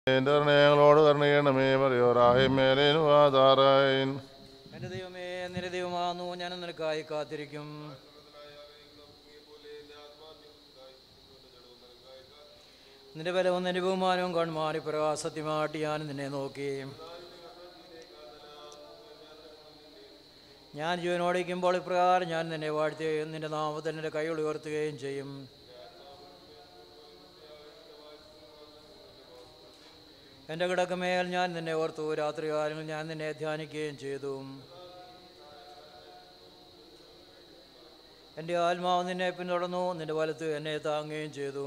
എന്റെ ഞങ്ങളോട് കരുണയണമേ പറയോറായി മേലേനു ആധാറായി എൻ്റെ ദൈവമേ നിന്റെ ദൈവമാകുന്നു ഞാൻ നിനക്കായി കാത്തിരിക്കും നിന്റെ ബലവും നിന്റെ ബഹുമാനവും കൺമാറി പ്രകാശത്യമായിട്ട് ഞാൻ നിന്നെ നോക്കി ഞാൻ ജീവനോടിക്കുമ്പോൾ ഇപ്രകാരം ഞാൻ നിന്നെ വാഴ്ത്തുകയും നിന്റെ നാമത്തിൽ നിന്റെ കൈകൾ ഉയർത്തുകയും ചെയ്യും എൻ്റെ കിടക്കമേൽ ഞാൻ നിന്നെ ഓർത്തു രാത്രികാലങ്ങളിൽ ഞാൻ നിന്നെ ധ്യാനിക്കുകയും ചെയ്തു എൻ്റെ ആത്മാവ് നിന്നെ പിന്തുടർന്നു നിന്റെ വലത്ത് എന്നെ താങ്ങുകയും ചെയ്തു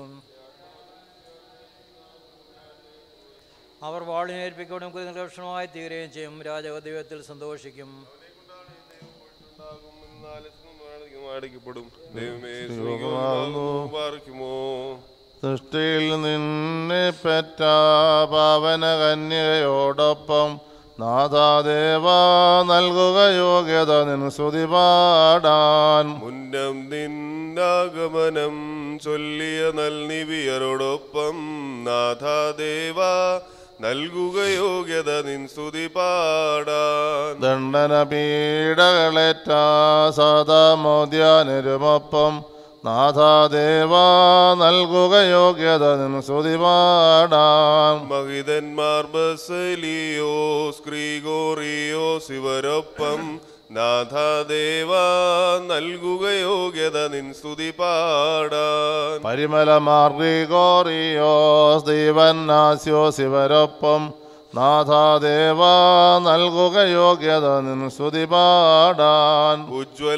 അവർ വാളിനേൽപ്പിക്കപ്പെടും കുതിരക്ഷണമായി തീരുകയും ചെയ്യും രാജദൈവത്തിൽ സന്തോഷിക്കും അടയ്ക്കപ്പെടും ദൈവമേ ദൈവമാകുന്നു. പാർക്കുമോ സൃഷ്ടിയിൽ നിന്നെ പെറ്റ പാവന കന്യകയോടൊപ്പം നാഥാദേവ നൽകുക യോഗ്യത നിൻ സ്തുതി പാടാൻ മുന്നം നിന്നാഗമനം ചൊല്ലിയ നൽനിവിയരോടൊപ്പം നാഥാദേവ നൽകുക യോഗ്യത നിൻ സ്തുതി പാടാൻ ദണ്ഡന പീഡകളേറ്റ സദാമോദ്യാനരുമൊപ്പം നാഥാദേവ നൽകുക യോഗ്യത നിൻ സ്തുതി പാടാൻ മഹിതന്മാർ ബസലിയോസ് ക്രീഗോറിയോസ് ഇവരൊപ്പം നാഥാദേവ നൽകുക യോഗ്യത നിൻ സ്തുതി പാടാൻ പരിമല മാർഗികോറിയോസ് ദീവന്നാസ്യോസ് ഇവരൊപ്പം നാഥാദേവ നൽകുക യോഗ്യത നിൻ സ്തുതി പാടാൻ ഉജ്ജ്വല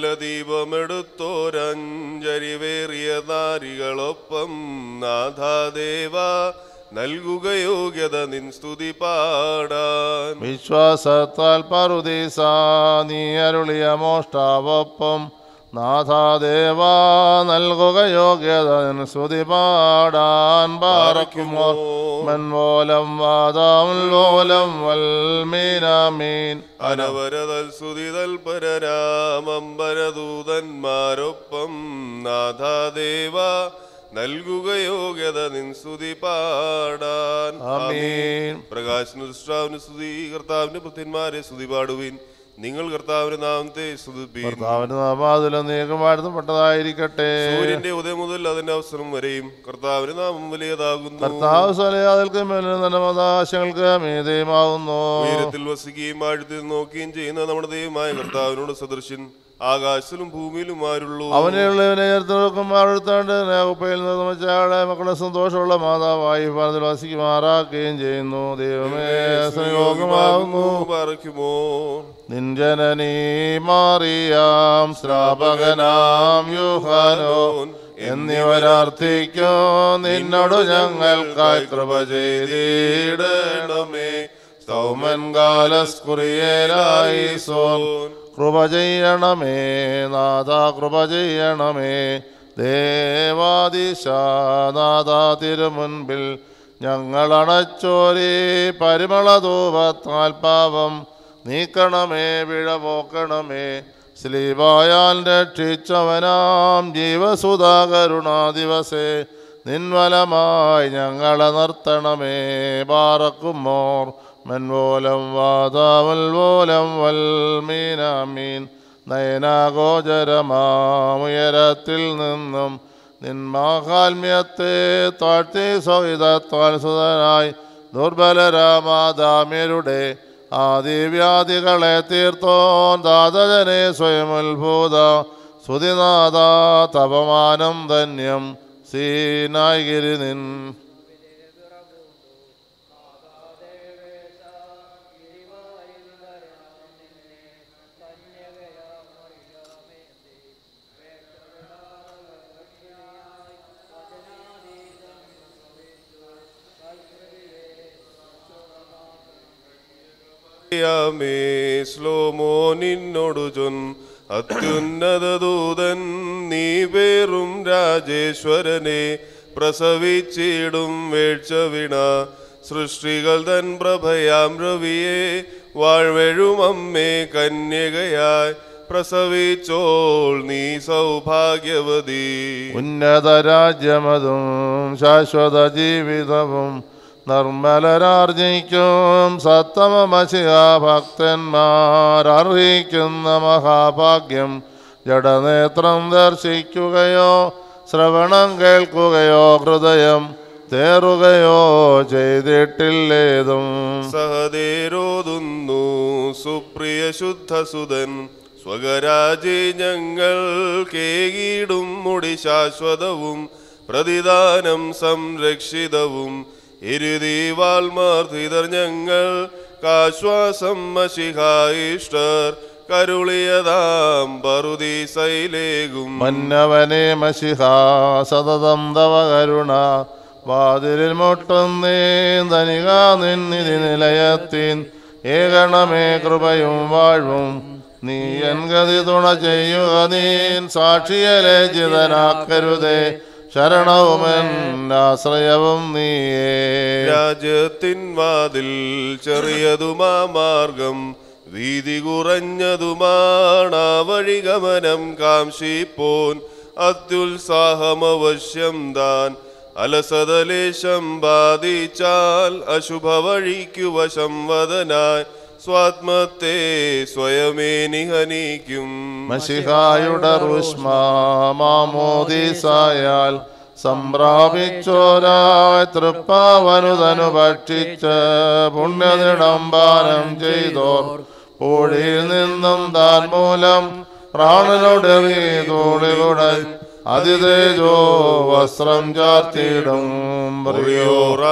ദീപമെടുത്തോരഞ്ചരിവേറിയ നാരികളൊപ്പം നാഥാദേവ നൽകുക യോഗ്യത നിൻ സ്തുതി പാടാൻ വിശ്വാസത്താൽ പറുദീസ നീ അരുളിയ മോഷ്ടാവൊപ്പം നാഥാദേവ നൽകുക യോഗ്യത നിൻ സ്തുതി പാടാൻ പാറക്കുമോ മൻവോലം വാദാമുല്ലോലം വൽമീനാമീൻ അനവരതൽ സുതിതൽപരരാമംബരദൂതന്മാരൊപ്പം നാഥാദേവ നൽകുക യോഗ്യത നിൻ സ്തുതി പാടാൻ ആമീൻ പ്രകാശന ദുഷ്ടാവിന് സ്തുതി കർത്താവിന്റെ പുത്രന്മാരെ സ്തുതി പാടുവിൻ നിങ്ങൾ കർത്താവിന്റെ നാമത്തെ സ്തുതിപ്പീൻ കർത്താവിന്റെ നാമാതിലും നീക്കം വാഴ്ത്തപ്പെട്ടതായിരിക്കട്ടെ സൂര്യന്റെ ഉദയം മുതൽ അതിന്റെ അവസരം വരെയും കർത്താവിന്റെ നാമം വലിയതാകുന്നു കർത്താവ് സ്വലയാതൽക്ക് മേലും നല്ല മതാശങ്ങൾക്ക് മീതയുമാകുന്നു ഉയരത്തിൽ വസിക്കുകയും ആഴത്തിൽ നോക്കുകയും ചെയ്യുന്ന നമ്മുടെ ദൈവമായ കർത്താവിനോട് സദൃശൻ ആകാശത്തിലും ഭൂമിയിലും ആരുള്ളൂ അവനെയുള്ളവനെ ചേർത്തും അടുത്താണ്ട് നേകുപ്പയിൽ നിർമ്മിച്ചയാളെ മക്കളുടെ സന്തോഷമുള്ള മാതാവായി ഭരണത്തിൽ വസിക്കുമാറാക്കുകയും ചെയ്യുന്നു ദൈവമേ സംയോഗമാകുന്നു പാറയ്ക്കുമോ നിഞ്ജനനീ മാറിയാം ശ്രാപകനാം യുഹാനോ എന്നിവരർത്ഥിക്കോ നിന്നോട് ഞങ്ങൾക്കായി കൃപ ചെയ്തിടണമേ സൗമൻ കാലസ്കുറിയേലായി സോൻ കൃപ ചെയ്യണമേ നാഥ കൃപ ചെയ്യണമേ ദേവാദിശാനാഥ തിരുമുൻപിൽ ഞങ്ങളണച്ചോരി പരിമളധൂപത്താൽ പാപം നീക്കണമേ പിഴ പോക്കണമേ ശ്ലീവായാൽ രക്ഷിച്ചവനാം ജീവസുധാകരുണാദിവസേ നിൻവലമായി ഞങ്ങളെ നിർത്തണമേ പാറക്കുമോർ മെൻവോലം വാതാവൽവോലം വൽമീനാമീൻ നയനാഗോചരമാമുയരത്തിൽ നിന്നും നിന്മാഹാത്മ്യത്തെ താഴ്ത്തി സഹിതത്താൽ സുതനായി ദുർബലരാമാദാമ്യരുടെ ആദിവ്യാധികളെ തീർത്തോൻ ദാതജനെ സ്വയം ഉത്ഭൂത സുതിനാഥ തപമാനം ധന്യം സീനായിഗിരി നിൻ യാമേ ശ്ലോമോ നിന്നോടു ചൊൻ അത്യുന്നത ദൂതൻ നീ പേറും രാജേശ്വരനെ പ്രസവിച്ചിടും വേഴ്ച വീണ സൃഷ്ടികൾ തൻ പ്രഭയാം രവിയെ വാഴ്വഴും അമ്മേ കന്യകയായി പ്രസവിച്ചോൾ നീ സൗഭാഗ്യവതി ഉന്നത രാജ്യമതും ശാശ്വത ജീവിതവും നിർമ്മലരാർജിക്കും സത്തമമശിക ഭക്തന്മാരർഹിക്കുന്ന മഹാഭാഗ്യം ജഡനേത്രം ദർശിക്കുകയോ ശ്രവണം കേൾക്കുകയോ ഹൃദയം തേറുകയോ ചെയ്തിട്ടില്ലേതും സഹദേരോതുന്നു സുപ്രിയ ശുദ്ധസുതൻ സ്വകരാജെ ഞങ്ങൾ കേകിടും മുടി ശാശ്വതവും പ്രതിദാനം സംരക്ഷിതവും ഇരുതി വാൽമാർദ്ധിതർ ഞങ്ങൾ കാശ്വാസം മഷിഹായിഷ്ടർ കരുളിയതാം പറുതി സൈലേകും മന്നവനെ മഷിഹ സതതം തവ കരുണ വാതിലിൽ മുട്ടുന്നേ ധനിക നിന്നിതി നിലയത്തിൻ ഏകണമേ കൃപയും വാഴ്വും നീ എൻ ഗതി തുണ ചെയ്യുക നീൻ സാക്ഷിയലെ ജിതനാക്കരുതേ ശരണവുമെൻ ആശ്രയവും നീയേ രാജ്യത്തിൻ വാതിൽ ചെറിയതുമാ മാർഗം വീതി കുറഞ്ഞതുമാണ് ആ വഴി ഗമനം കാംക്ഷിപ്പോൻ അത്യുത്സാഹമവശ്യം താൻ അലസതലേശം ബാധിച്ചാൽ അശുഭ വഴിക്കു വശം വദനായി സ്വാത്മത്തെ സ്വയമേ നിഹനിക്കും മഷിഹായുടെ റുഷ്മാമോദീസായാൽ സംപ്രാപിച്ചോരായ തൃപ്പാവനുതനു ഭക്ഷിച്ച് പുണ്യനിടംബാനം ചെയ്തോർ പൂഴിയിൽ നിന്നും താൻ മൂലം പ്രാണനൊടുവി തൂളികുടൻ അതിതേജോ വസ്ത്രം ചാർത്തിയിടും പ്രിയോ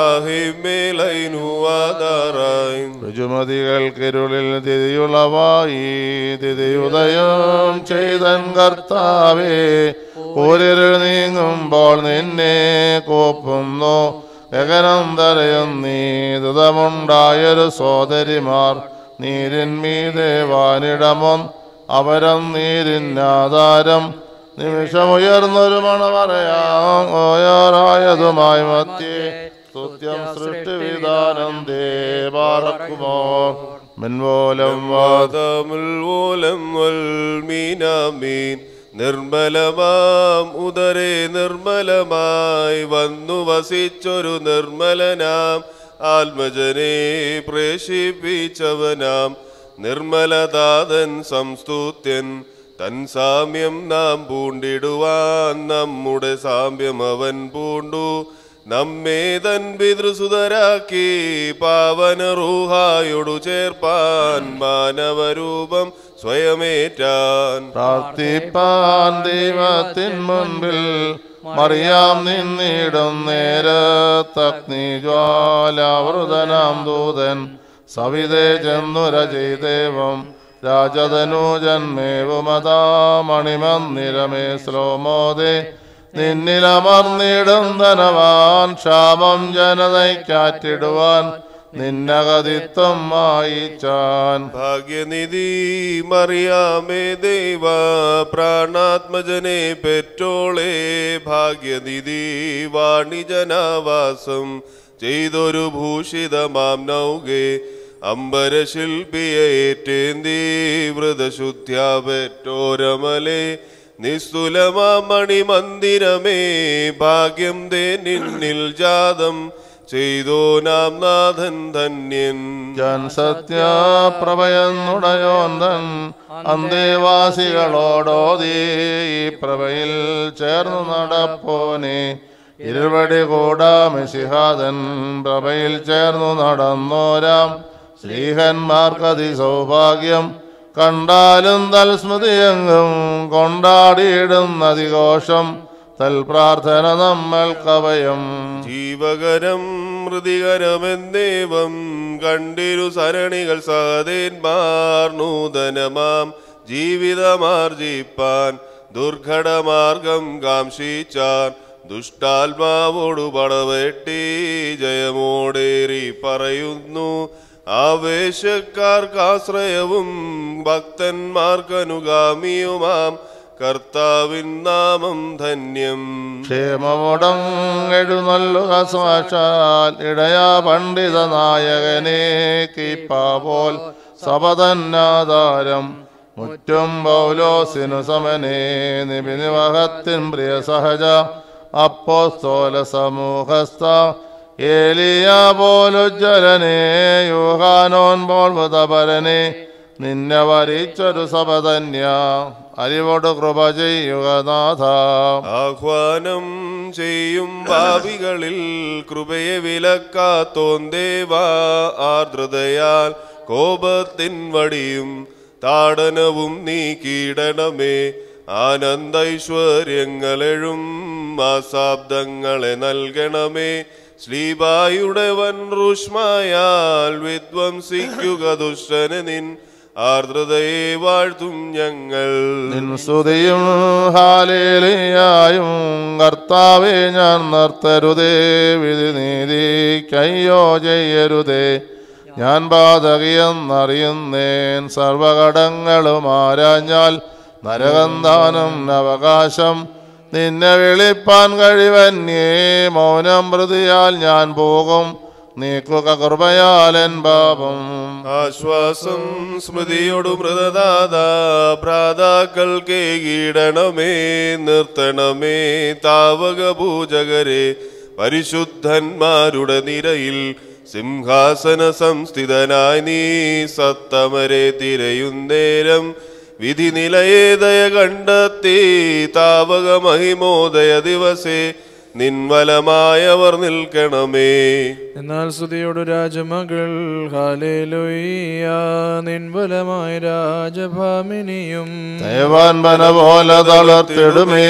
ോറാഹിമേലൈനുവാദാറായി രുചുമതികൾക്കിരുളിൽ തിരിയുളവായി തിരിയുദയം ചെയ്തൻ കർത്താവേ ഊരിൽ നീങ്ങുമ്പോൾ നിന്നെ കോപ്പുന്നു ഗഗനം തരയും നീ ദുതമുണ്ടായൊരു സോദരിമാർ നീരിന്മീതെ വാനിടമൊൻ അവരം നീരിന്നാധാരം നിമിഷമുയർന്നൊരു മണ പറയാം ഓയാറായതുമായി മധ്യേ സ്തുത്യം സൃഷ്ടിവിധാനം ദേവാറക്കുമോ മെൻപോലം വാദ വാദമുൽവോലം മീനാമീൻ നിർമ്മലമാം ഉദരേ നിർമ്മലമായി വന്നു വസിച്ചൊരു നിർമ്മലനാം ആത്മജനെ പ്രേഷിപ്പിച്ചവനാം നിർമ്മലദാതൻ സംസ്തുത്യൻ തൻ സാമ്യം നാം പൂണ്ടിടുവാൻ നമ്മുടെ സാമ്യം അവൻ പൂണ്ടു നമ്മെ തൻ പിതൃസുതരാക്കി പാവന റൂഹായോടു ചേർപ്പാൻ മാനവരൂപം സ്വയമേറ്റാൻ പ്രാർത്ഥിപ്പാൻ ദൈവത്തിൻ മുൻപിൽ മറിയാം നിന്നിടും നേരത്തഗ്നി ജ്വാലാവൃതനാം ദൂതൻ സവിതേ ചെന്നുര ചെയ്ദേവം രാജതനൂജന്മേവുമതാ മണിമന്ദിരമേ ശ്ലോമോദേ നിന്നിലമർന്നിടും ധനവാൻ ക്ഷാമം ജനതയ്ക്കാറ്റിടുവാൻ നിന്നകതിത്വം മായിച്ചാൻ ഭാഗ്യനിധി മറിയാമേ ദൈവ പ്രാണാത്മജനെ പെറ്റോളെ ഭാഗ്യനിധി വാണിജനാവാസം ചെയ്തൊരു ഭൂഷിതമാം നൗകെ അമ്പരശില്പിയേറ്റേന്തി വ്രതശുദ്ധ്യാ പെറ്റോരമലെ നിസ്തുലമാമണി മന്ദിരമേ ഭാഗ്യം തേ നിന്നിൽ ജാതം ചെയ്തോ നാം നാഥൻ ധന്യൻ ഞാൻ സത്യപ്രഭയെന്നുടയോന്തൻ അന്തേവാസികളോടോതീ ഈ പ്രഭയിൽ ചേർന്നു നടപ്പോനെ ഇരുവടി കൂടാമിസിഹാദൻ പ്രഭയിൽ ചേർന്നു നടന്നോരാം ശ്രീഹന്മാർക്കതി സൗഭാഗ്യം കണ്ടാലും തൽസ്മൃതിയെങ്കും കൊണ്ടാടിയിടുന്നതിഘോഷം തൽപ്രാർത്ഥന നമ്മൾക്കവയം ജീവകരം മൃതികരമെന്നേവം കണ്ടിരു സരണികൾ സഹദേന്മാർ നൂതനമാം ജീവിതമാർജിപ്പാൻ ദുർഘടമാർഗം കാംക്ഷിച്ചാൻ ദുഷ്ടാത്മാവോടു പടവെട്ടി ജയമോടേറി പറയുന്നു ആവേശക്കാർക്കാശ്രയവും ഭക്തന്മാർക്കനുഗാമിയുമാം കർത്താവിൻ നാമം ധന്യം ക്ഷേമമുടങ്ങെഴുന്നള്ളുക സാക്ഷാൽ ഇടയാ പണ്ഡിത നായകനെ കീപ്പാപോൽ സപതന്നാധാരം മുറ്റും പൗലോസിനു സമനെ നിബിനിവഹത്തിൻ പ്രിയ സഹജ അപ്പോസ്തോല സമൂഹസ്ഥ ഏലിയ പോലുജ്ജലനെ യോഹാനോൻ പോൽ വതപരനെ നിന്നെ വരിച്ചൊരു സഭതന്യ അറിവോട് കൃപ ചെയ്യുക നാഥ ആഹ്വാനം ചെയ്യും ഭാവികളിൽ കൃപയെ വിലക്കാത്തോൻ ദേവാ ആർദ്രതയാൽ കോപത്തിൻ വടിയും താടനവും നീക്കിയിടണമേ ആനന്ദൈശ്വര്യങ്ങളെഴും ആസാബ്ദങ്ങളെ നൽകണമേ ശ്രീബായുടെ വൻ റുഷ്മായാൽ വിധ്വംസിക്കുക ദുഷ്ടന് നിൻ ആർദ്രതയെ വാഴ്ത്തും ഞങ്ങൾ നിൻ സ്തുതിയും ഹാലേലിയായും കർത്താവെ ഞാൻ നിർത്തരുതേ വിധി നീതിക്കയ്യോ ചെയ്യരുതേ ഞാൻ ബാധകിയെന്നറിയുന്നേൻ സർവകടങ്ങളും ആരാഞ്ഞാൽ നരകന്താനം അവകാശം നിന്നെ വിളിപ്പാൻ കഴിവന്യേ മൗനം പ്രതിയാൽ ഞാൻ പോകും നീക്കുക കൃപയാലൻ പാപം ആശ്വാസം സ്മൃതിയോടു മൃതദാത ഭ്രാതാക്കൾ കേകിടണമേ നിർത്തണമേ താവക പൂജകരെ പരിശുദ്ധന്മാരുടെ നിരയിൽ സിംഹാസന സംസ്ഥിതനായി നീ സത്തമരെ തിരയുന്നേരം വിധി നിലയേതയ കണ്ടെത്തി താവക മഹിമോദയ ദിവസേ നിൻവലമായവർ നിൽക്കണമേ എന്നാൽ സ്തുതിയോടു രാജമകൾ ഹാലേലുയ്യ നിൻബലമായ രാജഭാമിനിയും ദേവാൻ വന പോലെ തളർത്തിടുമേ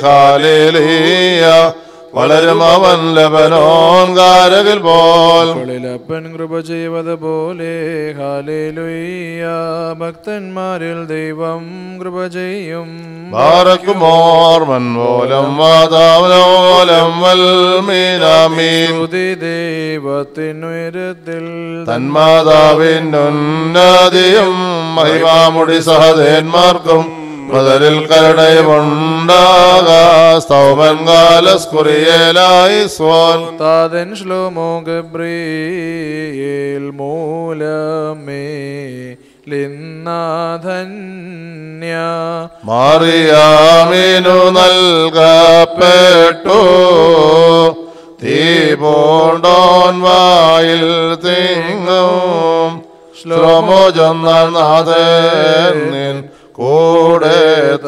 കാലേലിയ വളരും അവൻ ലബനോൻ കാരകിൽ പോൽ ളിലപ്പൻ കൃപ ചെയ്വത് പോലെ ഹാലേലുയ്യ ഭക്തന്മാരിൽ ദൈവം കൃപ ചെയ്യും ബാറക്കുമോർ മൻപോലം വാതാവനോലം വൽമീനാമീൻ സ്തുതി ദൈവത്തിനുയരത്തിൽ തന്മാതാവിനുന്നതിയും മഹിമാമുടി സഹദേന്മാർക്കും മുതലിൽ കരുണയുമുണ്ടാകാ സ്തൗമൻ കാലസ്കുറിയേലായി സ്വൻ താതൻ ശ്ലോമോ ഗബ്രിയേൽ മൂലമേ ലിന്നാധന്യ മാറിയാമിനു നൽകപ്പെട്ടു തീ പൂണ്ടോൻ വായിൽ തിങ്ങും ശ്ലോമോ ചൊന്നാഥൻ കൂടെ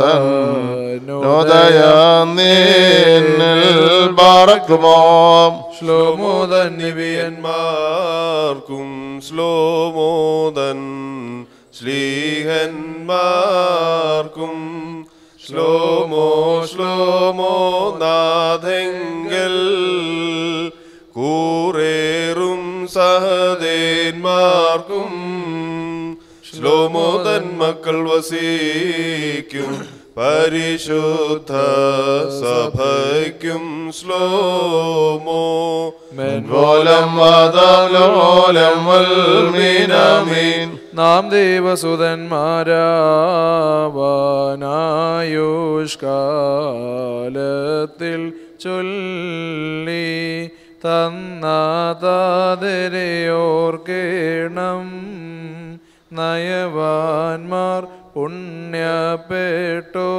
തന്നോദയം നിന്നിൽ പറക്കുമോ ശ്ലോമോദൻ നിവിയൻ മാർക്കും ശ്ലോമോദൻ ശ്ലീഹന്മാർക്കും ശ്ലോമോ ശ്ലോമോ നാഥെങ്കൽ കൂറേറും സഹദേന്മാർക്കും ശ്ലോമോദൻ മക്കൾ വസിക്കും പരിശുദ്ധ സഭയ്ക്കും ശ്ലോമോ മെൻപോലം വാതാലോലം വൽമീനാമീൻ നാം ദേവസുതന്മാരാവാനായുഷ്കാലത്തിൽ ചൊല്ലി തന്നാതാതരയോർക്കേണം നയവാന്മാർ പുണ്യപ്പെട്ടോ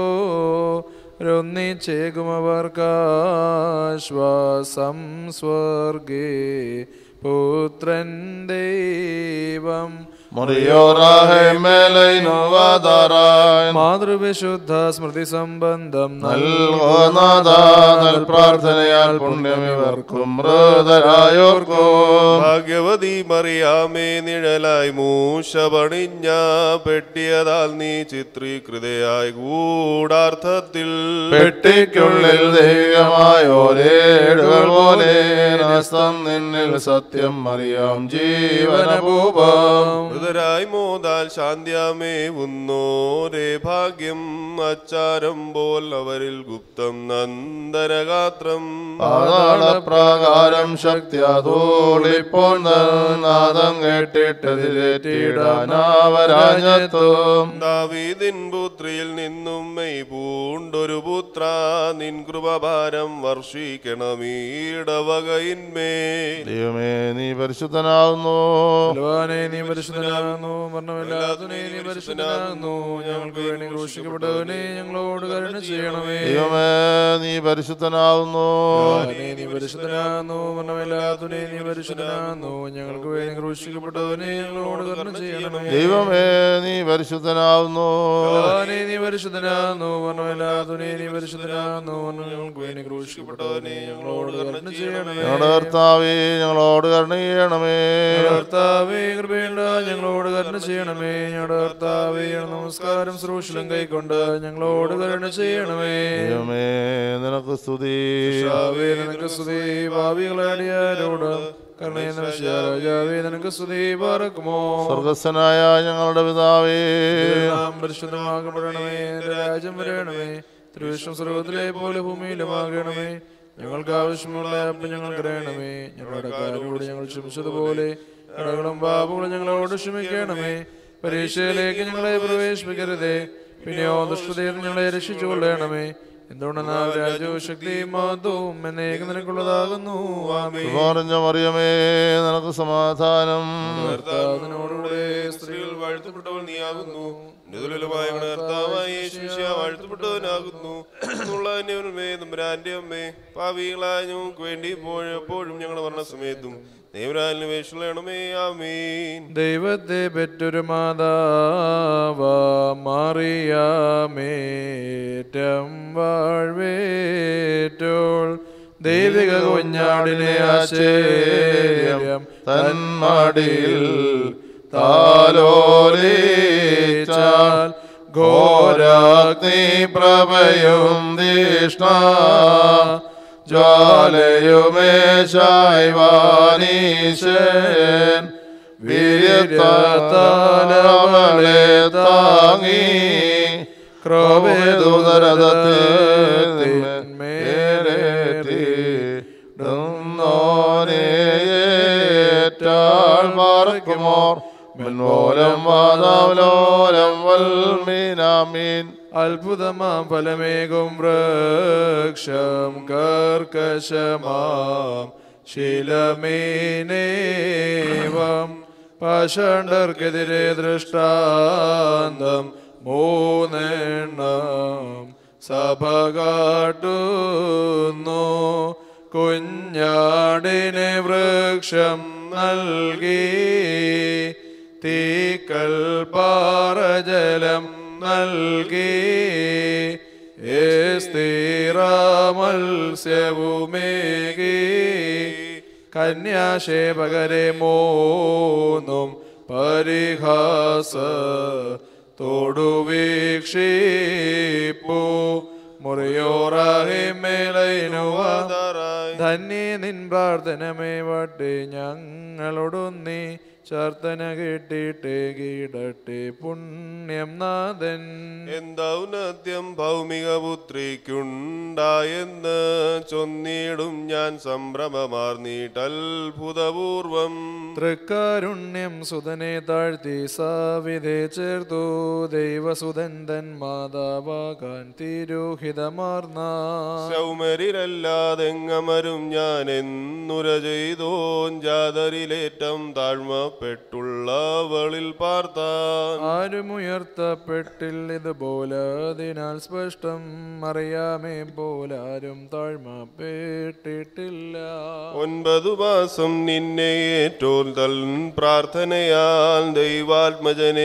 രൊന്നിച്ചേകുമവർക്കാശ്വാസം സ്വർഗേ പുത്രൻ ദൈവം മുറിയോറാഹെ മേലൈനുവാതാറാൻ മാതൃവിശുദ്ധ സ്മൃതി സംബന്ധം നൽകോനാഥ നൽ പ്രാർത്ഥനയാൽ പുണ്യമിവർക്കും മൃതരായോർക്കും ഭാഗ്യവതി മറിയാമേ നിഴലായി മൂശ പണിഞ്ഞ പെട്ടിയതാൽ നീ ചിത്രീകൃതയായി ഗൂഢാർത്ഥത്തിൽ പെട്ടിക്കുള്ളിൽ ദൈവമായോരേടുകൾ പോലെ നസ്തം നിന്നിൽ സത്യം അറിയാം ജീവനഭൂപം മൃതരായി മോതാൽ ശാന്ത്യാമേ ഉന്നോരേ ഭാഗ്യം അച്ചാരം പോൽ അവരിൽ ഗുപ്തം നന്ദനഗാത്രം പാതാള പ്രകാരം ശക്തി അതോളിപ്പോൾ നാദം കേട്ടിട്ടതിലേറ്റിടാനാവരാഞ്ഞത്തും ദാവീദിൻ പുത്രിയിൽ നിന്നും മെയ് പൂണ്ടൊരു പുത്ര നിൻ കൃപഭാരം വർഷിക്കണമീടവകയിന്മേ ദൈവമേ നീ പരിശുദ്ധനാവുന്നു ബലവാനെ നീ പരിശുദ്ധനാകുന്നു പരിശുദ്ധനാകുന്നു മരണമില്ലാത്തവനെ നീ പരിശുദ്ധനാകുന്നു ഞങ്ങൾക്ക് വേണ്ടി ക്രൂശിക്കപ്പെട്ടവനെ ഞങ്ങളോട് കരുണ ചെയ്യണമേ ദൈവമേ നീ പരിശുദ്ധനാകുന്നു ഭഗവാനേ, നീ പരിശുദ്ധനാകുന്നു മരണമില്ലാത്തവനെ നീ പരിശുദ്ധനാകുന്നു ഞങ്ങൾക്ക് വേണ്ടി ക്രൂശിക്കപ്പെട്ടവനെ ഞങ്ങളോട് കരുണ ചെയ്യണമേ ദൈവമേ നീ പരിശുദ്ധനാകുന്നു ഭഗവാനേ, നീ പരിശുദ്ധനാകുന്നു മരണമില്ലാത്തവനെ നീ പരിശുദ്ധനാകുന്നു ഞങ്ങൾക്ക് വേണ്ടി ക്രൂശിക്കപ്പെട്ടവനെ ഞങ്ങളോട് കരുണ ചെയ്യണമേ ഞങ്ങളുടെ കർത്താവേ ഞങ്ങളോട് കരുണ ചെയ്യണമേ ഞങ്ങളുടെ കർത്താവേ കൃപയുണ്ട ഞങ്ങളോട് കരുണ ചെയ്യണമേ ഞങ്ങളുടെ കർത്താവേ നമസ്കാരം ശ്രോഷിലും കൈക്കൊണ്ട് ഞങ്ങളോട് കരുണ ചെയ്യണമേ ദൈവമേ നിനക്ക് സ്തുതി കർത്താവേ നിനക്ക് സ്തുതി ഭാവികളടിയാരോട് കരുണയെന്ന രാജാവേ നിനക്ക് സ്തുതി പാർക്കുമോ സ്വർഗസ്വനായ ഞങ്ങളുടെ പിതാവേ നാം പരിശുദ്ധമാകപ്പെടണമേ നിന്റെ രാജ്യം വരണമേ തിരുവിഷ്ണു സ്വർഗത്തിലെ പോലെ ഭൂമിയിലുമാകണമേ ഞങ്ങൾക്ക് ആവശ്യമുള്ള അപ്പം ഞങ്ങൾ അറിയണമേ ഞങ്ങളുടെ കാരോട് ഞങ്ങൾ ക്ഷമിച്ചതുപോലെ കടകളും പാപങ്ങളും ഞങ്ങളോട് ക്ഷമിക്കണമേ പരീക്ഷയിലേക്ക് ഞങ്ങളെ പ്രവേശിപ്പിക്കരുതേ പിന്നെയോ ദുഷ്ടതയിൽ ഞങ്ങളെ രക്ഷിച്ചു കൊള്ളണമേ എന്തുകൊണ്ടെന്നാൽ രാജ്യവും ശക്തിയും മഹത്വവും എന്നേക്ക് നിനക്കുള്ളതാകുന്നു ആമേ പറഞ്ഞ മറിയമേ നിനക്ക് സമാധാനം കർത്താവിനോടുകൂടെ സ്ത്രീകൾ വാഴ്ത്തപ്പെട്ടവൾ നീയാകുന്നു നിതുലമായ കർത്താവായ യേശുശിയ വാഴ്ത്തപ്പെട്ടവനാകുന്നു എന്നുള്ളതിന്റെ നമ്പുരാന്റെ അമ്മേ പാവികളായ ഞങ്ങൾക്ക് വേണ്ടി ഇപ്പോഴും എപ്പോഴും ഞങ്ങളുടെ വർണ്ണ സമയത്തും ദൈവരാലിന് വേഷണമേ ആമീൻ ദൈവത്തെ പെറ്റൊരു മാതാവ മാറിയാമേറ്റം വാഴ്വേറ്റോൾ ദൈവിക കുഞ്ഞാടിനെ ആശ്ചര്യം തന്മടിയിൽ താലോലിച്ചാൽ ഘോരാഗ്നി പ്രഭയും തീഷ്ണ ജ്വാലയുമേശായി വാനീശൻ വീര്യത്താലവളെ താങ്ങി ക്രോവേദുദരതേറ്റാൾ മാർക്കുമോർ മെൻമോലം വാതാവലോലം വൽമീനാമീൻ അത്ഭുതമാം ഫലമേകും വൃക്ഷം കർക്കശമാം ശിലമീനേവം പാഷണ്ഡർക്കെതിരെ ദൃഷ്ടാന്തം മൂന്നെണ്ണം സഭ കാട്ടുന്നു കുഞ്ഞാടിനെ വൃക്ഷം നൽകി തീക്കൽ പാറജലം നൽകി മത്സ്യവുമേകി കന്യാശേപകരെ മൂന്നും പരിഹാസ തൊടുവീക്ഷിപ്പു മുറിയോറാഹിമേലൈനുവ ധന്യേ നിൻ പ്രാർത്ഥനമേ വട്ടെ ഞങ്ങളോടൊന്നി ചാർത്തന കേട്ടിട്ടേ കീടട്ടെ പുണ്യം നാഥൻ എന്തൗന്നത്യം ഭൗമിക പുത്രിക്കുണ്ടായെന്ന് ചൊന്നിടും ഞാൻ സംഭ്രമമാർന്നീട്ടത്ഭുതപൂർവം തൃക്കാരുണ്യം സുതനെ താഴ്ത്തി സാവിധേ ചേർത്തു ദൈവസുതൻ തൻ മാതാവാകാൻ തിരോഹിതമാർന്ന സൗമരിലല്ലാതെങ്ങമരും ഞാൻ എന്നുര ചെയ്തോൻ ജാതരിലേറ്റം താഴ്മപ്പെട്ടുള്ളവളിൽ പാർത്താൻ ആരുമുയർത്തപ്പെട്ടില്ല ഇതുപോലെ അതിനാൽ സ്പഷ്ടം അറിയാമേ പോലാരും താഴ്മപ്പെട്ടിട്ടില്ല ഒൻപതു മാസം നിന്നെ ഏറ്റോൽ തൽ പ്രാർത്ഥനയാൽ ദൈവാത്മജനെ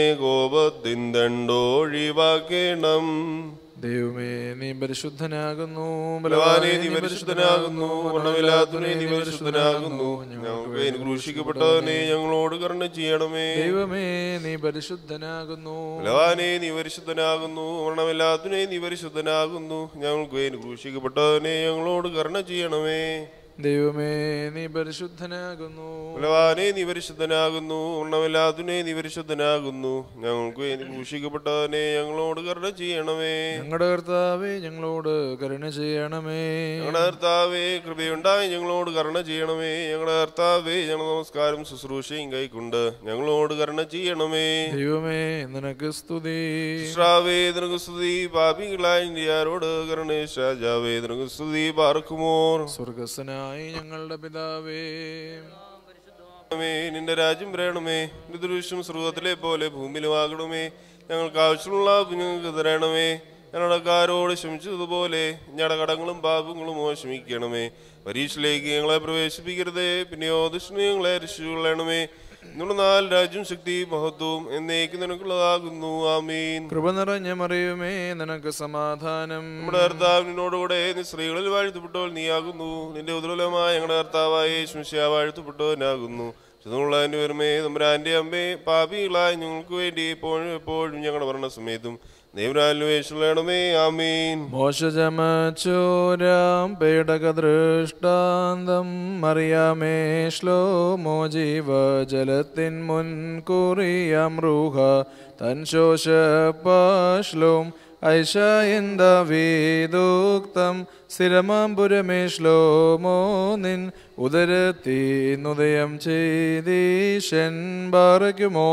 കോപത്തിന്തണ്ടൊഴിവാക്കേണം ദൈവമേ നീ പരിശുദ്ധനാകുന്നു ബലവാനെ നീ പരിശുദ്ധനാകുന്നു വർണ്ണമില്ലാത്തവനെ നീ പരിശുദ്ധനാകുന്നു ഞങ്ങൾക്ക് വേണ്ടി ക്രൂശിക്കപ്പെട്ടവനെ ഞങ്ങളോട് കരുണ ചെയ്യണമേ ദൈവമേ നീ പരിശുദ്ധനാകുന്നു ബലവാനെ നീ പരിശുദ്ധനാകുന്നു വർണ്ണമില്ലാത്തവനെ നീ പരിശുദ്ധനാകുന്നു ഞങ്ങൾക്ക് വേണ്ടി ക്രൂശിക്കപ്പെട്ടവനെ ഞങ്ങളോട് കരുണ ചെയ്യണമേ ദൈവമേ നീ പരിശുദ്ധനാകുന്നു ബലവാനെ നീ പരിശുദ്ധനാകുന്നു വർണ്ണമില്ലാത്തവനെ നീ പരിശുദ്ധനാകുന്നു ഞങ്ങൾക്ക് വേണ്ടി ക്രൂശിക്കപ്പെട്ടവനെ ഞങ്ങളോട് കരുണ ചെയ്യണമേ ഞങ്ങളുടെ കർത്താവേ ഞങ്ങളോട് കരുണ ചെയ്യണമേ ഞങ്ങളുടെ കർത്താവേ കൃപയുണ്ടായി ഞങ്ങളോട് കരുണ ചെയ്യണമേ ഞങ്ങളുടെ കർത്താവേ ഞങ്ങൾ നമസ്കാരം ശുശ്രൂഷയും കൈക്കൊണ്ട് ഞങ്ങളോട് കരുണ ചെയ്യണമേ ദൈവമേ നിനക്ക് സ്തുതി ശ്രാവേ നിനക്ക് സ്തുതി പാപികളായ ഇന്ത്യയാരോട് കരുണേശ രാജാവേ നിനക്ക് സ്തുതി പാർക്കുമോർ സ്വർഗസ്വനായി ഞങ്ങളുടെ പിതാവേ പരിശുദ്ധവും ആമേ, നിന്റെ രാജ്യം വരണമേ നിന്റെ ദൃശ്യം സ്രോതത്തിലെ പോലെ ഭൂമിയിലുമാകണമേ ഞങ്ങൾക്ക് ആവശ്യമുള്ള ഞങ്ങൾക്ക് തരണമേ ഞങ്ങളുടെക്കാരോട് ക്ഷമിച്ചതുപോലെ ഞങ്ങളുടെ കടങ്ങളും പാപങ്ങളും ക്ഷമിക്കണമേ പരീക്ഷയിലേക്ക് ഞങ്ങളെ പ്രവേശിപ്പിക്കരുതേ പിന്നെയോ ദുഷ്ണു ഞങ്ങളെ രക്ഷിക്കൊള്ളണമേ നമ്മുടെ നാല് രാജ്യം ശക്തി മഹത്വവും എന്നേക്ക് നിനക്കുള്ളതാകുന്നു ആമീൻ കൃപ നിറഞ്ഞ മറിയുമേ നിനക്ക് സമാധാനം നമ്മുടെ കർത്താവിനോടുകൂടെ നീ സ്ത്രീകളിൽ വാഴ്ത്തപ്പെട്ടവൾ നീയാകുന്നു നിന്റെ ഉദരലമായ ഞങ്ങളുടെ കർത്താവായ ശുശ്യ വാഴ്ത്തപ്പെട്ടവനാകുന്നു ചെന്നുള്ളതിന്റെ വരുമേ നമ്മുടെ അമ്മേ പാപികളായ ഞങ്ങൾക്ക് വേണ്ടി എപ്പോഴും എപ്പോഴും ഞങ്ങളുടെ മരണസമയത്തും ദൈവരാന്വേഷണമേ ആമീൻ മോശജമച്ചോരാം പേടകദൃഷ്ടാന്തം മറിയാമേ ശ്ലോമോ ജീവജലത്തിൻ മുൻകുറിയാം റൂഹ തൻ ശോഷപാശ്ലോം ഐഷയന്ത വീദുക്തം സ്ഥിരമാംപുരമേ ശ്ലോമോ നിൻ ഉദരത്തിനുദയം ചെയ്തീശൻ ബാറയ്ക്കുമോ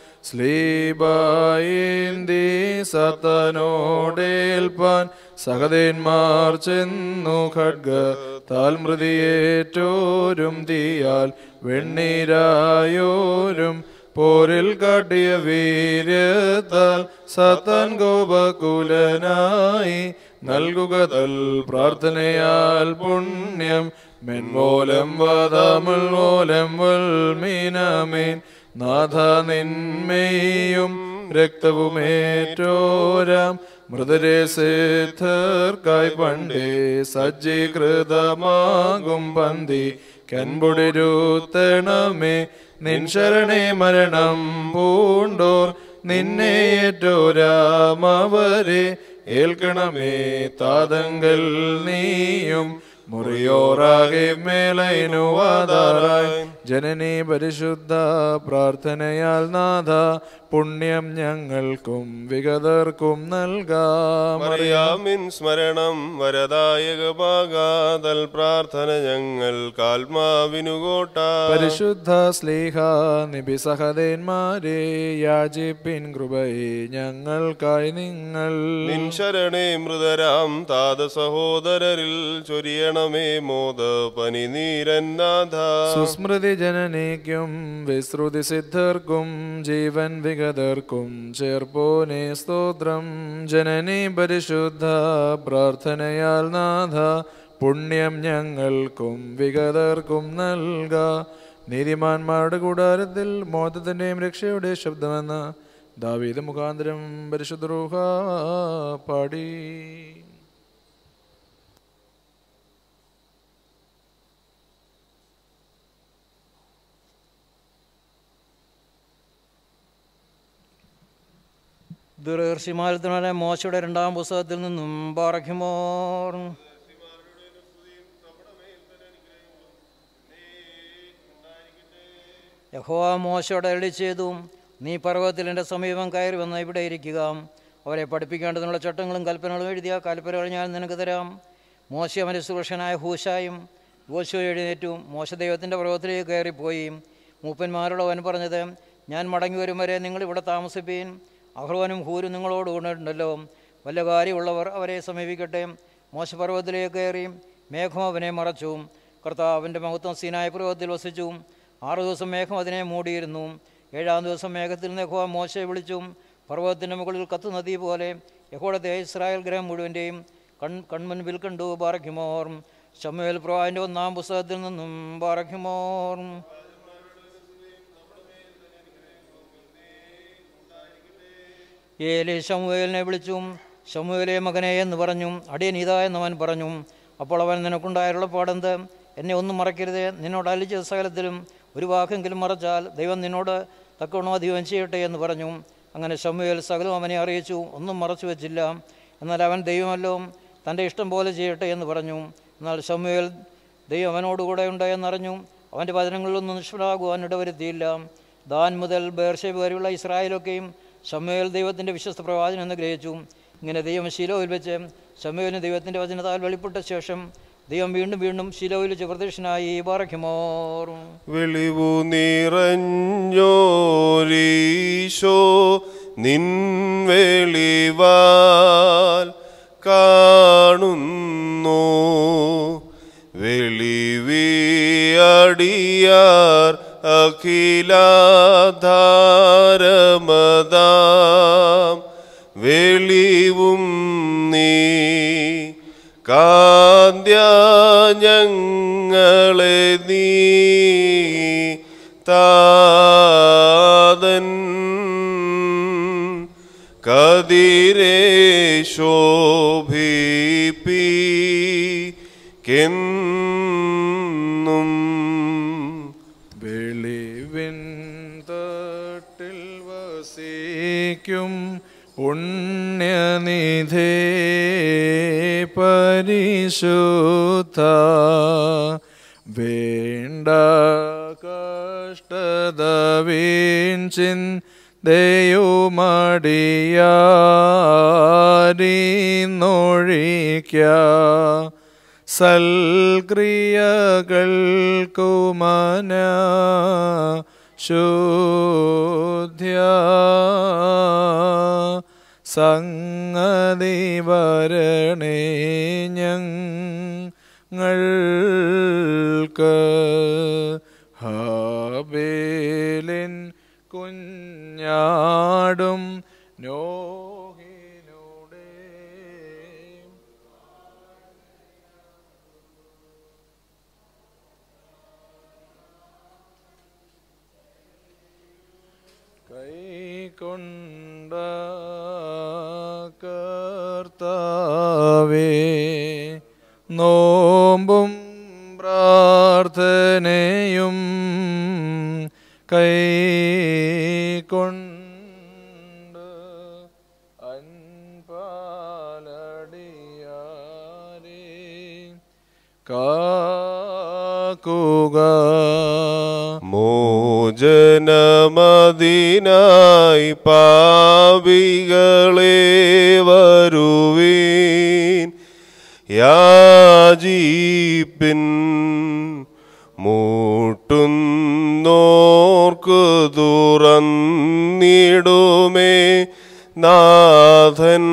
സ്ലീബായിന്തി സത്തനോടേൽപ്പാൻ സഹദേന്മാർ ചെന്നു ഖഡ്ഗ താൽ മൃതിയേറ്റോരും തീയാൽ വെണ്ണീരായോരും പോരിൽ കാട്ടിയ വീര്യത്താൽ സത്താൻ ഗോപകുലനായി നൽകുക തൽ പ്രാർത്ഥനയാൽ പുണ്യം മെൻമൂലം വാദാമുൽ മൂലം വൽമീനമീൻ നാഥ നിന്മയും രക്തവുമേറ്റോരാം മൃതരെ സിദ്ധർക്കായി പണ്ടേ സജ്ജീകൃതമാകും പന്തി കൻപുടിരുത്തണമേ നിൻ ശരണേ മരണം പൂണ്ടോർ നിന്നെ ഏറ്റോരാമവരെ ഏൽക്കണമേ താതങ്കൽ നീയും മുറിയോറാകെ മേലൈനുവാതാറായി ജനനി പരിശുദ്ധ പ്രാർത്ഥനയാൽ നാഥ പുണ്യം ഞങ്ങൾക്കും വിഗതർക്കും നൽകാം മറിയാമിൻ സ്മരണം വരദായകമാകാതൽ പ്രാർത്ഥന ഞങ്ങൾ കാൽമാവിനുകോട്ട പരിശുദ്ധ സ്ലീഹ നിബി സഹദേന്മാരെ യാചിപ്പിൻ കൃപയെ ഞങ്ങൾക്കായി നിങ്ങൾ നിൻ ശരണേ മൃതരാം താത സഹോദരരിൽ ചൊരിയണമേ മോദ പനിനീരന്നാഥ സുസ്മൃതി ജനനിക്കും വിശ്രുതി സിദ്ധർക്കും ജീവൻ വിഗതർക്കും ചേർപ്പോനെ സ്തോത്രം ജനനി പരിശുദ്ധ പ്രാർത്ഥനയാൽ നാഥ പുണ്യം ഞങ്ങൾക്കും വിഗതർക്കും നൽക നീതിമാന്മാരുടെ കൂടാരത്തിൽ മോദത്തിന്റെയും രക്ഷയുടെ ശബ്ദമെന്ന ദാവീദ് മുഖാന്തരം പരിശുദ്ധ റൂഹ പാടി ദുർഹർഷിമാലത്തിനെ മോശയുടെ രണ്ടാം പുസ്തകത്തിൽ നിന്നും പറയ്ക്കുമോർ യഹോവ മോശയോട് അരളി ചെയ്തു നീ പർവ്വതത്തിൽ എൻ്റെ സമീപം കയറി വന്ന് ഇവിടെ ഇരിക്കുക അവരെ പഠിപ്പിക്കേണ്ടതിനുള്ള ചട്ടങ്ങളും കൽപ്പനകളും എഴുതിയ കൽപ്പനകൾ ഞാൻ നിനക്ക് തരാം മോശ അവൻ്റെ സുരക്ഷനായ ഹൂശായും യോശു എഴുന്നേറ്റും മോശ ദൈവത്തിൻ്റെ പർവ്വതത്തിലേക്ക് കയറിപ്പോയി മൂപ്പന്മാരോട് അവൻ പറഞ്ഞത് ഞാൻ മടങ്ങി വരും വരെ നിങ്ങൾ ഇവിടെ താമസിപ്പീൻ അഹ്റോനും ഹൂരും നിങ്ങളോട് കൊണ്ടിട്ടുണ്ടല്ലോ വല്ല കാര്യമുള്ളവർ അവരെ സമീപിക്കട്ടെ മോശപർവ്വതത്തിലേക്ക് കയറി മേഘം അവനെ മറച്ചു കർത്താവിൻ്റെ മഹത്വം സീനായ പർവ്വതത്തിൽ വസിച്ചു ആറു ദിവസം മേഘം അതിനെ മൂടിയിരുന്നു ഏഴാം ദിവസം മേഘത്തിൽ നിന്ന് യഹോവ മോശയെ വിളിച്ചു പർവ്വതത്തിൻ്റെ മുകളിൽ കത്തു നദി പോലെ യഹോടത്തെ ഇസ്രായേൽ ഗ്രഹം മുഴുവൻ്റെയും കൺ കൺമുൻപിൽ കണ്ടു ബാറയ്ക്കുമോർ ശമുവേൽ പ്രവാഹിൻ്റെ ഒന്നാം പുസ്തകത്തിൽ നിന്നും ബാറയ്ക്കുമോർ ഏലി ശമുവേലിനെ വിളിച്ചു ശമുവേലെ മകനെ എന്ന് പറഞ്ഞു അടിയൻ ഇതാ എന്നവൻ പറഞ്ഞു അപ്പോൾ അവൻ നിനക്കുണ്ടായുള്ള പാടെന്ത് എന്നെ ഒന്നും മറക്കരുത് നിന്നോട് അലിച്ച സകലത്തിലും ഒരു വാക്കെങ്കിലും മറച്ചാൽ ദൈവം നിന്നോട് തക്കവണോ അധികം ചെയ്യട്ടെ എന്ന് പറഞ്ഞു അങ്ങനെ ശമുവേൽ സകലം അവനെ അറിയിച്ചു ഒന്നും മറച്ചു വെച്ചില്ല എന്നാൽ അവൻ ദൈവമല്ലോ തൻ്റെ ഇഷ്ടം പോലെ ചെയ്യട്ടെ എന്ന് പറഞ്ഞു എന്നാൽ ശമുവേൽ ദൈവം അവനോടുകൂടെ ഉണ്ടായെന്നറിഞ്ഞു അവൻ്റെ വചനങ്ങളിലൊന്നും നിഷ്ഫലമാകുവാൻ ഇടവരുത്തിയില്ല ദാൻ മുതൽ ബേർഷേബ് വരെയുള്ള ഇസ്രായേലൊക്കെയും ശമുവേൽ ദൈവത്തിൻ്റെ വിശ്വസ്ത പ്രവാചനം എന്ന് ഗ്രഹിച്ചു ഇങ്ങനെ ദൈവം ശീലോയിൽ വെച്ച് ശമുവേലിന് ദൈവത്തിൻ്റെ വചനത്താൽ വെളിപ്പെട്ട ശേഷം ദൈവം വീണ്ടും വീണ്ടും ശീലോയിൽ വെച്ച് പ്രത്യക്ഷനായി പറയ്ക്കുമോർ വെളിവു നിറഞ്ഞോരീശോ നിൻ വെളിവാൽ കാണുന്നു വെളിവിയടിയാർ അഖിലാധാരമതാം വെളിവും നീ കാന്ത്യ ഞങ്ങളെ നീ താതൻ കതിരെ ശോഭിപ്പിക്കെന്നും വെളിവിൻ തട്ടിൽ വസിക്കും പുണ്യനിധേ പരിശുദ്ധ വേണ്ട കഷ്ടത വീഞ്ചിൻ ദയുമടിയാരിന്നൊഴിക്ക സൽക്രിയകൾക്കുമന ശുദ്ധ്യ സംഗതി വരണേ ഞങ്ങൾക്ക് ഹാബേലിൻ കുഞ്ഞാടും നോഹിനുടേ കൈക്കൊണ്ട കർത്താവേ നോമ്പും പ്രാർത്ഥനയും കൈക്കൊണ്ട് അൻപാലടിയാരേ കാക്കുക മോചനമതിനായി പാപികളെ വരുവീൻ യാജീപ്പിൻ മൂട്ടുന്നോർക്കു തുറന്നിടുമേ നാഥൻ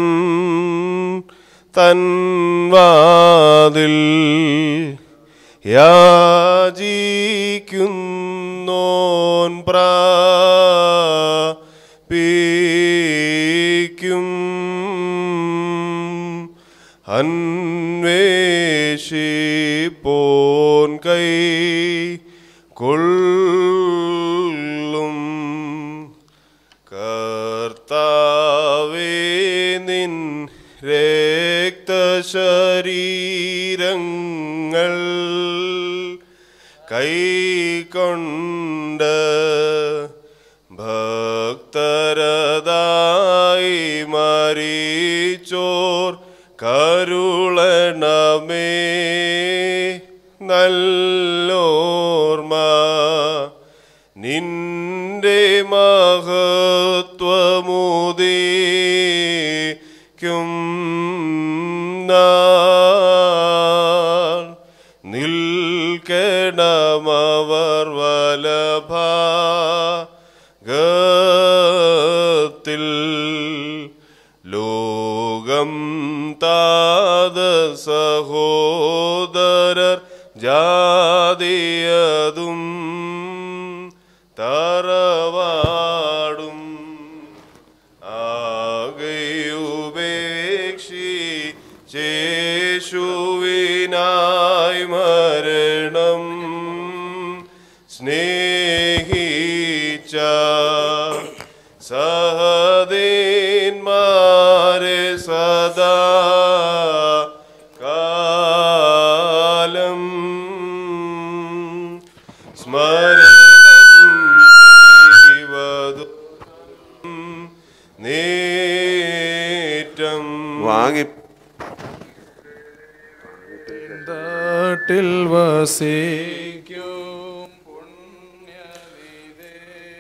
തൻവാതിൽ യാചിക്കുന്നോൻ പ്രാപിക്കും അന്വേഷിപ്പോൻ കൈ കൊള്ളും കർത്താവേ നിൻ രക്തശരീരങ്ങൾ കൈകൊണ്ട് ഭക്തരതായി മരിച്ചോർ കരുളണമേ നല്ലോർമ്മ നിന്റെ മഹത്വമുദീക്കും നാൾ നിൽക്കണമവർ വലഭാഗത്തിൽ ലോകം താത സഹോദരർ ജാതിയതും തറവാടും ആകെയുപേക്ഷി ചേശുവിനായി മരണം സ്നേഹിച്ച സഹദേന്മാരെ സദാ കാലം സ്മരണം ചെയ്വതും നേറ്റം വാങ്ങി തട്ടിൽ വസിക്കും പുണ്യനിധേ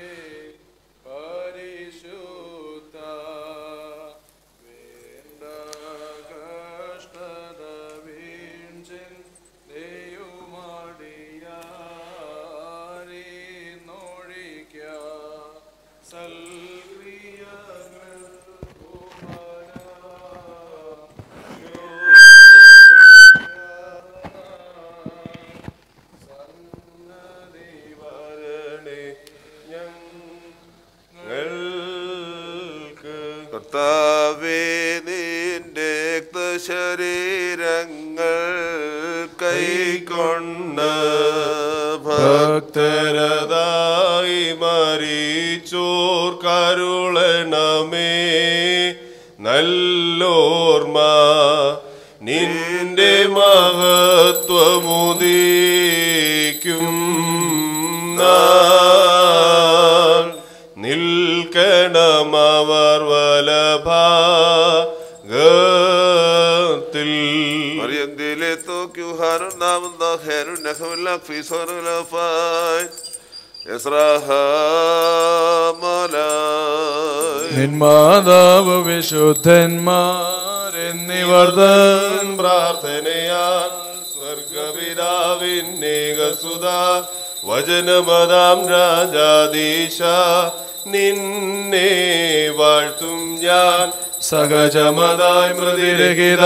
പരിശുദ്ധ വേണ്ട കഷ്ടത വീഞ്ചിൻ ദയുമടിയാരിന്നൊഴിക്ക സൽക്രിയകൾ കുമര ഭക്തരതായി മരിച്ചോർ കരുളണമേ നല്ലോർമ്മ നിന്റെ മഹത്വമുദീക്കും നാൾ നിൽക്കണമവർ വലഭാഗത്തിൽ مريم ديليتو كيو هارون نام دا خير نخم لك في صور الافاي اسراها ملاي നിന്മാതാവ് വിശുദ്ധന്മാരെന്നിവർ തൻ പ്രാർത്ഥനയാൽ സ്വർഗപിതാവിന്നേകസുത വചനമതാം രാജാദീശ നിന്നെ വാഴ്ത്തും ഞാൻ സഹജമതായി മൃതിരഹിത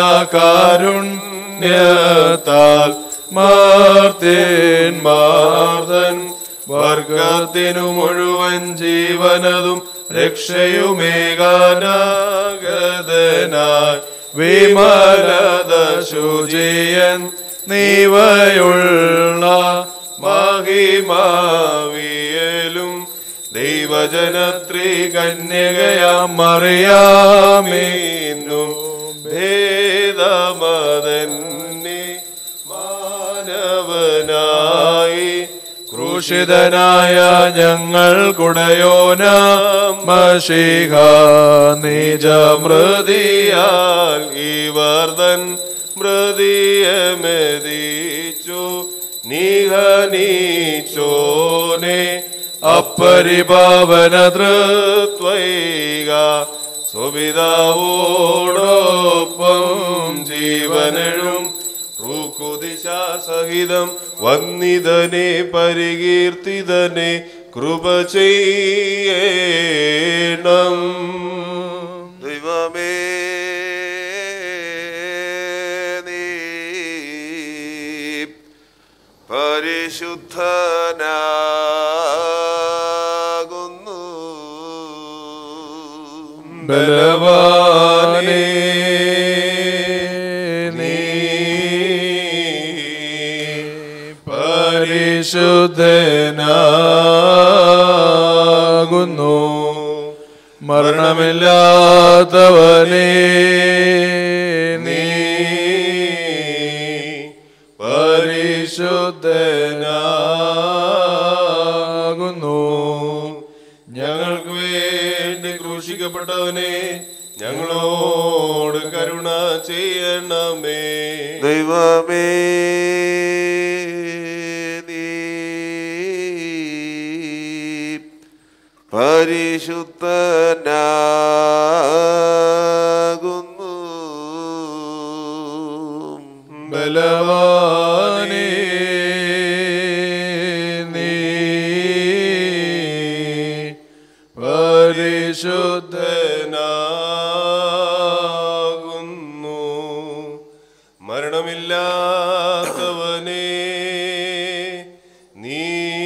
കാരുണ്യത്താൽ മാർത്തേൻ മാർദ്ദൻ വർഗത്തിനു മുഴുവൻ ജീവനതും രക്ഷയുമേകാനാഗതനായി വിമലത ശുചിയൻ നീവയുള്ള മഹിമാവിയലും ദൈവജനത്രി കന്യകയാം മറിയാമീന്നും ഭേദമതന്നെ മാനവനായി ക്രൂശിതനായ ഞങ്ങൾ കുടയോനാം മഷിക നിജമൃതിയാൽ ഇവർതൻ മൃതിയമതിച്ചു നിഹനീച്ചോനെ അപ്പരിപാവന തൃത്വൈക സുപിതാവോടൊപ്പം ജീവനഴും സഹിതം വന്നിതനെ പരികീർത്തിതനെ കൃപ ചെയ്യണം ദൈവമേ നീ പരിശുദ്ധനാകുന്നു ബലവാനേ നീ പരിശുദ്ധനാകുന്നു മരണമില്ലാത്തവനേ നീ പരിശുദ്ധനാകുന്നു ഞങ്ങൾക്ക് വേണ്ടി ക്രൂശിക്കപ്പെട്ടവനെ ഞങ്ങളോട് കരുണ ചെയ്യണമേ ദൈവമേ നീ പരിശുദ്ധനാകുന്നു ബലവാനേ നീ പരിശുദ്ധനാകുന്നു മരണമില്ലാത്തവനെ നീ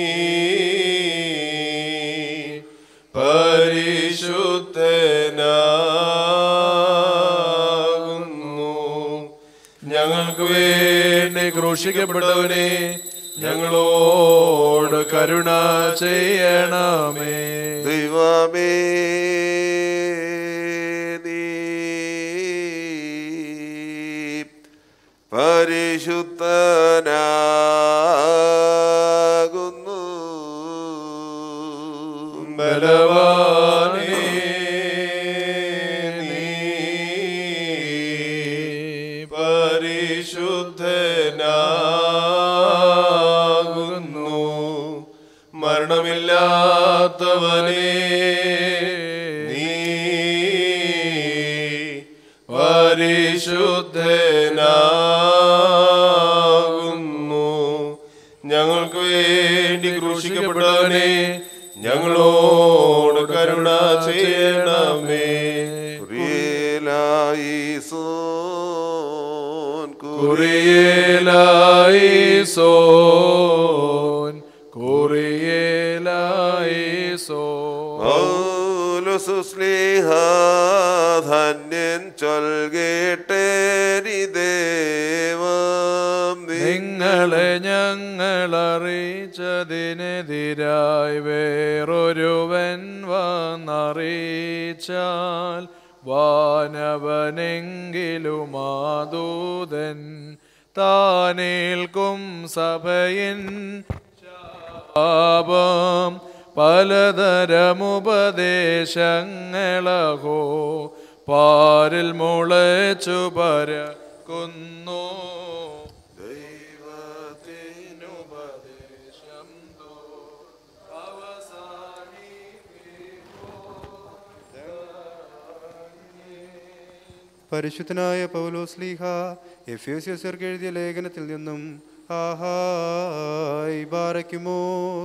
പരിശുദ്ധനാകുന്നു ഞങ്ങൾക്ക് വേണ്ടി ക്രൂശിക്കപ്പെട്ടവനെ ഞങ്ങളോട് കരുണ ചെയ്യണമേ ദൈവമേ നീ പരിശുദ്ധനാകുന്നു ബലവാനേ നീ പരിശുദ്ധനാകുന്നു മരണമില്ലാത്തവനെ നീ പരിശുദ്ധനാകുന്നു ഞങ്ങൾക്ക് വേണ്ടി ക്രൂശിക്കപ്പെട്ടവനെ ഞങ്ങളോട് കരുണ ചെയ്യണമേ കുറിയേലായിസോൻ കുറിയേലായി സോൻ കുറിയേലായി സോൻ പൗലുസുസ്ലിഹ ധന്യൻ ചൊൽകേട്ടേരി ദേവം നിങ്ങളെ ഞങ്ങൾ അറിയിക്കുന്നു അറിയിച്ചതിനെതിരായി വേറൊരുവൻ വന്നറിയിച്ചാൽ വാനവനെങ്കിലും ആദൂതൻ താനേൽക്കും സഭയിൻ പാപം പലതരമുപദേശങ്ങളഹോ പാരിൽ മുളച്ചു പരക്കുന്നു ദൈവത്തിനുപദേശം തോ പരിശുദ്ധനായ പൗലോസ്ലീഹ എഫ്യോസ്യർക്ക് എഴുതിയ ലേഖനത്തിൽ നിന്നും ആഹായ് ബാരയ്ക്കുമോ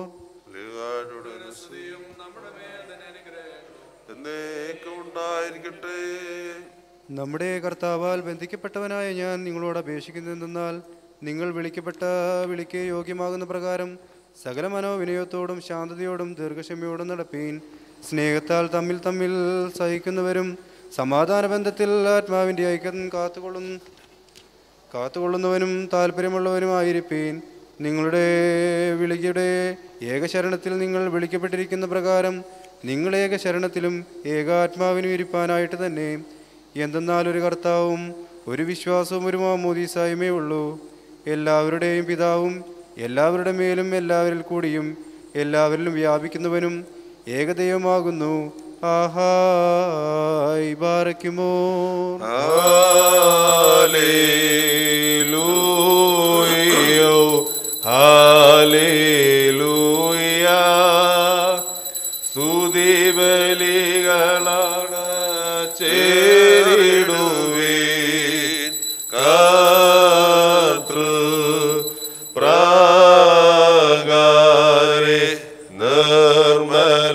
എന്നേക്കും ഉണ്ടായിരിക്കട്ടെ നമ്മുടെ കർത്താവാൽ ബന്ധിക്കപ്പെട്ടവനായ ഞാൻ നിങ്ങളോട് അപേക്ഷിക്കുന്നതെന്നാൽ നിങ്ങൾ വിളിക്കപ്പെട്ട വിളിക്ക് യോഗ്യമാകുന്ന പ്രകാരം സകല മനോവിനയത്തോടും ശാന്തതയോടും ദീർഘക്ഷമയോടും നടപ്പീൻ സ്നേഹത്താൽ തമ്മിൽ തമ്മിൽ സഹിക്കുന്നവരും സമാധാന ബന്ധത്തിൽ ആത്മാവിൻ്റെ ഐക്യം കാത്തുകൊള്ളുന്നു കാത്തുകൊള്ളുന്നവനും താല്പര്യമുള്ളവനുമായിരിപ്പീൻ നിങ്ങളുടെ വിളിയുടെ ഏകശരണത്തിൽ നിങ്ങൾ വിളിക്കപ്പെട്ടിരിക്കുന്ന പ്രകാരം നിങ്ങൾ ഏകശരണത്തിലും ഏകാത്മാവിനും ഇരിപ്പാനായിട്ട് തന്നെ എന്തെന്നാൽ ഒരു കർത്താവും ഒരു വിശ്വാസവും ഒരു മാമോദീസായുമേ ഉള്ളൂ എല്ലാവരുടെയും പിതാവും എല്ലാവരുടെ മേലും എല്ലാവരിൽ കൂടിയും എല്ലാവരിലും വ്യാപിക്കുന്നവനും ഏകദൈവമാകുന്നു ആഹായ് ബാരയ്ക്കുമോ ഹാലേലൂയോ ഹാലേലൂയ സ്തുതിബലികളാണ് ചേരിടുവീൻ കർത്തൃ പ്രാകാരെ നിർമ്മല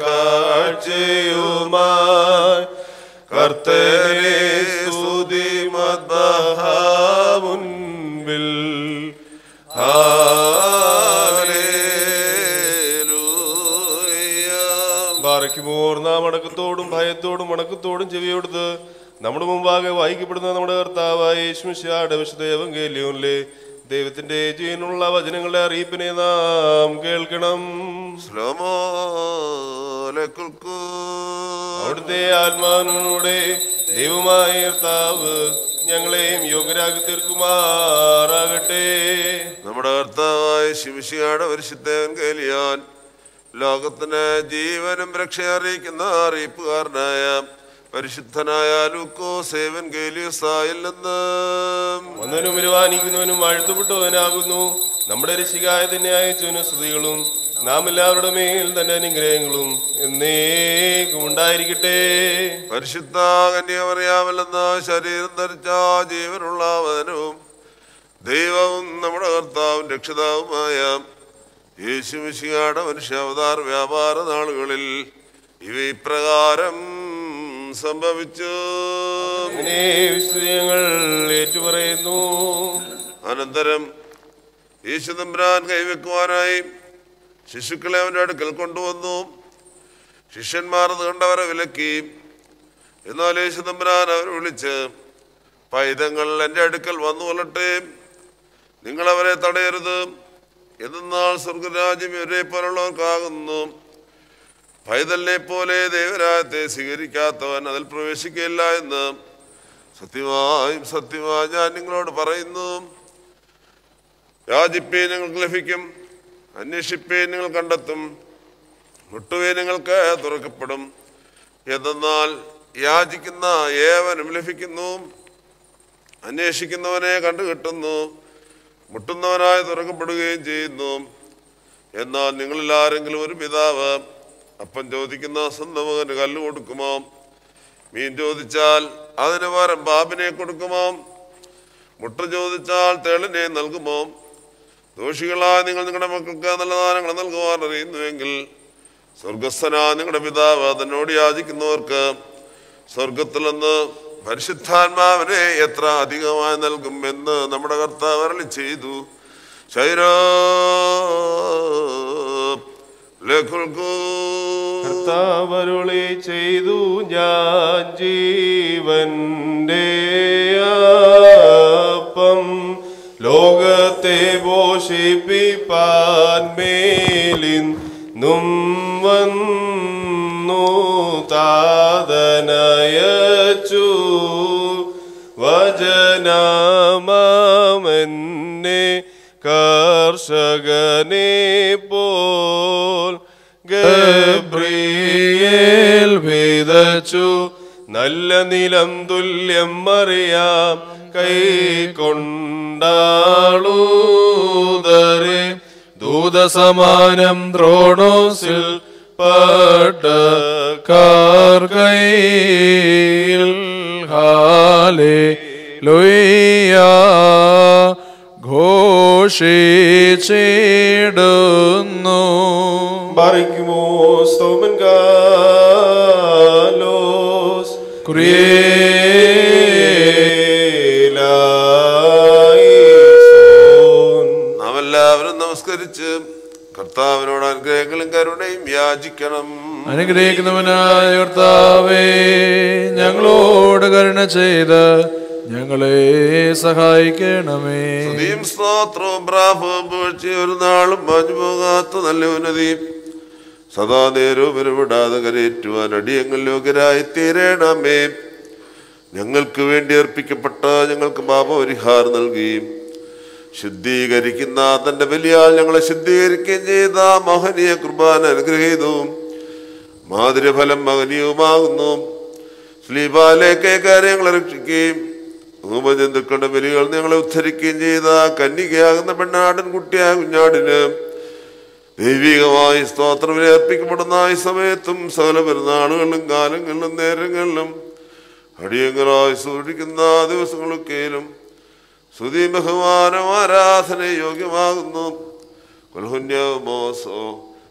കാഴ്ചയുമായി കർത്തനെ സ്തുതി മുൻപിൽ ബാറയ്ക്കുമോർ നാം അടക്കത്തോടും ഭയത്തോടും വണക്കത്തോടും ചെവിയോടുത്ത് നമ്മുടെ മുമ്പാകെ വായിക്കപ്പെടുന്ന നമ്മുടെ കർത്താവായ യേശുമിശിയുടെ വിശുദ്ധ എവങ്കേലിയോനിലെ ദൈവത്തിന്റെ ജീവനുള്ള വചനങ്ങളുടെ അറിയിപ്പിനെ നാം കേൾക്കണം അവിടുത്തെ ആത്മാവിനൂടെ ദൈവമായ കർത്താവ് ഞങ്ങളെയും യോഗ്യരാക്കി തീർക്കുമാറാകട്ടെ നമ്മുടെ കർത്താവായ ശിവശിയുടെ പരിശുദ്ധവൻ കേലിയാൻ ലോകത്തിന് ജീവനും രക്ഷ അറിയിക്കുന്ന അറിയിപ്പുകാരനായ പരിശുദ്ധനായ ലൂക്കോ സേവൻ കേലിയസായിൽ നിന്ന് ഒന്നിനും വരുവാനിക്കുന്നവനും വാഴ്ത്തപ്പെട്ടവനാകുന്നു നമ്മുടെ രക്ഷികായ തന്നെ അയച്ചവന് സ്തുതികളും നാം എല്ലാവരുടെ മേൽ തന്നെ അനുഗ്രഹങ്ങളും എന്നേക്കും ഉണ്ടായിരിക്കട്ടെ പരിശുദ്ധ കന്യമറിയാമല്ലെന്ന ശരീരം ധരിച്ച ജീവനുള്ള വചനവും ദൈവവും നമ്മുടെ കർത്താവും രക്ഷിതാവുമായ യേശുമിശിയുടെ മനുഷ്യാവതാർ വ്യാപാര നാളുകളിൽ ഇവ ഇപ്രകാരം സംഭവിച്ചു അങ്ങനെ വിശുദ്ധങ്ങൾ ഏറ്റുപറയുന്നു അനന്തരം യേശു തമ്പുരാൻ കൈവെക്കുവാനായി ശിശുക്കളെ അവൻ്റെ അടുക്കൽ കൊണ്ടുവന്നു ശിഷ്യന്മാർ അത് കണ്ടവരെ വിലക്കി എന്നാൽ യേശു തമ്പുരാൻ അവരെ വിളിച്ച് പൈതങ്ങൾ എൻ്റെ അടുക്കൽ വന്നു കൊള്ളട്ടെ നിങ്ങളവരെ തടയരുത് എന്നാൽ സ്വർഗരാജ്യം ഇവരെ പോലുള്ളവർക്കാകുന്നു പൈതലിനെ പോലെ ദൈവരാജ്യത്തെ സ്വീകരിക്കാത്തവൻ അതിൽ പ്രവേശിക്കില്ല എന്ന് സത്യമായും സത്യമായി ഞാൻ നിങ്ങളോട് പറയുന്നു യാചിപ്പേ നിങ്ങൾക്ക് ലഭിക്കും അന്വേഷിപ്പേ നിങ്ങൾ കണ്ടെത്തും മുട്ടുവേ നിങ്ങൾക്ക് തുറക്കപ്പെടും എന്തെന്നാൽ യാചിക്കുന്ന ഏവനും ലഭിക്കുന്നു അന്വേഷിക്കുന്നവനെ കണ്ടുകിട്ടുന്നു മുട്ടുന്നവനായി തുറക്കപ്പെടുകയും ചെയ്യുന്നു എന്നാൽ നിങ്ങളിൽ ആരെങ്കിലും ഒരു പിതാവ് അപ്പം ചോദിക്കുന്ന സ്വന്തം മകന് കല്ല് കൊടുക്കുമോ മീൻ ചോദിച്ചാൽ അതിന് പകരം പാമ്പിനെ കൊടുക്കുമോ മുട്ട ചോദിച്ചാൽ തേളിനെ നൽകുമോ ദോഷികളായ നിങ്ങൾ നിങ്ങളുടെ മക്കൾക്ക് നല്ല ദാനങ്ങൾ നൽകുവാൻ അറിയുന്നുവെങ്കിൽ സ്വർഗസ്ഥനാ നിങ്ങളുടെ പിതാവ് തന്നോട് യാചിക്കുന്നവർക്ക് സ്വർഗത്തിൽ നിന്ന് പരിശുദ്ധാത്മാവിനെ എത്ര അധികമായി നൽകും എന്ന് നമ്മുടെ കർത്താവ് അരളി ചെയ്തു ശൈരോ ലഘുൽക്കൂ കർത്താവരുളി ചെയ്തു ഞാൻ ജീവന്റെ അപ്പം ലോകത്തെ പോഷിപ്പിപ്പാൻ മേലിന്നും വന്നു താതനയച്ചു വചനമെന്നെ കർഷകനെ പോൽ ഗബ്രിയേൽ വിതച്ചു നല്ല നിലം തുല്യം അറിയാം കൈ കൊണ്ടാളൂതരെ ദൂതസമാനം ദ്രോണോസിൽ പട്ട കാർഗയിൽ ഹാലേ ലൊയ്യ ഘോഷിച്ചിടുന്നു Barikimo stomen galos Kurielaison. നാം എല്ലാവരും നമസ്കരിച്ച് കർത്താവിനോട് അനുഗ്രഹങ്ങളും കരുണയും യാചിക്കണം അനുഗ്രഹിക്കുന്നവനായ കർത്താവേ ഞങ്ങളോട് കരുണ ചെയ്ത് ഞങ്ങളെ സഹായിക്കണമേ സ്തുതിയും സ്തോത്രവും പ്രാഭവും പുകഴ്ചയും ഒരു നാളും മാഞ്ഞു പോകാത്ത നല്ല ഉന്നതി സദാ നേരവും ഇരവിടാതെ കരയേറ്റുവാൻ അടിയങ്ങൾ യോഗ്യരായി തീരണമേ ഞങ്ങൾക്ക് വേണ്ടി അർപ്പിക്കപ്പെട്ട ഞങ്ങൾക്ക് പാപപരിഹാരം നൽകുകയും ശുദ്ധീകരിക്കുന്ന തന്റെ ബലിയാൽ ഞങ്ങളെ ശുദ്ധീകരിക്കുകയും ചെയ്ത മഹനീയ കുർബാന അനുഗ്രഹീതവും മാതിരഫലം മഹനീയവുമാകുന്നു സ്ലീപാലേക്ക് കാര്യങ്ങളെ രക്ഷിക്കുകയും ധൂമജന്തുക്കളുടെ ബലികൾ ഞങ്ങളെ ഉദ്ധരിക്കുകയും ചെയ്ത കന്യകയാകുന്ന പെണ്ണാടൻ കുട്ടിയായ കുഞ്ഞാടിന് ദൈവികമായി സ്തോത്രം അർപ്പിക്കപ്പെടുന്ന ഈ സമയത്തും സകല പെരുന്നാളുകളിലും കാലങ്ങളിലും നേരങ്ങളിലും അടിയങ്ങളായി സൂക്ഷിക്കുന്ന ദിവസങ്ങളൊക്കെയിലും സ്തുതി ബഹുമാനം ആരാധന യോഗ്യമാകുന്നു കൊൽഹുന്യമോസോ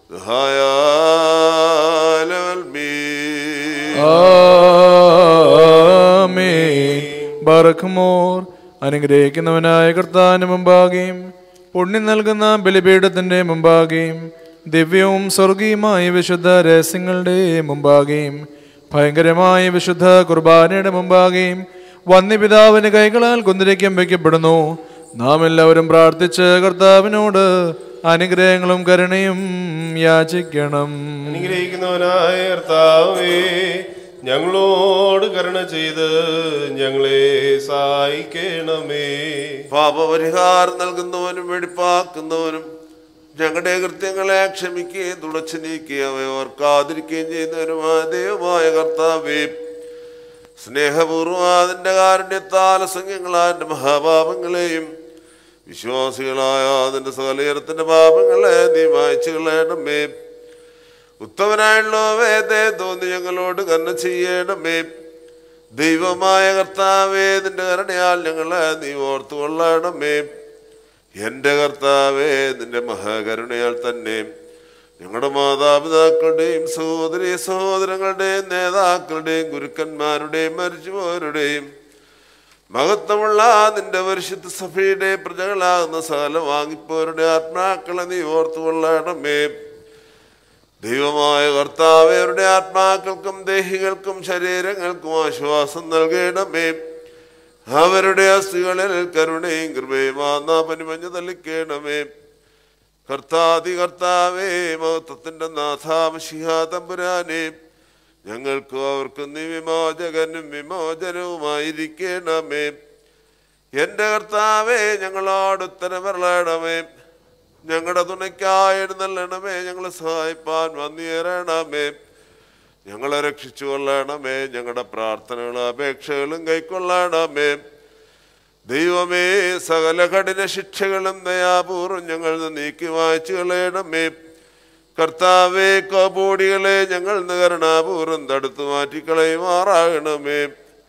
ആമേൻ ബറഖ്മോർ അനുഗ്രഹിക്കുന്നവനായ കർത്താവിന് മുമ്പാകെയും പുണ്യം നൽകുന്ന ബലിപീഠത്തിന്റെ മുമ്പാകെയും ദിവ്യവും സ്വർഗീയമായ വിശുദ്ധ രഹസ്യങ്ങളുടെ മുമ്പാകെയും ഭയങ്കരമായ വിശുദ്ധ കുർബാനയുടെ മുമ്പാകെയും വന്യപിതാവിന് കൈകളാൽ കുന്തിരിക്കം വയ്ക്കപ്പെടുന്നു നാം എല്ലാവരും പ്രാർത്ഥിച്ച് കർത്താവിനോട് അനുഗ്രഹങ്ങളും കരുണയും യാചിക്കണം അനുഗ്രഹിക്കുന്നവനായ കർത്താവേ ഞങ്ങളോട് കരുണ ചെയ്ത് ഞങ്ങളെ സഹായിക്കണമേ പാപപരിഹാരം നൽകുന്നവനും വെടിപ്പാക്കുന്നവനും ഞങ്ങളുടെ കൃത്യങ്ങളെ ക്ഷമിക്കുകയും തുടച്ചു നീക്കുകയും അവയെ ഓർക്കാതിരിക്കുകയും ചെയ്യുന്നവനുമായ ദൈവമായ കർത്താവേ സ്നേഹപൂർവ്വം അതിൻ്റെ കാരുണ്യത്താൽ അസംഖ്യങ്ങളായ എൻ്റെ മഹാപാപങ്ങളെയും വിശ്വാസികളായ അതിൻ്റെ സകലയനത്തിൻ്റെ പാപങ്ങളെ നീ വായിച്ചു കളയണമേ ഉത്തമനായുള്ളവേ ദേ തോന്നി ഞങ്ങളോട് കരുണ ചെയ്യണമേ ദൈവമായ കർത്താവേ നിന്റെ കരുണയാൽ ഞങ്ങളെ നീ ഓർത്തു കൊള്ളണമേ എൻ്റെ കർത്താവേ നിന്റെ മഹാകരുണയാൽ തന്നെ ഞങ്ങളുടെ മാതാപിതാക്കളുടെയും സഹോദരി സഹോദരങ്ങളുടെയും നേതാക്കളുടെയും ഗുരുക്കന്മാരുടെയും മരിച്ചുപോരുടെയും മഹത്വമുള്ള നിന്റെ പരിശുദ്ധ സഭയുടെ പ്രജകളാകുന്ന സകല വാങ്ങിപ്പോരുടെ ആത്മാക്കളെ നീ ഓർത്തു കൊള്ളണമേ ദൈവമായ കർത്താവ് അവരുടെ ആത്മാക്കൾക്കും ദേഹികൾക്കും ശരീരങ്ങൾക്കും ആശ്വാസം നൽകണമേ അവരുടെ അസ്ഥികളിൽ കരുണയും കൃപയും ആന്നാ പനിമഞ്ഞ് തള്ളിക്കണമേ കർത്താതി കർത്താവേ മഹത്വത്തിന്റെ നാഥാമശിഹാതമ്പുരാനെ ഞങ്ങൾക്കും അവർക്കും നീ വിമോചകനും വിമോചനവുമായിരിക്കണമേ എൻ്റെ കർത്താവേ ഞങ്ങളോട് ഉത്തരമരളണമേ ഞങ്ങളുടെ തുണയ്ക്കായി എഴുന്നള്ളണമേ ഞങ്ങളെ സഹായിപ്പാൻ വന്നേറണമേ ഞങ്ങളെ രക്ഷിച്ചു കൊള്ളണമേ ഞങ്ങളുടെ പ്രാർത്ഥനകളും അപേക്ഷകളും കൈക്കൊള്ളണമേ ദൈവമേ സകല കഠിന ശിക്ഷകളും ദയാപൂർവം ഞങ്ങൾ നീക്കി വായിച്ചു കളയണമേ കർത്താവേ കോപോടികളെ ഞങ്ങൾ കരുണാപൂർവം തടുത്തു മാറ്റിക്കളയുമാറാകണമേ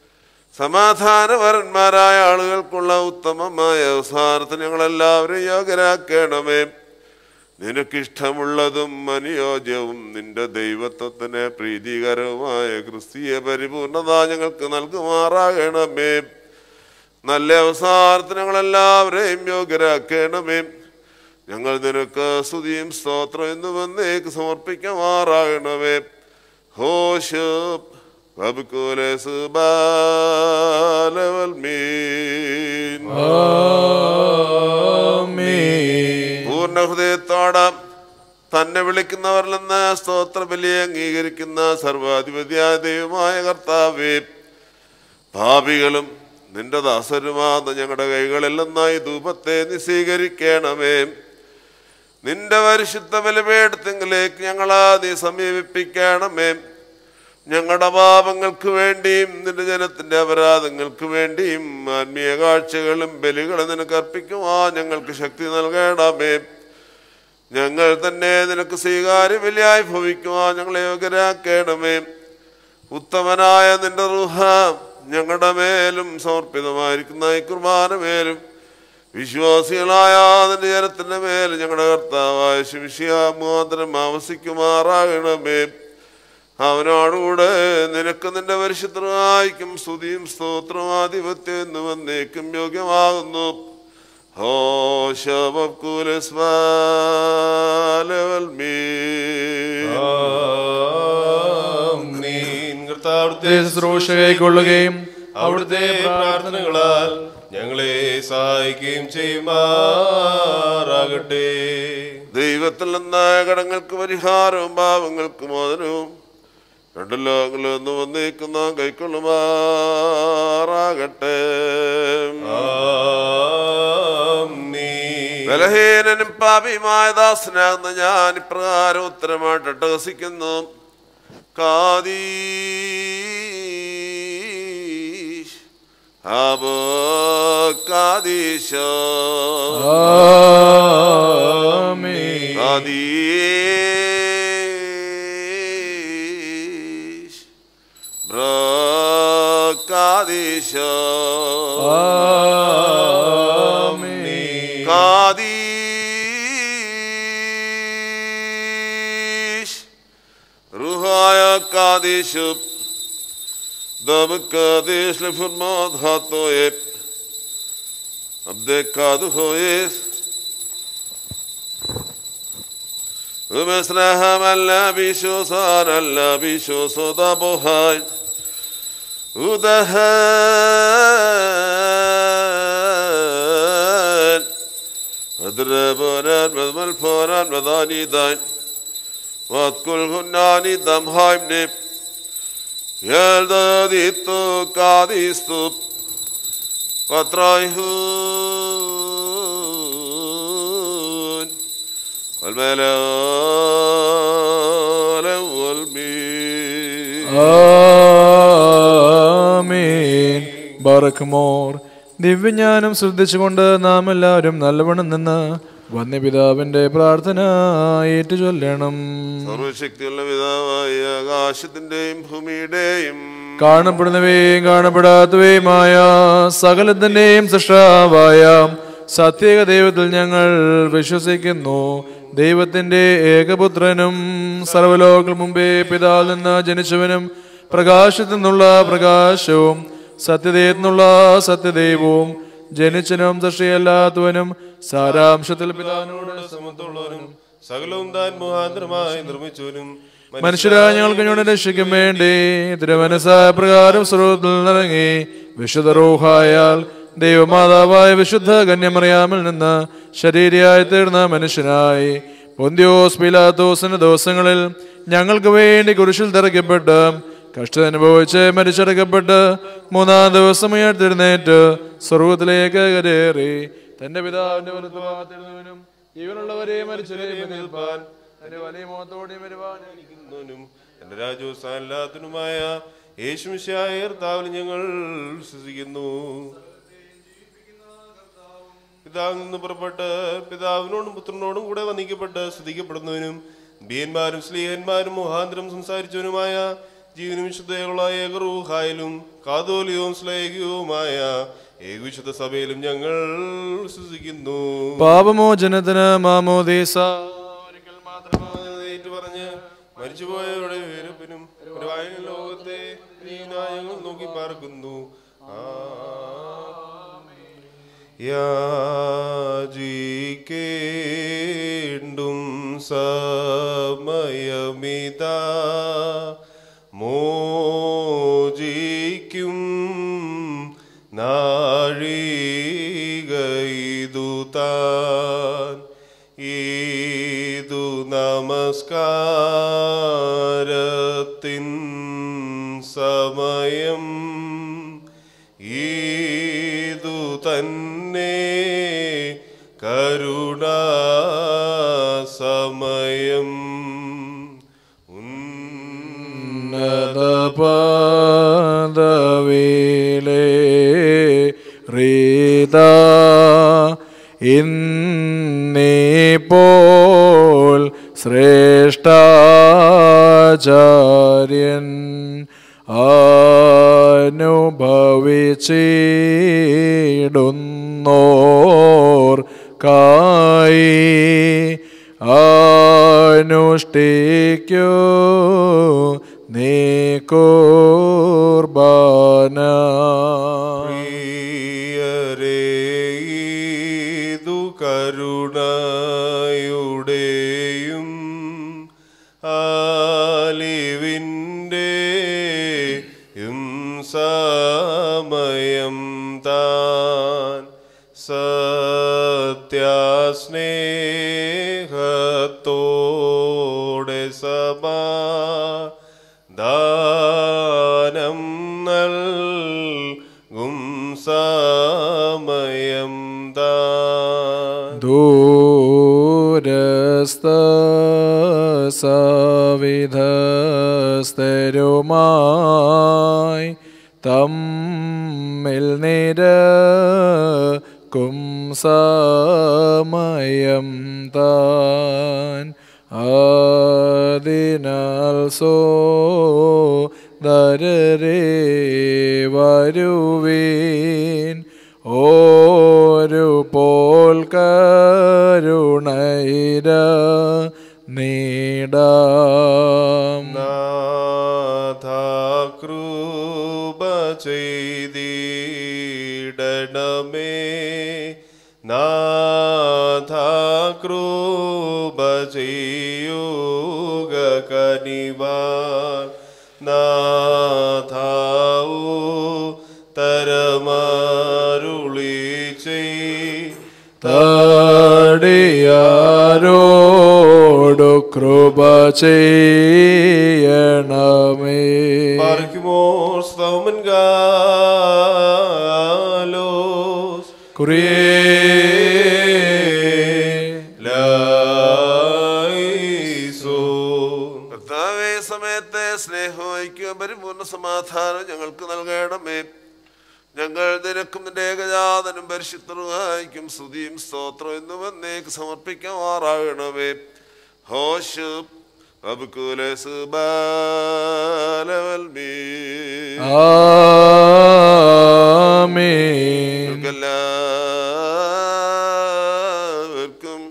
സമാധാനപരന്മാരായ ആളുകൾക്കുള്ള ഉത്തമമായ അവസാനത്തിന് ഞങ്ങളെല്ലാവരും യോഗ്യരാക്കണമേ നിനക്കിഷ്ടമുള്ളതും അനുയോജ്യവും നിന്റെ ദൈവത്വത്തിന് പ്രീതികരവുമായ ക്രിസ്തീയ പരിപൂർണത ഞങ്ങൾക്ക് നൽകുമാറാകണമേ നല്ല അവസാനത്തിന് ഞങ്ങളെല്ലാവരെയും യോഗ്യരാക്കണമേ ഞങ്ങൾ നിനക്ക് സ്തുതിയും സ്തോത്രം എന്ന് വന്നേക്ക് സമർപ്പിക്കുമാറാകണമേ ഹോഷ് വബുക്കുലെ സുബാലവൽ മീൻ ആമേൻ പൂർണ്ണ പൂർണ്ണ ഹൃദയത്തോട് തന്നെ വിളിക്കുന്നവരിൽ നിന്ന് സ്തോത്ര ബലി അംഗീകരിക്കുന്ന സർവാധിപതിയായ ദൈവമായ കർത്താവേ ഭാവികളും നിന്റെ ദാസരുമാകുന്ന ഞങ്ങളുടെ കൈകളിൽ നിന്നായി ധൂപത്തെ നീ സ്വീകരിക്കണമേ നിന്റെ പരിശുദ്ധ ബലപീഠത്തിങ്കിലേക്ക് ഞങ്ങളാ നീ സമീപിപ്പിക്കണമേ ഞങ്ങളുടെ പാപങ്ങൾക്ക് വേണ്ടിയും നിന്റെ ജനത്തിന്റെ അപരാധങ്ങൾക്ക് വേണ്ടിയും ആത്മീയ കാഴ്ചകളും ബലികളും നിനക്ക് അർപ്പിക്കുവാൻ ഞങ്ങൾക്ക് ശക്തി നൽകണമേ ഞങ്ങൾ തന്നെ നിനക്ക് സ്വീകാര്യ ബലിയായി ഭവിക്കുവാൻ ഞങ്ങളെ യോഗ്യരാക്കണമേ ഉത്തമനായ നിന്റെ റുഹ ഞങ്ങളുടെ മേലും സമർപ്പിതമായിരിക്കുന്ന ഈ കുർബാന മേലും വിശ്വാസികളായ നിന്റെ ജനത്തിന്റെ മേൽ ഞങ്ങളുടെ കർത്താവായ ശിംഷിയ മുഖാന്തരം ആവസിക്കുമാറാകണമേ അവനോടുകൂടെ നിനക്ക് നിന്റെ പരിശുദ്ധമായിക്കും സ്തുതിയും സ്തോത്രവും ആധിപത്യം എന്ന് വന്നേക്കും യോഗ്യമാകുന്നു ഹോ ശവക്കുലസ്വാലവൽ മീ ആമീൻ. കർത്താവിടുത്തെ ശുശ്രൂഷ കൈക്കൊള്ളുകയും അവിടുത്തെ പ്രാർത്ഥനകളാൽ ഞങ്ങളെ സഹായിക്കുകയും ചെയ്യുമാറാകട്ടെ ദൈവത്തിൽ നിന്നായ കടങ്ങൾക്ക് പരിഹാരവും പാവങ്ങൾക്ക് മോചനവും രണ്ടു ലോകങ്ങളിൽ നിന്ന് വന്നേക്കുന്ന കൈക്കൊള്ളുമാറാകട്ടെ ആമീൻ. ബലഹീനനും പാപിയുമായ ദാസനാകുന്ന ഞാൻ ഇപ്രകാരം ഉത്തരമായിട്ട് അട്ടഹസിക്കുന്നു കാദീഷ് അബോ കാദീശോ ആമേൻ കാദീഷ് ബ്രോ കാദീശോ ആമേൻ കാദീഷ് റുഹായ കാദീഷ് ദം കാദീഷ് ലഫർമാത് ഹാത്തോയെ അബ്ദെ കാദ് ഹോയേസ് ومسرهم اللابيشو صار اللابيشو صدا بوهاي ودهان ودربونان وذمل فوران وذاني داين واتكل هناني دم هايم نيب يلداديتو قاديستو قطرايهون والملال والمين ആമേൻ ബറക്മോർ ദിവ്യജ്ഞാനം ശ്രദ്ധിച്ചുകൊണ്ട് നാം എല്ലാവരും നല്ലവണ്ണം നിന്ന് വന്യപിതാവിന്റെ പ്രാർത്ഥന ഏറ്റുചൊല്ലണം സർവശക്തിയുള്ള പിതാവായ ആകാശത്തിന്റെയും ഭൂമിയുടെയും കാണപ്പെടുന്നവയും കാണപ്പെടാത്തവയുമായ സകലത്തിന്റെയും സൃഷ്ടാവായ സത്യേക ദൈവത്തിൽ ഞങ്ങൾ വിശ്വസിക്കുന്നു ദൈവത്തിന്റെ ഏകപുത്രനും സർവലോക മുമ്പേ പിതാവിൽ നിന്ന് ജനിച്ചവനും പ്രകാശത്തിൽ നിന്നുള്ള പ്രകാശവും സത്യതയിൽ നിന്നുള്ള സത്യദൈവവും ജനിച്ചനും സൃഷ്ടിയല്ലാത്തവനും സാരാംശത്തിൽ പിതാവിനോട് സമത്തുള്ളവനും സകലവും താൻ മുഖാന്തരമായി നിർമ്മിച്ചവനും മനുഷ്യരായ ഞങ്ങൾക്ക് ഞങ്ങളുടെ രക്ഷിക്കും വേണ്ടി തിരുമനസായ പ്രകാരം സ്രോതത്തിൽ നിറങ്ങി വിശുദ്ധ റൂഹായാൽ ദൈവമാതാവായ വിശുദ്ധ കന്യമറിയാമിൽ നിന്ന് ശരീരയായി തീർന്ന മനുഷ്യനായി പൊന്തിയോസ് പിലാത്തോസിന്റെ ദിവസങ്ങളിൽ ഞങ്ങൾക്ക് വേണ്ടി കുരിശിൽ തിറക്കപ്പെട്ട് കഷ്ടത അനുഭവിച്ച് മരിച്ചടക്കപ്പെട്ട് മൂന്നാം ദിവസം ഉയർത്തെഴുന്നേറ്റ് സ്വർഗത്തിലേക്ക് കരേറി തന്റെ പിതാവിന്റെ വലത്തുഭാഗത്തിരുന്നവനും ജീവനുള്ളവരെ മരിച്ചവരെയും നിൽപ്പാൻ തന്റെ വലിയ മോത്തോടെ വരുവാൻ ും എന്റെ രാജോസ്ഥാനല്ലാത്തനുമായ യേശുമിശായ കർത്താവിൽ ഞങ്ങൾ വിശ്വസിക്കുന്നു പിതാവിൽ നിന്ന് പുറപ്പെട്ട് പിതാവിനോടും പുത്രനോടും കൂടെ വന്ദിക്കപ്പെട്ട് സ്തുതിക്കപ്പെടുന്നവനും ബിയന്മാരും സ്ലീഹന്മാരും മുഹാന്തരം സംസാരിച്ചവനുമായ ജീവനും വിശുദ്ധയുള്ള ഏകറൂഹായാലും കാതോലിയവും സ്ലേഹികവുമായ ഏകവിശുദ്ധ സഭയിലും ഞങ്ങൾ വിശ്വസിക്കുന്നു പാപമോചനത്തിന് മാമോദീസ ഒരിക്കൽ മാത്രം ഏറ്റു പറഞ്ഞ് മരിച്ചുപോയവരുടെ വിവരപ്പിനും ഒരുവായ ലോകത്തെ നീ ന്യായങ്ങൾ നോക്കി പാർക്കുന്നു യാചിക്കേണ്ടും സമയമിതാ മോചിക്കും നാഴികയിതു താൻ ഈ നമസ്കാരത്തിൻ സമയം ഈതു തന്നെ കരുണാ സമയം ഉന്നതപദവിയിലെ റീത ഇന്നീപ്പോൾ ശ്രേഷ്ഠാചാര്യൻ അനുഭവിച്ചിടുന്നോർ കായി അനുഷ്ഠിക്കൂ നീ കുർബാന പ്രിയരേതു കരുണയുടെയും ആലിവിൻ്റെയും സമയം താൻ സത്യാസ്നേഹത്തോടെ സമാ ദാനം നൽകും സമയം താൻ ദൂരസ്ഥ സവിധസ്ഥരുമായി തമ്മിൽ നിരക്കും സമയം താൻ അതിനാൽ സോ ദരരേ വരുവീൻ ഒരു പോൽ കരുണൈര നീടാം നാഥാകൃപ ചെയ്തിടണമേ നാഥാകൃപ ചെയ്യുക കനിവാൻ നാഥാവു തരമരുളി ചെയ് തടിയാരോടു കൃപ ചെയ്യണമേ Barkimos thaumen galos Laiso കർത്താവേ സമയത്തെ സ്നേഹവും ഐക്യവും പരിപൂർണ്ണ സമാധാനം ഞങ്ങൾക്ക് നൽകണമേ ഞങ്ങൾ നിനക്കും നിന്റെ ഏകജാതനും പരിശുദ്ധറുമായിക്കും സ്തുതിയും സ്തോത്രം എന്നും എന്നേക്ക് സമർപ്പിക്കുമാറാകണമേ ഹോഷ് അബുക്കുലെ സുബാലവൽമീ ആമേൻ എല്ലാവർക്കും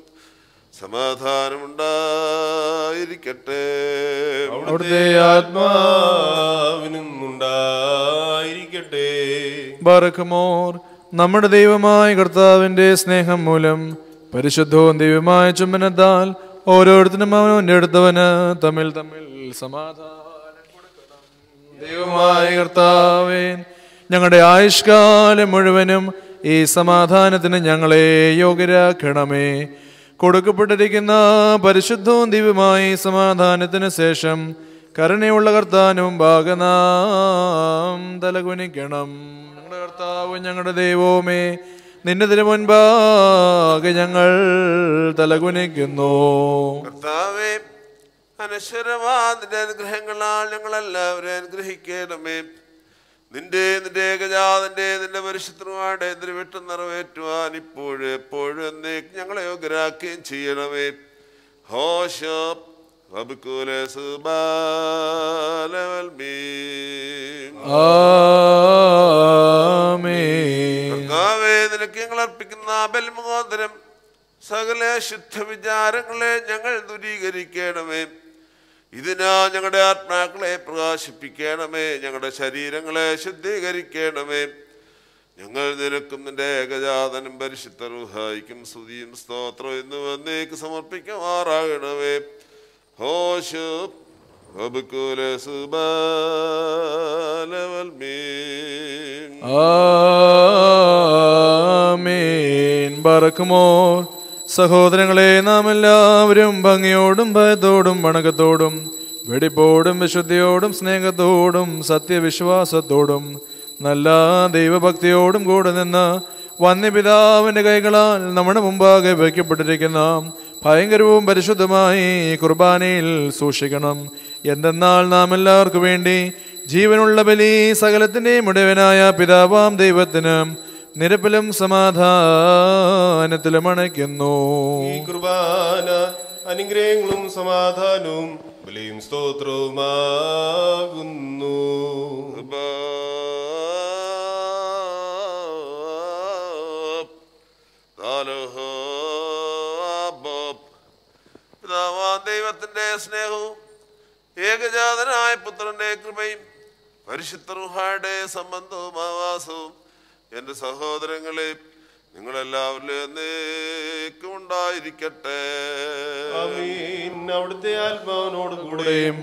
സമാധാനമുണ്ടായിരിക്കട്ടെ അവിടുത്തെ ആത്മാ ആത്മാവിനും ഉണ്ടായിരിക്കട്ടെ ബറക്കുമോർ നമ്മുടെ ദൈവമായ കർത്താവിന്റെ സ്നേഹം മൂലം പരിശുദ്ധവും ദൈവമായ ചുംബനത്താൽ ഓരോരുത്തരും അവനവന്റെ അടുത്തവന് തമ്മിൽ തമ്മിൽ സമാധാനം കൊടുക്കണം ദൈവമായ കർത്താവേ ഞങ്ങളുടെ ആയുഷ്കാലം മുഴുവനും ഈ സമാധാനത്തിന് ഞങ്ങളെ യോഗ്യരാക്കണമേ കൊടുക്കപ്പെട്ടിരിക്കുന്ന പരിശുദ്ധവും ദിവ്യമായ ഈ സമാധാനത്തിന് ശേഷം കരുണയുള്ള കർത്താനും ഭാഗനാം തലകുനിക്കണം ഞങ്ങളുടെ കർത്താവ് ഞങ്ങളുടെ ദൈവവുമേ നിന്റെ തിരു മുൻപാകെ ഞങ്ങൾ തലകുനിക്കുന്നു കർത്താവേ അനശ്വരമാതിന്റെ അനുഗ്രഹങ്ങളാൽ ഞങ്ങളെല്ലാവരും അനുഗ്രഹിക്കണമേ നിന്റെ നിന്റെ ഏകജാതന്റെ നിന്റെ പരിശുദ്ധമായുടെ എന്തിനു വിട്ടു നിറവേറ്റുവാൻ ഇപ്പോഴും എപ്പോഴും എന്നേക്ക് ഞങ്ങളെ യോഗ്യരാക്കുകയും ചെയ്യണമേ ഹോഷപ്പ് വബുക്കുലെ സുബാലവൽമീ ആമേൻ കർത്താവേ നിനക്ക് ഞങ്ങൾ അർപ്പിക്കുന്ന ബലിമുഖാന്തരം സകല ശുദ്ധ വിചാരങ്ങളെ ഞങ്ങൾ ദൂരീകരിക്കണമേ ഇതിനാ ഞങ്ങളുടെ ആത്മാക്കളെ പ്രകാശിപ്പിക്കണമേ ഞങ്ങളുടെ ശരീരങ്ങളെ ശുദ്ധീകരിക്കണമേ ഞങ്ങൾ നിനക്കും നിന്റെ ഏകജാതനും പരിശുദ്ധ റുഹായിക്കും സ്തുതിയും സ്തോത്രം എന്ന് വന്നേക്ക് സമർപ്പിക്കുമാറാകണമേ ഹോശ് വബുക്കുലെ സുബാലവൽമീൻ ആമേൻ ബറക്കുമോർ സഹോദരങ്ങളെ നാം എല്ലാവരും ഭംഗിയോടും ഭയത്തോടും വണക്കത്തോടും വെടിപ്പോടും വിശുദ്ധിയോടും സ്നേഹത്തോടും സത്യവിശ്വാസത്തോടും നല്ല ദൈവഭക്തിയോടും കൂടെ നിന്ന് വന്യപിതാവിൻ്റെ കൈകളാൽ നമ്മുടെ മുമ്പാകെ വയ്ക്കപ്പെട്ടിരിക്കുന്ന ഭയങ്കരവും പരിശുദ്ധമായി ഈ കുർബാനയിൽ സൂക്ഷിക്കണം എന്തെന്നാൽ നാം എല്ലാവർക്കും വേണ്ടി ജീവനുള്ള ബലി സകലത്തിൻ്റെയും ഉടയവനായ പിതാവാം ദൈവത്തിന് നിരപ്പിലും സമാധാനത്തിലും അണയ്ക്കുന്നു ഈ കുർബാന അനുഗ്രഹങ്ങളും സമാധാനവും ബലിയും സ്തോത്രവുമാകുന്നു പിതാവാം ദൈവത്തിന്റെ സ്നേഹവും ഏകജാതനായ പുത്രന്റെ കൃപയും പരിശുദ്ധ റുഹായുടെ സംബന്ധവും ആവാസവും എൻ്റെ സഹോദരങ്ങളെ നിങ്ങളെല്ലാവരിലും എന്നേക്കും ഉണ്ടായിരിക്കട്ടെ ആമീൻ അവിടുത്തെ ആത്മാവിനോട് കൂടെ കൂടെയും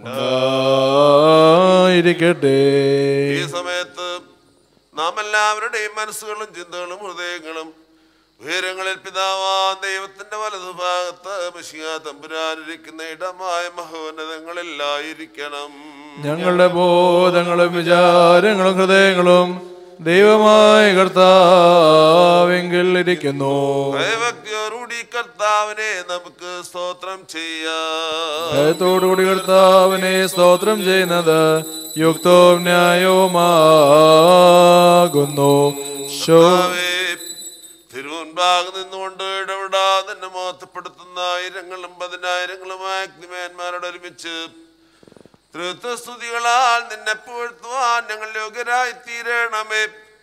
ഉണ്ടായിരിക്കട്ടെ ഈ സമയത്ത് നാം എല്ലാവരുടെയും മനസ്സുകളും ചിന്തകളും ഹൃദയങ്ങളും ഉയരങ്ങളിൽ പിതാവാ ദൈവത്തിന്റെ വലതുഭാഗത്ത് മിശിക തമ്പുരാനിരിക്കുന്ന ഇടമായ മഹോന്നതങ്ങളിലായിരിക്കണം ഞങ്ങളുടെ ബോധങ്ങളും വിചാരങ്ങളും ഹൃദയങ്ങളും ദൈവമായ കർത്താവെങ്കിൽ ഇരിക്കുന്നു ഭയഭക്തിയോടുകൂടി കർത്താവിനെ നമുക്ക് സ്തോത്രം ചെയ്യാം ഭയത്തോടുകൂടി കർത്താവിനെ സ്തോത്രം ചെയ്യുന്നത് യുക്തവും ന്യായവുമാകുന്നു ശോ കർത്താവേ, തിരുമുൻപാകെ നിന്നുകൊണ്ട് ഇടപെടാ നിന്നെ മോത്തപ്പെടുത്തുന്ന ആയിരങ്ങളും പതിനായിരങ്ങളുമായ അഗ്നിമേന്മാരോട് ഒരുമിച്ച് തൃത്വസ്തുതികളാൽ നിന്നെ പുഴ്ത്തുവാൻ ഞങ്ങൾ യോഗ്യരായി തീരണമേ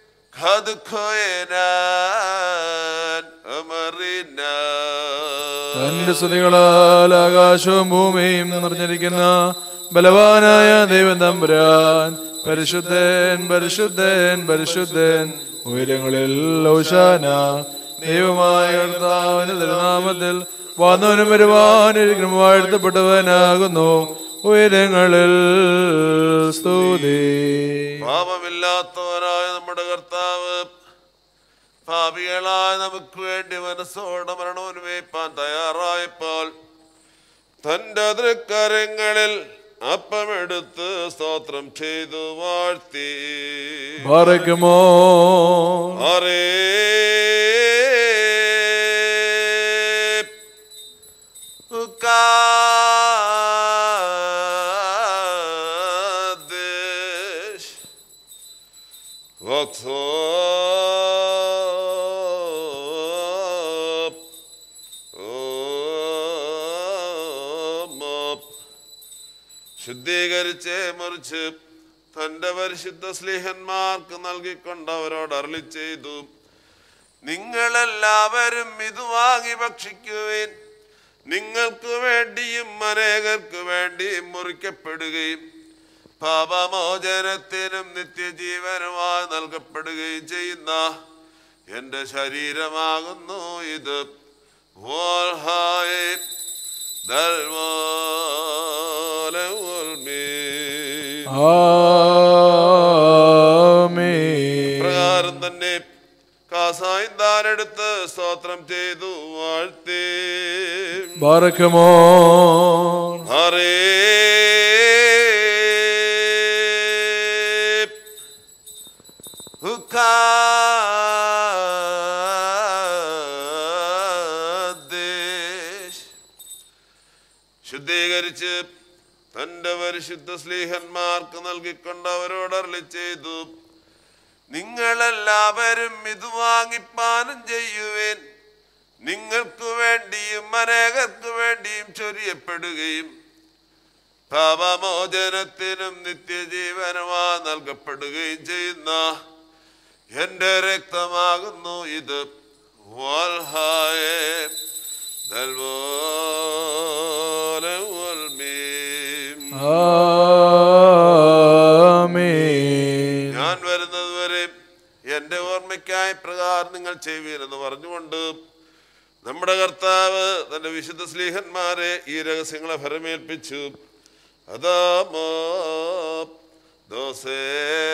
ഖദുഖോയനാൻ അമറിനാൻ. തന്റെ സ്തുതികളാൽ ആകാശവും ഭൂമിയും നിറഞ്ഞിരിക്കുന്ന ബലവാനായ ദൈവം തമ്പുരാൻ പരിശുദ്ധൻ പരിശുദ്ധൻ പരിശുദ്ധൻ ഉയരങ്ങളിൽ ഔശാന ദൈവമായ കർത്താവിന്റെ തിരുനാമത്തിൽ വന്നവനും വരുവാനിരിക്കും വാഴ്ത്തപ്പെട്ടവനാകുന്നു ഉയരങ്ങളിൽ സ്തുതി പാപമില്ലാത്തവനായ നമ്മുടെ കർത്താവ് പാപികളായ നമുക്ക് വേണ്ടി മനസ്സോടെ മരണമനുഭവിപ്പാൻ തയ്യാറായപ്പോൾ തന്റെ തൃക്കരങ്ങളിൽ അപ്പമെടുത്ത് സ്തോത്രം ചെയ്തു വാഴ്ത്തി പാറയ്ക്കുമോ അറേ ഉക്കാദേശ് വക്സോപ് ഓമോപ് ശുദ്ധീകരിച്ച് മുറിച്ച് തന്റെ പരിശുദ്ധ സ്ലീഹന്മാർക്ക് നൽകിക്കൊണ്ട് അവരോട് അരളി ചെയ്തു നിങ്ങളെല്ലാവരും ഇത് വാങ്ങി ഭക്ഷിക്കുവിൻ നിങ്ങൾക്ക് വേണ്ടിയും അനേകർക്ക് വേണ്ടിയും മുറിക്കപ്പെടുകയും പാപമോചനത്തിനും നിത്യജീവനുമായി നൽകപ്പെടുകയും ചെയ്യുന്ന എൻ്റെ ശരീരമാകുന്നു ഇത് വോൽഹായ് ദൽവാലെ ഉൽമീ. ആമേൻ പ്രകാരം തന്നെ കാസായും താനെടുത്ത് സ്തോത്രം ചെയ്തു വാഴ്ത്തി ബാറക്കുമോ ഹരേ ഉക്കാദേശ്. ശുദ്ധീകരിച്ച് തന്റെ പരിശുദ്ധ സ്ലീഹന്മാർക്ക് നൽകിക്കൊണ്ട് അവരോട് അരളി ചെയ്തു നിങ്ങളെല്ലാവരും ഇത് വാങ്ങിപ്പാനം ചെയ്യുവേൻ നിങ്ങൾക്ക് വേണ്ടിയും അനേകർക്ക് വേണ്ടിയും ചൊരിയപ്പെടുകയും പാപമോചനത്തിനും നിത്യജീവനുമാ നൽകപ്പെടുകയും ചെയ്യുന്ന എൻ്റെ രക്തമാകുന്നു ഇത് വൽഹായേ ദൽവോലെ ഉൽമീം. ആമേൻ ഞാൻ വരുന്നത് വരെ എൻ്റെ ഓർമ്മയ്ക്കായി പ്രകാരം നിങ്ങൾ ചെയ്യുവീരെന്ന് പറഞ്ഞുകൊണ്ട് നമ്മുടെ കർത്താവ് തൻ്റെ വിശുദ്ധ സ്ലീഹന്മാരെ ഈ രഹസ്യങ്ങളെ ഫലമേൽപ്പിച്ചു അതാമോ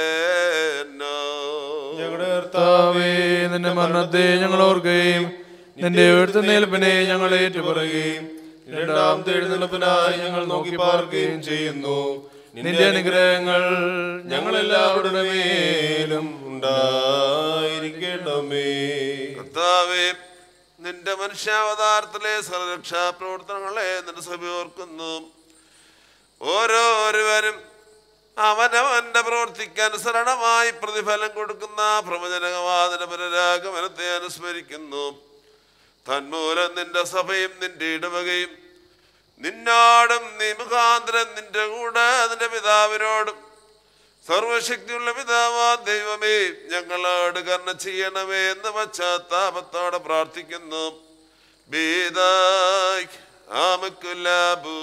ദോസേനോ ഞങ്ങളുടെ കർത്താവേ നിന്റെ മരണത്തെ ഞങ്ങൾ ഓർക്കുകയും നിന്റെ ഉയർത്തുന്നേൽപ്പിനെ ഞങ്ങൾ ഏറ്റുപറയുകയും രണ്ടാമത്തെ എഴുന്നേൽപ്പിനായി ഞങ്ങൾ നോക്കി പാർക്കുകയും ചെയ്യുന്നു നിന്റെ അനുഗ്രഹങ്ങൾ ഞങ്ങളെല്ലാവരുടെ മേലും ഉണ്ടായിരിക്കണമേ കർത്താവേ നിന്റെ മനുഷ്യാവതാരത്തിലെ സർവരക്ഷാ പ്രവർത്തനങ്ങളെ നിന്റെ സഭ ഓർക്കുന്നു ഓരോരുവരും അവനവന്റെ പ്രവർത്തിക്ക് അനുസരണമായി പ്രതിഫലം കൊടുക്കുന്ന പ്രവചനവാദന പുനരാഗമനത്തെ അനുസ്മരിക്കുന്നു തന്മൂലം നിന്റെ സഭയും നിന്റെ ഇടവകയും നിന്നോടും നീ മുഖാന്തരം നിന്റെ കൂടെ നിന്റെ പിതാവിനോടും സർവശക്തിയുള്ള പിതാവാ ദൈവമേ ഞങ്ങളോട് കർണ ചെയ്യണമേ എന്ന് പശ്ചാത്താപത്തോടെ പ്രാർത്ഥിക്കുന്നു ബീദായ് ആമക്കുലാബു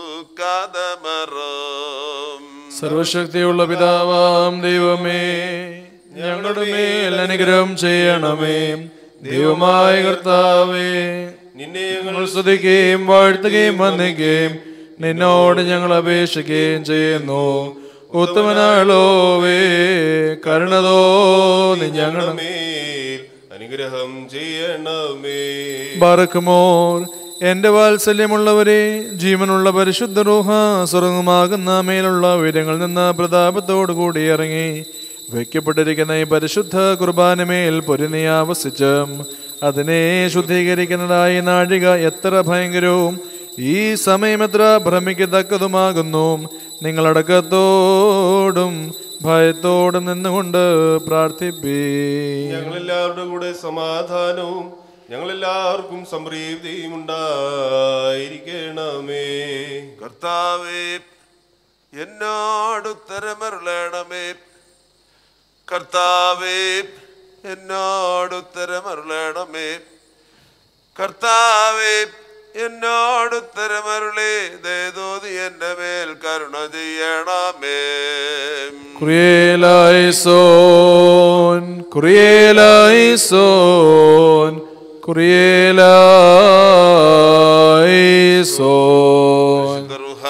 കാതമറം സർവശക്തിയുള്ള പിതാവാം ദൈവമേ ഞങ്ങളുടെ മേൽ അനുഗ്രഹം ചെയ്യണമേ ദൈവമായ കർത്താവേ നിന്നെ ഞങ്ങൾ ഞങ്ങൾ സ്തുതിക്കുകയും വാഴ്ത്തുകയും വന്ദിക്കുകയും നിന്നോട് ഞങ്ങൾ അപേക്ഷിക്കുകയും ചെയ്യുന്നു ഉത്തമനാളോവേ കരുണതോ നീ ഞങ്ങളുടെ മേൽ അനുഗ്രഹം ചെയ്യണമേ ബറക്കുമോർ എന്റെ വാത്സല്യമുള്ളവരെ ജീവനുള്ള പരിശുദ്ധ റൂഹ സ്വർഗമാകുന്ന മേലുള്ള ഉയരങ്ങളിൽ നിന്ന് പ്രതാപത്തോടു കൂടി ഇറങ്ങി വയ്ക്കപ്പെട്ടിരിക്കുന്ന ഈ പരിശുദ്ധ കുർബാനമേൽ പൊരുന്നി ആവസിച്ച് അതിനെ ശുദ്ധീകരിക്കുന്നതായി നാഴിക എത്ര ഭയങ്കരവും ഈ സമയം എത്ര ഭ്രമിക്കത്തക്കതുമാകുന്നു നിങ്ങളടക്കത്തോടും ഭയത്തോടും നിന്നുകൊണ്ട് പ്രാർത്ഥിപ്പീ ഞങ്ങളെല്ലാവരുടെ കൂടെ സമാധാനവും ഞങ്ങളെല്ലാവർക്കും സമൃദ്ധിയും ഉണ്ടായിരിക്കണമേ കർത്താവേ എന്നോട് ഉത്തരമരുളണമേ കർത്താവേ എന്നോട് ഉത്തരമരുളണമേ കർത്താവേ എന്നോട് ഉത്തരമരുളേ ദേതോതി എന്റെ മേൽ കരുണ ചെയ്യണമേ കുറിയേലായിസോൻ കുറിയേലായിസോൻ കുറിയേലായിസോൻ ദർഹ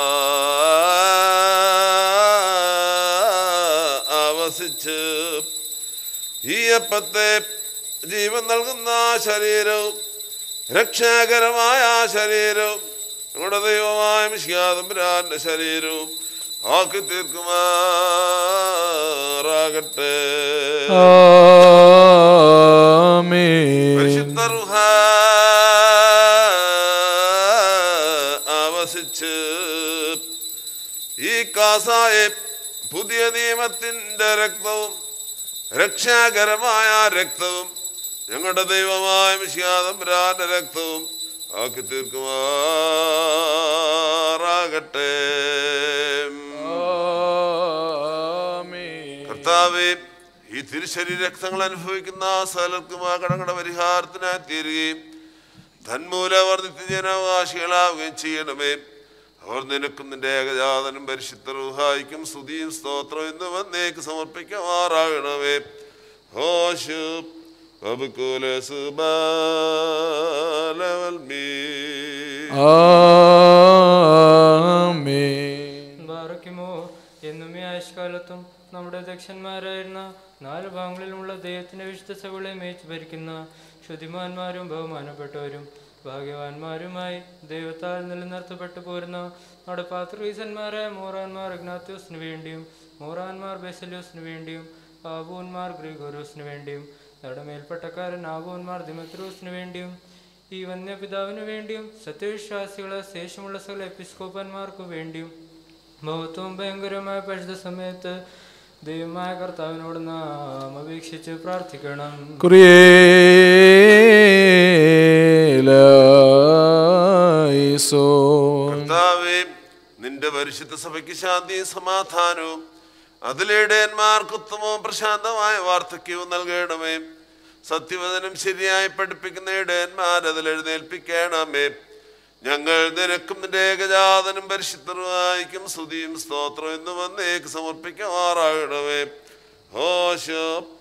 ആവസിച്ച് ഈ അപ്പത്തെ ജീവൻ നൽകുന്ന ശരീരവും രക്ഷാകരമായ ആ ശരീരവും നമ്മുടെ ദൈവമായ മിഷ്യാതമ്പുരാന്റെ ശരീരവും ആക്കി തീർക്കുമാറാകട്ടെ ആമേൻ പരിശുദ്ധ റുഹ ആവസിച്ച് ഈ കാസായെ പുതിയ നിയമത്തിന്റെ രക്തവും രക്ഷാകരമായ രക്തവും ഞങ്ങളുടെ ദൈവമായ വിശ്യാതംബരാന്റെ രക്തവും ആക്കി തീർക്കുമാറാകട്ടെ ആമേൻ കർത്താവേ ഈ തിരുശരീര രക്തങ്ങൾ അനുഭവിക്കുന്ന സകലർക്കും ആ കടങ്ങളുടെ പരിഹാരത്തിനായി തീരുകയും തന്മൂല അവർ നിത്യജനാവകാശികളാവുകയും ചെയ്യണമേ അവർ നിനക്കും നിന്റെ ഏകജാതനും പരിശുദ്ധ റുഹായിക്കും സ്തുതിയും സ്തോത്രം എന്ന് വന്നേക്ക് സമർപ്പിക്കുമാറാകണമേ ഹോശു ആമേൻ ബാറയ്ക്കുമോ എന്നും ഈ ആയുഷ്കാലത്തും നമ്മുടെ ദക്ഷന്മാരായിരുന്ന നാല് ഭാഗങ്ങളിലുമുള്ള ദൈവത്തിന്റെ വിശുദ്ധ സഭകളെ മേച്ച് ഭരിക്കുന്ന ശുദ്ധിമാന്മാരും ബഹുമാനപ്പെട്ടവരും ഭാഗ്യവാന്മാരുമായി ദൈവത്താൽ നിലനിർത്തപ്പെട്ടു പോരുന്ന നമ്മുടെ പാത്രീസന്മാരായ മോറാന്മാർ ഇഗ്നാത്യോസിന് വേണ്ടിയും മോറാന്മാർ ബെസലിയോസിന് വേണ്ടിയും ആബൂന്മാർ ഗ്രിഗോരോസിന് വേണ്ടിയും നമ്മുടെ മേൽപ്പട്ടക്കാരൻ ആബൂന്മാർ ദിമത്രോസിന് വേണ്ടിയും ഈ വന്യപിതാവിന് വേണ്ടിയും സത്യവിശ്വാസികളെ ശേഷമുള്ള സകല എപ്പിസ്കോപ്പന്മാർക്കു വേണ്ടിയും മഹത്വവും ഭയങ്കരമായ പരിശുദ്ധ സമയത്ത് ദൈവമായ കർത്താവിനോട് നാം അപേക്ഷിച്ച് പ്രാർത്ഥിക്കണം കുറിയേലായിസോൻ കർത്താവേ നിന്റെ പരിശുദ്ധ സഭയ്ക്ക് ശാന്തിയും സമാധാനവും അതിലിടയന്മാർക്ക് ഉത്തമവും പ്രശാന്തമായ വാർദ്ധക്യവും നൽകണമേ സത്യവചനം ശരിയായി പഠിപ്പിക്കുന്ന ഇടയന്മാർ അതിൽ എഴുന്നേൽപ്പിക്കണമേ ഞങ്ങൾ നിനക്കും നിന്റെ ഏകജാതനും പരിശുദ്ധമായിക്കും സ്തുതിയും സ്തോത്രം എന്ന് വന്നേക്ക് സമർപ്പിക്കുമാറാകണമേ ഹോശോ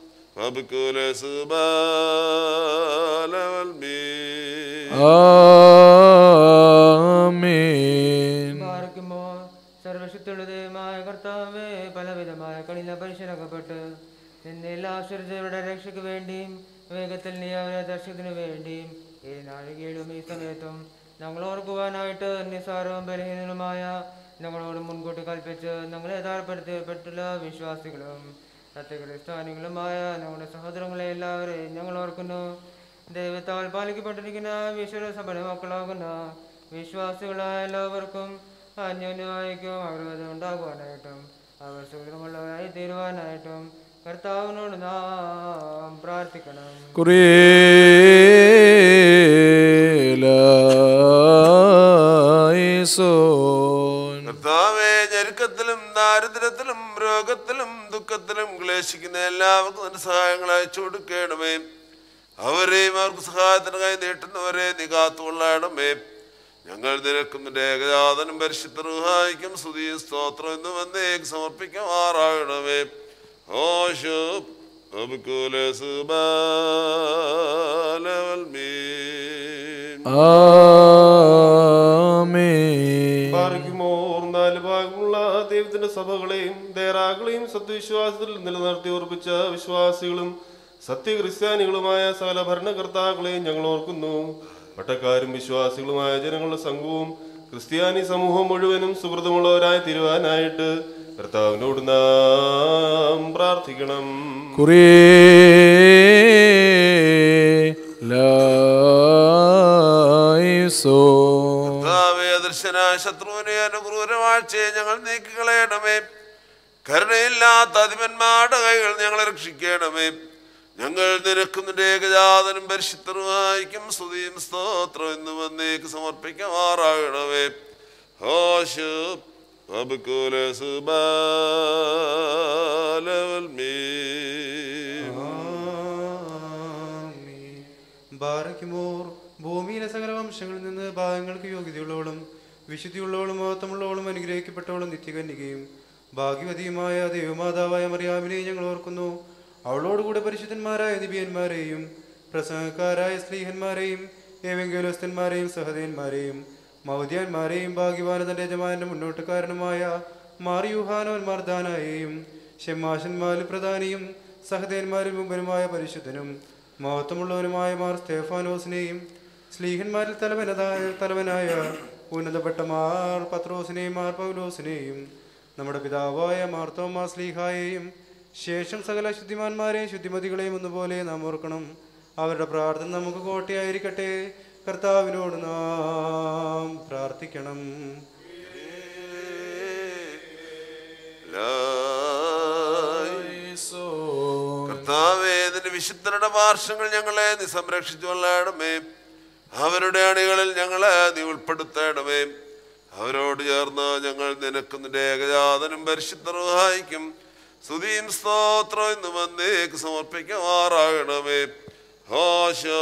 ആമേൻ പാർക്കുമ്പോൾ സർവശക്തിയുള്ളതുമായ കർത്താവേ പലവിധമായ കളില പരിശീലകപ്പെട്ട് നിന്നെ എല്ലാ ആശ്ചര്യയുടെ രക്ഷയ്ക്ക് വേണ്ടിയും വേഗത്തിൽ നീ അവരെ ദർശനത്തിനു വേണ്ടിയും ഈ നാഴികയിലും ഈ സമയത്തും ഞങ്ങൾ ഓർക്കുവാനായിട്ട് നിസ്സാരവും ബലഹീനനുമായ ഞങ്ങളോട് മുൻകൂട്ടി കൽപ്പിച്ച് ഞങ്ങളെ യഥാർത്ഥപ്പെടുത്തിയപ്പെട്ടുള്ള വിശ്വാസികളും സത്യക്രിസ്ത്യാനികളുമായ ഞങ്ങളുടെ സഹോദരങ്ങളെ എല്ലാവരെയും ഞങ്ങൾ ഓർക്കുന്നു ദൈവത്താൽ പാലിക്കപ്പെട്ടിരിക്കുന്ന വിശ്വര സഭയുടെ മക്കളാകുന്ന വിശ്വാസികളായ എല്ലാവർക്കും അന്യോന്യമായിരിക്കും അവരത് ഉണ്ടാകുവാനായിട്ടും അവർ സുഖമുള്ളവരായി തീരുവാനായിട്ടും കർത്താവിനോട് നാം പ്രാർത്ഥിക്കണം കുറിയേലീസോൻ കർത്താവേ ഞെരുക്കത്തിലും ദാരിദ്ര്യത്തിലും രോഗത്തിലും ദുഃഖത്തിലും ക്ലേശിക്കുന്ന എല്ലാവർക്കും നിന്റെ സഹായങ്ങൾ അയച്ചു കൊടുക്കണമേ അവരെയും അവർക്ക് സഹായത്തിന് കൈ നീട്ടുന്നവരെ നീ കാത്തുകൊള്ളണമേ ഞങ്ങൾ നിനക്കും നിന്റെ ഏകജാതനും പരിശുദ്ധ സ്തുതിയും സ്തോത്രം എന്ന് വന്നേക്ക് സമർപ്പിക്കുമാറാകണമേ ഓശോ ആമേൻ പാർക്കുമോർ നാല് ഭാഗമുള്ള ദൈവത്തിന്റെ സഭകളെയും ദേറാകളെയും സത്യവിശ്വാസത്തിൽ നിലനിർത്തി ഉറപ്പിച്ച വിശ്വാസികളും സത്യക്രിസ്ത്യാനികളുമായ സകല ഭരണകർത്താക്കളെയും ഞങ്ങൾ ഓർക്കുന്നു പട്ടക്കാരും വിശ്വാസികളുമായ ജനങ്ങളുടെ സംഘവും ക്രിസ്ത്യാനി സമൂഹം മുഴുവനും സുഹൃതമുള്ളവരായി തീരുവാനായിട്ട് കർത്താവിനോട് നാം പ്രാർത്ഥിക്കണം കുറിയേലീസോൻ കർത്താവേ ദർശനായ ശത്രുവിനെ അനുക്രൂരവാഴ്ചയെ ഞങ്ങൾ നീക്കിക്കളയണമേ കരുണയില്ലാത്ത അധിപന്മാരുടെ കൈകൾ ഞങ്ങളെ രക്ഷിക്കണമേ ഞങ്ങൾ നിനക്കും നിന്റെ ഏകജാതനും പരിശുദ്ധരുമായിരിക്കും സ്തുതിയും സ്തോത്രം എന്ന് വന്നേക്ക് സമർപ്പിക്കുമാറാകണമേ ഹോശ് ബാറയ്ക്കുമോർ ഭൂമിയിലെ സകല വംശങ്ങളിൽ നിന്ന് ഭാഗങ്ങൾക്ക് യോഗ്യതയുള്ളവളും വിശുദ്ധിയുള്ളവളും മഹത്വമുള്ളവളും അനുഗ്രഹിക്കപ്പെട്ടവളും നിത്യകന്യകയും ഭാഗ്യവതിയുമായ ദൈവമാതാവായ മറിയാമിനെ ഞങ്ങൾ ഓർക്കുന്നു അവളോടുകൂടെ പരിശുദ്ധന്മാരായ നിബിയന്മാരെയും പ്രസംഗക്കാരായ സ്ത്രീഹന്മാരെയും ഏവെങ്കോലസ്ഥന്മാരെയും സഹദേന്മാരെയും മൗദ്യാന്മാരെയും ഭാഗ്യവാനതന്റെ യജമാനന്റെ മുന്നോട്ടുകാരനുമായ മാറിയുഹാനോൻ മർദാനായെയും ഷെമാശന്മാരിൽ പ്രധാനിയും സഹദേന്മാരിൽ മുമ്പനുമായ പരിശുദ്ധനും മഹത്വമുള്ളവനുമായ മാർ സ്തേഫാനോസിനെയും സ്ലീഹന്മാരിൽ തലവനതായ തലവനായ ഉന്നതപ്പെട്ട മാർ പത്രോസിനെയും മാർ പൗലോസിനെയും നമ്മുടെ പിതാവായ മാർത്തോമാ സ്ലീഹായെയും ശേഷം സകല ശുദ്ധിമാന്മാരെയും ശുദ്ധിമതികളെയും ഒന്നുപോലെ നാം ഓർക്കണം അവരുടെ പ്രാർത്ഥന നമുക്ക് കോട്ടയായിരിക്കട്ടെ കർത്താവിനോട് നാം പ്രാർത്ഥിക്കണം കർത്താവേ നിന്റെ വിശുദ്ധരുടെ പാർശ്വങ്ങൾ ഞങ്ങളെ നീ സംരക്ഷിച്ചു കൊള്ളണമേ അവരുടെ അണികളിൽ ഞങ്ങളെ നീ ഉൾപ്പെടുത്തണമേ അവരോട് ചേർന്ന് ഞങ്ങൾ നിനക്കും നിന്റെ ഏകജാതനും പരിശുദ്ധർഹായിക്കും സ്തുതിയും സ്തോത്രം എന്ന് വന്നേക്ക് സമർപ്പിക്കുമാറാകണമേ ഹോശോ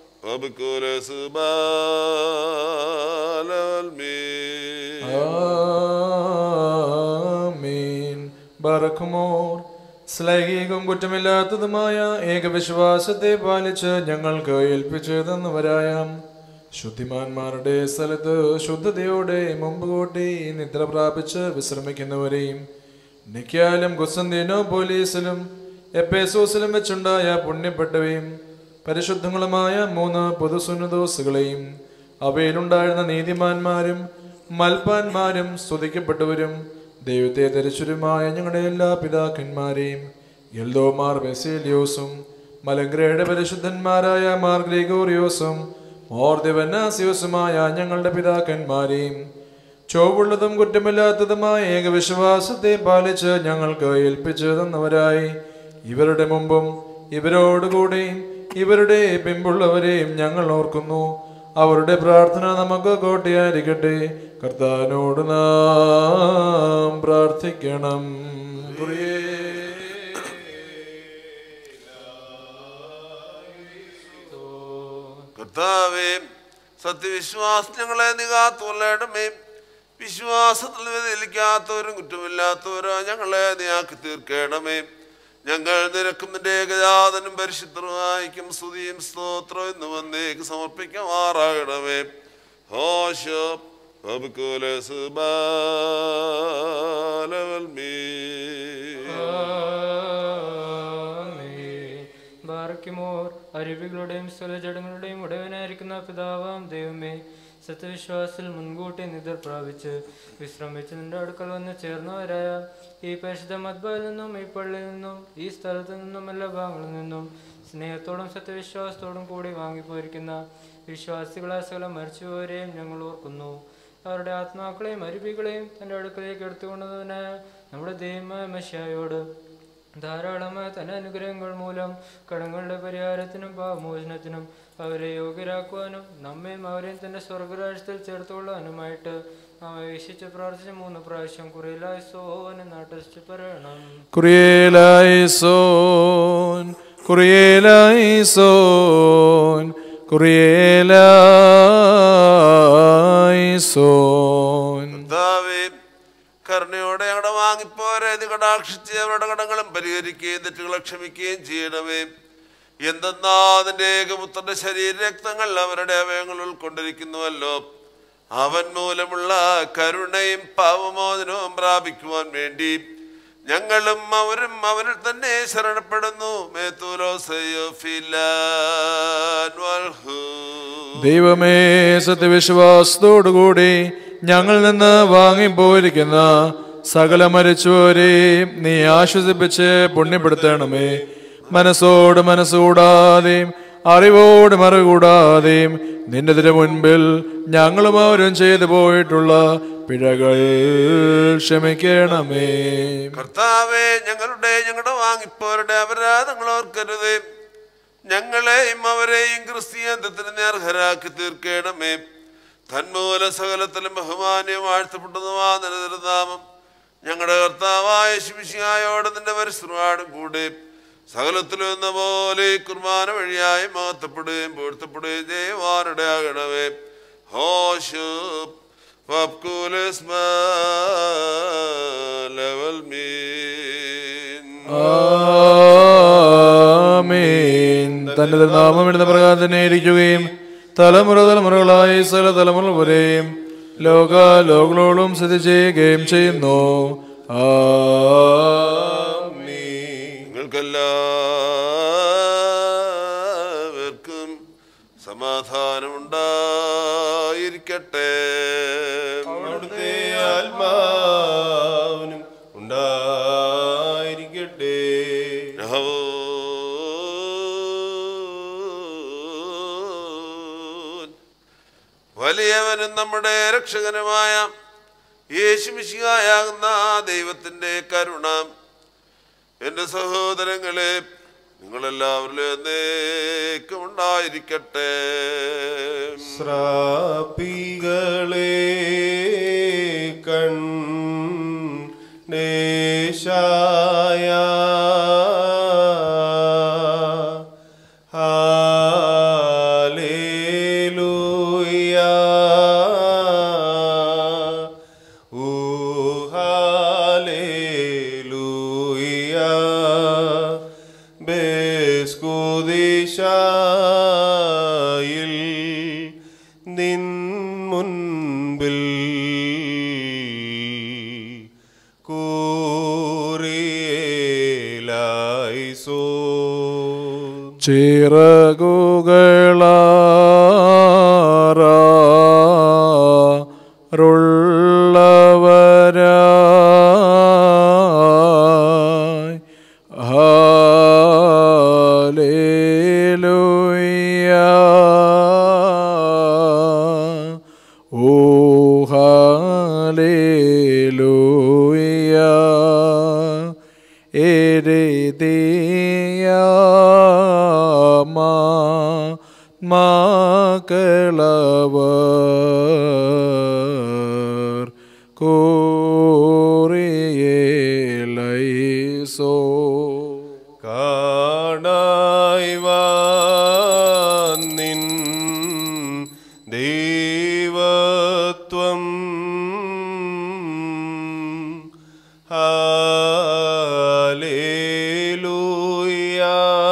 ആമീൻ ബറക്കുമോർ ശ്ലൈഹികം കുറ്റമില്ലാത്തതുമായ ഏകവിശ്വാസത്തെ പാലിച്ച് ഞങ്ങൾക്ക് ഏൽപ്പിച്ചു തന്നവരായ ശുദ്ധിമാന്മാരുടെ സ്ഥലത്ത് ശുദ്ധതയോടെ മുമ്പ് കൂട്ടി നിദ്ര പ്രാപിച്ച് വിശ്രമിക്കുന്നവരെയും നിക്കാലും കുസന്തിനോ പോലീസിലും എപ്പേസോസിലും വെച്ചുണ്ടായ പുണ്യപ്പെട്ടവയും പരിശുദ്ധങ്ങളുമായ മൂന്ന് പൊതുസുന്നദോസുകളെയും അവയിലുണ്ടായിരുന്ന നീതിമാന്മാരും മൽപ്പാന്മാരും സ്തുതിക്കപ്പെട്ടവരും ദൈവത്തെ ധരിച്ചവരുമായ ഞങ്ങളുടെ എല്ലാ പിതാക്കന്മാരെയും എൽദോമാർ ബെസേലിയോസും മലഗ്രയുടെ പരിശുദ്ധന്മാരായ മാർ ഗ്രിഗോറിയോസും മോർ ദിവനാസിയോസുമായ ഞങ്ങളുടെ പിതാക്കന്മാരെയും ചൊവ്വുള്ളതും കുറ്റമില്ലാത്തതുമായ ഏകവിശ്വാസത്തെ പാലിച്ച് ഞങ്ങൾക്ക് ഏൽപ്പിച്ചു തന്നവരായി ഇവരുടെ മുമ്പും ഇവരോടുകൂടെയും ഇവരുടെ പിമ്പുള്ളവരെയും ഞങ്ങൾ ഓർക്കുന്നു അവരുടെ പ്രാർത്ഥന നമുക്ക് കോട്ടയായിരിക്കട്ടെ കർത്താവിനോട് നാം പ്രാർത്ഥിക്കണം കർത്താവേ സത്യവിശ്വാസം ഞങ്ങളെ നീ കാത്തുകൊള്ളണമേ വിശ്വാസത്തിൽ വ്യതിലിക്കാത്തവരും കുറ്റമില്ലാത്തവരോ ഞങ്ങളെ നീ ആക്കി തീർക്കണമേ ഞങ്ങൾ നിനക്കും നിന്റെ ഏകജാതനും പരിശുദ്ധമായിരിക്കും സ്തുതിയും സ്തോത്രം എന്ന് വന്നേക്ക് സമർപ്പിക്കുമാറാകണമേ ഹോശോ ബാറയ്ക്കുമോർ അരുവികളുടെയും സ്ഥലജടങ്ങളുടെയും ഉടയവനായിരിക്കുന്ന പിതാവാം ദൈവമേ സത്യവിശ്വാസത്തിൽ മുൻകൂട്ടി നിദ്ര പ്രാപിച്ച് വിശ്രമിച്ച് നിന്റെ അടുക്കൽ വന്ന് ചേർന്നവരായ ഈ പരിശുദ്ധ മദ്ബയിൽ നിന്നും ഈ പള്ളിയിൽ നിന്നും ഈ സ്ഥലത്തു നിന്നും എല്ലാ ഭാഗങ്ങളിൽ നിന്നും സ്നേഹത്തോടും സത്യവിശ്വാസത്തോടും കൂടി വാങ്ങിപ്പോയിരിക്കുന്ന വിശ്വാസികളെ സകലം മരിച്ചുപോരെയും ഞങ്ങൾ ഓർക്കുന്നു അവരുടെ ആത്മാക്കളെയും അരുവികളെയും തൻ്റെ അടുക്കലേക്ക് എടുത്തുകൊണ്ടതിനായ നമ്മുടെ ദൈവമായ മഷ്യായോട് ധാരാളമായ തന്റെ അനുഗ്രഹങ്ങൾ മൂലം കടങ്ങളുടെ പരിഹാരത്തിനും പാപമോചനത്തിനും അവരെ യോഗ്യരാക്കുവാനും നമ്മയും അവരെയും തന്റെ സ്വർഗരാജ്യത്തിൽ ചേർത്തുകൊള്ളാനുമായിട്ട് നാം വീക്ഷിച്ച് പ്രാർത്ഥിച്ച മൂന്ന് പ്രാവശ്യം കുറയിലായി സോന് നാട്ടിച്ച് പറയണം കുറിയേലായിസോൻ കുറിയേലായിസോൻ കുറിയേലായിസോൻ കർത്താവേ കരുണയോടെ ഞങ്ങളുടെ വാങ്ങിപ്പോരെ നീ കടാക്ഷിച്ച് അവരുടെ കടങ്ങളും പരിഹരിക്കുകയും തെറ്റുകളെ ക്ഷമിക്കുകയും ചെയ്യണമേ എന്തെന്നാ അതിന്റെ ഏകപുത്രന്റെ ശരീരരക്തങ്ങൾ അവരുടെ അവയങ്ങൾ ഉൾക്കൊണ്ടിരിക്കുന്നുവല്ലോ അവൻ മൂലമുള്ള കരുണയും പാവമോചനവും പ്രാപിക്കുവാൻ വേണ്ടി ഞങ്ങളും അവരും അവരിൽ തന്നെ ശരണപ്പെടുന്നു മേത്തൂലോസയോ ദൈവമേ സത്യവിശ്വാസത്തോടുകൂടി ഞങ്ങൾ നിന്ന് വാങ്ങിപ്പോയിരിക്കുന്ന സകല മരിച്ചവരെയും നീ ആശ്വസിപ്പിച്ച് പുണ്യപ്പെടുത്തണമേ മനസ്സോട് മനസ്സുകൂടാതെയും അറിവോട് മറുകൂടാതെയും നിന്റെ തിരു മുൻപിൽ ഞങ്ങളും അവരും ചെയ്തു പോയിട്ടുള്ള പിഴകൾ ക്ഷമിക്കണമേ കർത്താവെ ഞങ്ങളുടെ ഞങ്ങളുടെ വാങ്ങിപ്പോരുടെ അപരാധങ്ങൾ ഓർക്കരുതേ ഞങ്ങളെയും അവരെയും ക്രിസ്തീയന്തത്തിന് നേർഹരാക്കി തീർക്കണമേ തന്മൂല സകലത്തിലും ബഹുമാന്യം വാഴ്ത്തപ്പെട്ടതുമാ നിരനിരുന്നാമം ഞങ്ങളുടെ കർത്താവായ ശിമിശിയായോട് നിന്റെ പരിശ്രമാടും കൂടെ സകലത്തിലും എന്ന പോലെ ഈ കുർബാന വഴിയായി മാത്തപ്പെടുകയും പൂഴ്ത്തപ്പെടുകയും ചെയ്യുവാനിടെ ആകണമേ ഹോഷ് പപ്കൂലസ്മ ലെവൽ മീൻ ആമേൻ തന്റെ നാമം ഇടുന്ന പ്രകാരം തന്നെ ഇരിക്കുകയും തലമുറ തലമുറകളായി സകല തലമുറ വരെയും ലോക ലോകളോളം സ്ഥിതി ചെയ്യുകയും ചെയ്യുന്നു ആമേൻ നിങ്ങൾക്കെല്ലാവർക്കും സമാധാനമുണ്ടായിരിക്കട്ടെ അവിടുത്തെ ആത്മാവിനും ഉണ്ടായിരിക്കട്ടെ വലിയവനും നമ്മുടെ രക്ഷകനുമായ യേശുമിശിയാകുന്ന ദൈവത്തിന്റെ കരുണ എൻ്റെ സഹോദരങ്ങളെ നിങ്ങളെല്ലാവരിലും എന്നേക്കും ഉണ്ടായിരിക്കട്ടെ ശ്രാപ്പികളെ കണ്ണേശായ ഹാലേലൂയ ഊ ഹാലേലൂയ ബേസ്കുദിശായിൽ നിൻ മുൻപിൽ കൂറിയേലായിസോ ചിറകുകളാറുള്ളവരായി ഹാലേലൂയ ഓ ഹാലേലൂയ എരേതിയാ മക്കളവർ കോറിയേലൈസോ കാണായി നിൻ ദൈവത്വം ഹാലേലൂയ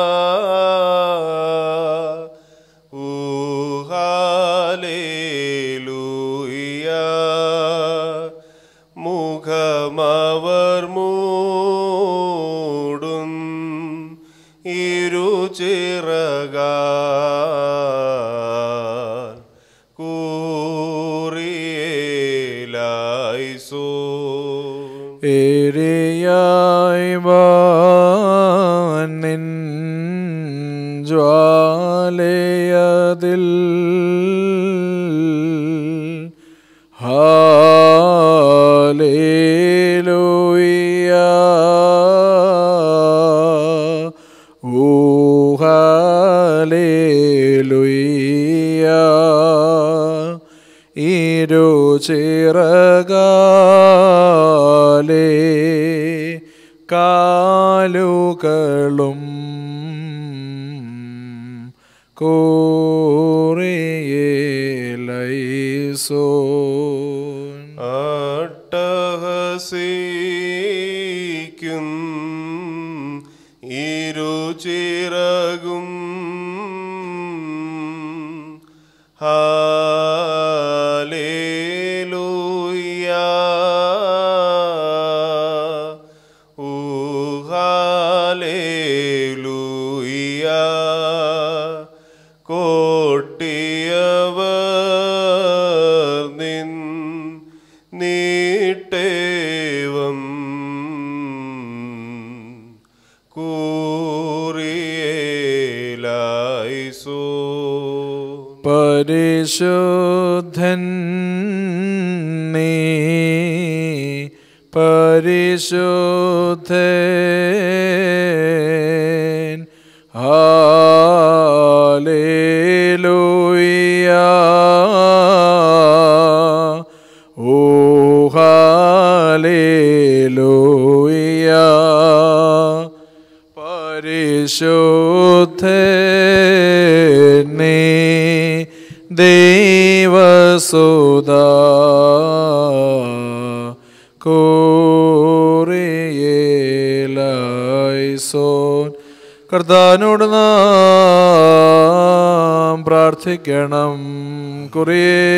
ഊ ഹാലേലൂയ ലായിസോ ഏരിയായി വാനിൻ ജ്വാലയതിൽ ഹാലേലൂയ ഓ ഹാലേലൂയ ഇരു ചിറകാലേ കാലുകളും കോറിയേലൈസോ അട്ടഹസിക്കും ഇരുചിറകും ഹാലേലൂയ ഊ ഹാലേലൂയ കോട്ടിയവർ നിൻ നീട്ടേവം കൂറിയേലായിസോ പരിശുദ്ധൻ നീ പരിശുദ്ധൻ ഹാലേലൂയ ഓ ഹാലേലൂയ പരിശുദ്ധനേ ദേവസുത കോറിയേലൈസോൻ കർത്താനോട് നാം പ്രാർത്ഥിക്കണം കുറിയേ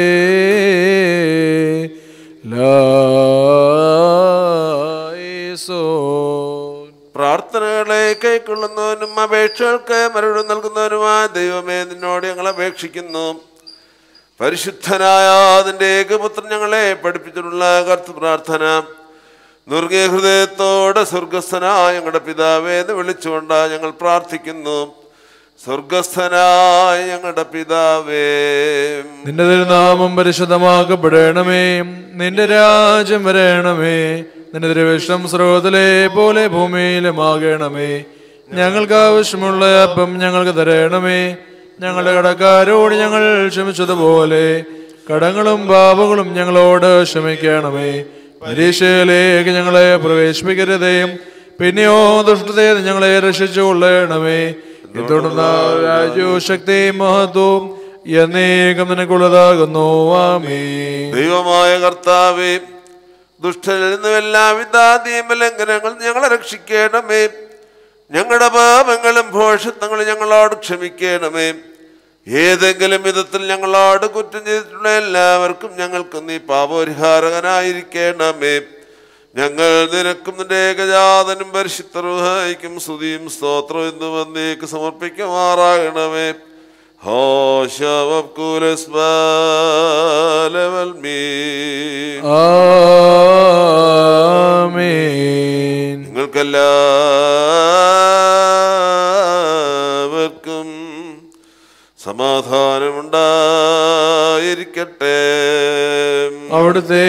ലൈസോൻ പ്രാർത്ഥനകളെ കൈക്കൊള്ളുന്നവനും അപേക്ഷകൾക്ക് മറുപടി നൽകുന്നവനുമായ ദൈവമേ നിന്നോട് ഞങ്ങൾ അപേക്ഷിക്കുന്നു പരിശുദ്ധനായ അതിൻ്റെ ഏകപുത്രൻ ഞങ്ങളെ പഠിപ്പിച്ചിട്ടുള്ള കർത്ത പ്രാർത്ഥന നുർഗിയ ഹൃദയത്തോടെ സ്വർഗസ്ഥനായ ഞങ്ങളുടെ പിതാവേ എന്ന് വിളിച്ചുകൊണ്ട് ഞങ്ങൾ പ്രാർത്ഥിക്കുന്നു സ്വർഗസ്ഥനായ ഞങ്ങളുടെ പിതാവേ നിന്റെ തിരുനാമം പരിശുദ്ധമാക്കപ്പെടണമേ നിന്റെ രാജ്യം വരണമേ നിന്റെ തിരുവിഷ്ടം സ്രോതലെ പോലെ ഭൂമിയിലുമാകണമേ ഞങ്ങൾക്ക് ആവശ്യമുള്ള അപ്പം ഞങ്ങൾക്ക് തരണമേ ഞങ്ങളുടെ കടക്കാരോട് ഞങ്ങൾ ക്ഷമിച്ചതുപോലെ കടങ്ങളും പാപങ്ങളും ഞങ്ങളോട് ക്ഷമിക്കണമേ പരീക്ഷയിലേക്ക് ഞങ്ങളെ പ്രവേശിപ്പിക്കരുതേ പിന്നെയോ ദുഷ്ടതയെ ഞങ്ങളെ രക്ഷിച്ചുകൊള്ളണമേ തുടർന്ന് രാജ്യവും ശക്തിയും മഹത്വവും എന്നേകം നിനക്കുള്ളതാകുന്നു ആമേ ദൈവമായ കർത്താവേ ദുഷ്ടനിൽ നിന്നും എല്ലാവിധ നിയമലംഘനങ്ങൾ ഞങ്ങളെ രക്ഷിക്കണമേ ഞങ്ങളുടെ പാപങ്ങളും ഭോഷത്വങ്ങളും ഞങ്ങളോട് ക്ഷമിക്കണമേ ഏതെങ്കിലും വിധത്തിൽ ഞങ്ങളോട് കുറ്റം ചെയ്തിട്ടുള്ള എല്ലാവർക്കും ഞങ്ങൾക്ക് നീ പാപപരിഹാരകനായിരിക്കണമേ ഞങ്ങൾ നിനക്കും നിന്റെ ഏകജാതനും പരിശുദ്ധറുഹായിക്കും സ്തുതിയും സ്തോത്രം എന്നും എന്നേക്ക് സമർപ്പിക്കുമാറാകണമേ ഹോശവൽമീ ആമേൻ നിങ്ങൾക്കെല്ലാവർക്കും സമാധാനമുണ്ടായിരിക്കട്ടെ അവിടുത്തെ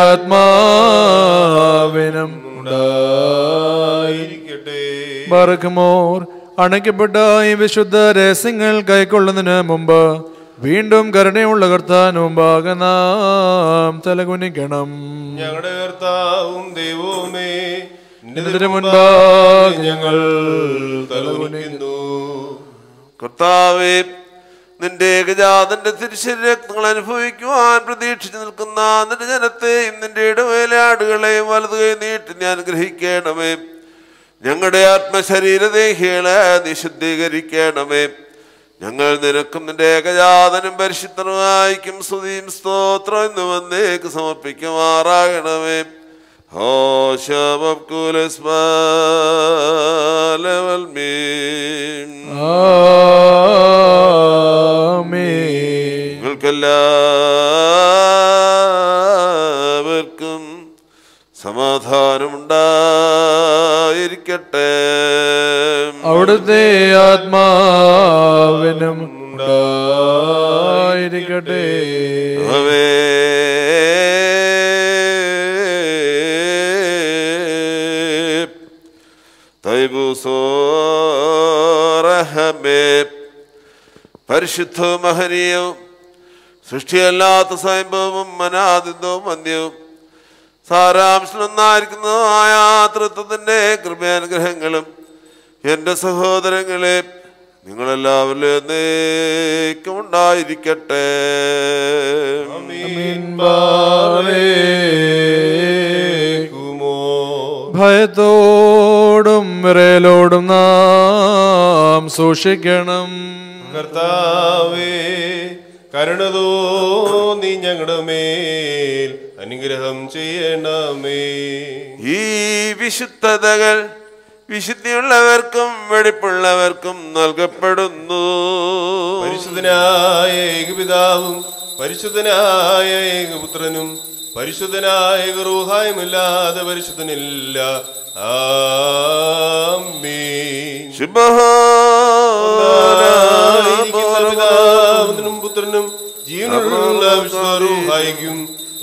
ആത്മാവിനും ഉണ്ടായി ഇരിക്കട്ടെ ബർഖമോർ അണയ്ക്കപ്പെട്ട ഈ വിശുദ്ധ രഹസ്യങ്ങൾ കൈക്കൊള്ളുന്നതിന് മുമ്പ് വീണ്ടും കരുണയുള്ള കർത്താൻ മുമ്പാകെ നാം തലകുനിക്കണം ഞങ്ങളുടെ കർത്താവും ദൈവവുമേ ഇതിനു മുൻപാകെ ഞങ്ങൾ തലകുനിക്കുന്നു കർത്താവേ നിന്റെ ഏകജാതന്റെ തിരിശരീരങ്ങൾ അനുഭവിക്കുവാൻ പ്രതീക്ഷിച്ചു നിൽക്കുന്ന നിന്റെ ജനത്തെയും നിന്റെ ഇടവേലാടുകളെയും വലതു കൈ നീട്ടി നീ അനുഗ്രഹിക്കണമേ ഞങ്ങളുടെ ആത്മശരീരദേഹികളെ നീ ശുദ്ധീകരിക്കണമേ ഞങ്ങൾ നിനക്കും നിന്റെ ഏകജാതനും പരിശുദ്ധനുമായിക്കും സ്തുതിയും സ്തോത്രം എന്ന് വന്നേക്ക് സമർപ്പിക്കുമാറാകണമേ ഹോ ശബക്കുലസ്മീൻ ആമേൻ നിങ്ങൾക്കെല്ലാവർക്കും സമാധാനമുണ്ടായിരിക്കട്ടെ അവിടുത്തെ ആത്മാവിനും ഉണ്ടായിരിക്കട്ടെ അവേ തൈബുസോറഹമേ പരിശുദ്ധ മഹനീയവും സൃഷ്ടിയല്ലാത്ത സ്വയംഭവവും മനാദിന്ദവും വന്യവും സാരാംശമൊന്നായിരിക്കുന്നതുമായ തൃത്വത്തിൻ്റെ കൃപയാനുഗ്രഹങ്ങളും എൻ്റെ സഹോദരങ്ങളെ നിങ്ങളെല്ലാവരിലും എന്നേക്കും ഉണ്ടായിരിക്കട്ടെ ഭയത്തോടും വിറയലോടും നാം സൂക്ഷിക്കണം കർത്താവേ കരുണ തോന്നി ഞങ്ങളുടെ മേൽ അനുഗ്രഹം ചെയ്യണമേ ഈ വിശുദ്ധതകൾ വിശുദ്ധിയുള്ളവർക്കും വെടിപ്പുള്ളവർക്കും നൽകപ്പെടുന്നു പരിശുദ്ധനായ ഏകപിതാവും പരിശുദ്ധനായ ഏകപുത്രനും പരിശുദ്ധനായ ഏകറൂഹായുമില്ലാതെ പരിശുദ്ധനില്ല ആമീൻ. ഒന്നായിരിക്കുന്ന പിതാവിനും പുത്രനും ജീവനുള്ള വിശ്വറൂഹായിക്കും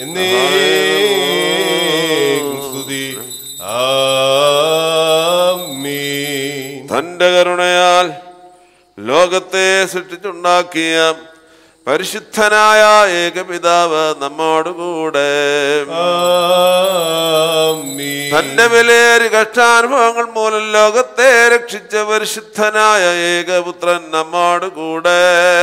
എന്നേക്കും സ്തുതി ആമീൻ. തന്റെ കരുണയാൽ ലോകത്തെ സൃഷ്ടിച്ചുണ്ടാക്കിയ പരിശുദ്ധനായ ഏകപിതാവ് നമ്മോടുകൂടെ ആമീൻ. തന്റെ വിലയേറിയ കഷ്ടാനുഭവങ്ങൾ മൂലം ലോകത്തെ രക്ഷിച്ച പരിശുദ്ധനായ ഏകപുത്രൻ നമ്മോടുകൂടെ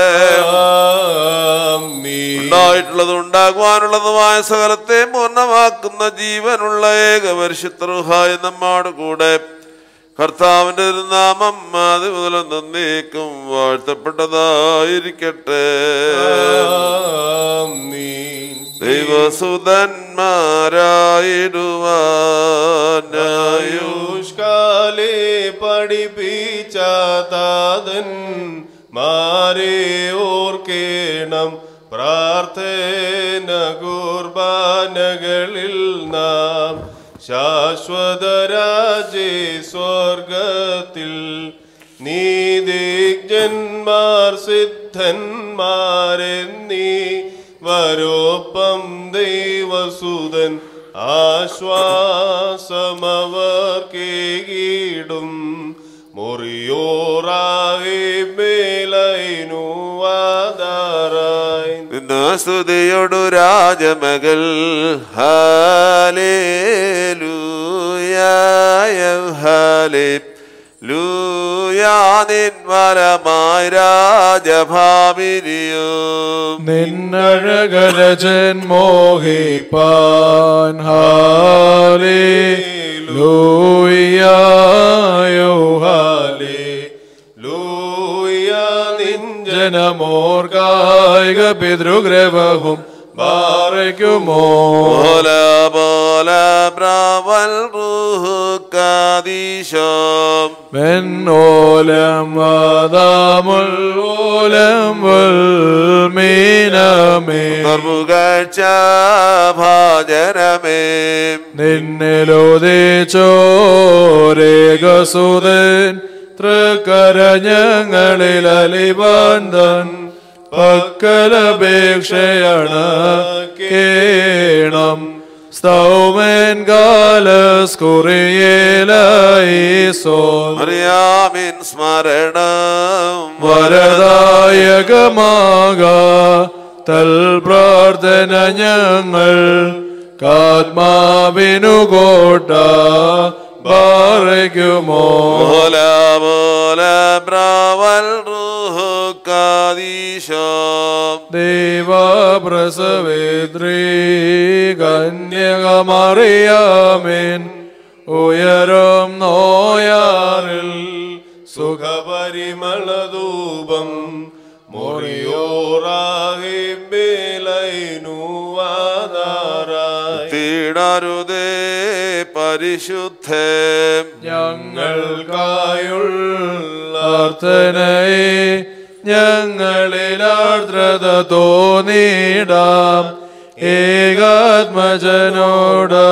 ആമീൻ. ഉണ്ടായിട്ടുള്ളതും ഉണ്ടാകുവാനുള്ളതുമായ സകലത്തെ പൂർണ്ണമാക്കുന്ന ജീവനുള്ള ഏക പരിശുദ്ധ നമ്മോട് കൂടെ കർത്താവിന്റെ നാമം ആദ്യ മുതൽ നന്ദിക്കും വാഴ്ത്തപ്പെട്ടതായിരിക്കട്ടെ ആമീൻ. ദൈവസുതന്മാരായിടുവാനായു ആയുഷ്കാലേ പഠിപ്പിച്ച താതൻ മാരെ ഓർക്കേണം പ്രാർത്ഥന കുർബാനകളിൽ നാം ശാശ്വതരാജേ സ്വർഗത്തിൽ നീതിജ്ഞന്മാർ സിദ്ധന്മാരെന്നീ വരോപ്പം ദൈവസുതൻ ആശ്വാസമവർക്കേകിടും മുറിയോറാകെ മേലൈനുവാദാറായി നിന്ന സ്തുതിയോടു രാജമകൾ ഹാലേലൂയായ ഹാലേ ലൂയാനിൻ വരമായി രാജഭാമിനിയും നിന്നഴകരജൻ മോഹിപ്പാൻ ഹാലേ ലൂയായോ ഹാലേ ലൂയ നിഞ്ച ജനമോർക്കായിക പിതൃഗ്രഹവും ബാറയ്ക്കുമോ പോല പോല ബ്രാവൽ റൂഹുക്കാദീശം മെന്നോലം വാദാമുൽ ഓലം മീനമേ പുകഴ്ച ഭാജനമേ നിന്നിലോദിച്ചോരേകസുതൻ തൃക്കരഞ്ഞങ്ങളിൽ അലിബന്ധൻ പക്കലപേക്ഷയാണ് കേണം സ്തൗമൻ കാലസ് കുറിയേലീസോ മറിയാമിൻ സ്മരണം വരദായകമാക തൽ പ്രാർത്ഥന ഞങ്ങൾ കാത്മാവിനു കോട്ട പാറയ്ക്കുമോ പോല പോല ബ്രാവൽ റൂഹുക്കാദീശം ദൈവപ്രസവേത്രീ കന്യകമറിയാമേൻ ഉയരം നോയാറിൽ സുഖപരിമളധൂപം മൊറിയോറാകെ മേലൈനുവാദാറായി തീടരുതേ പരിശുദ്ധേ ഞങ്ങൾക്കായുള്ള പ്രാർത്ഥനയെ ഞങ്ങളിൽ ആർദ്രത തോന്നിടാം ഏകാത്മജനോട്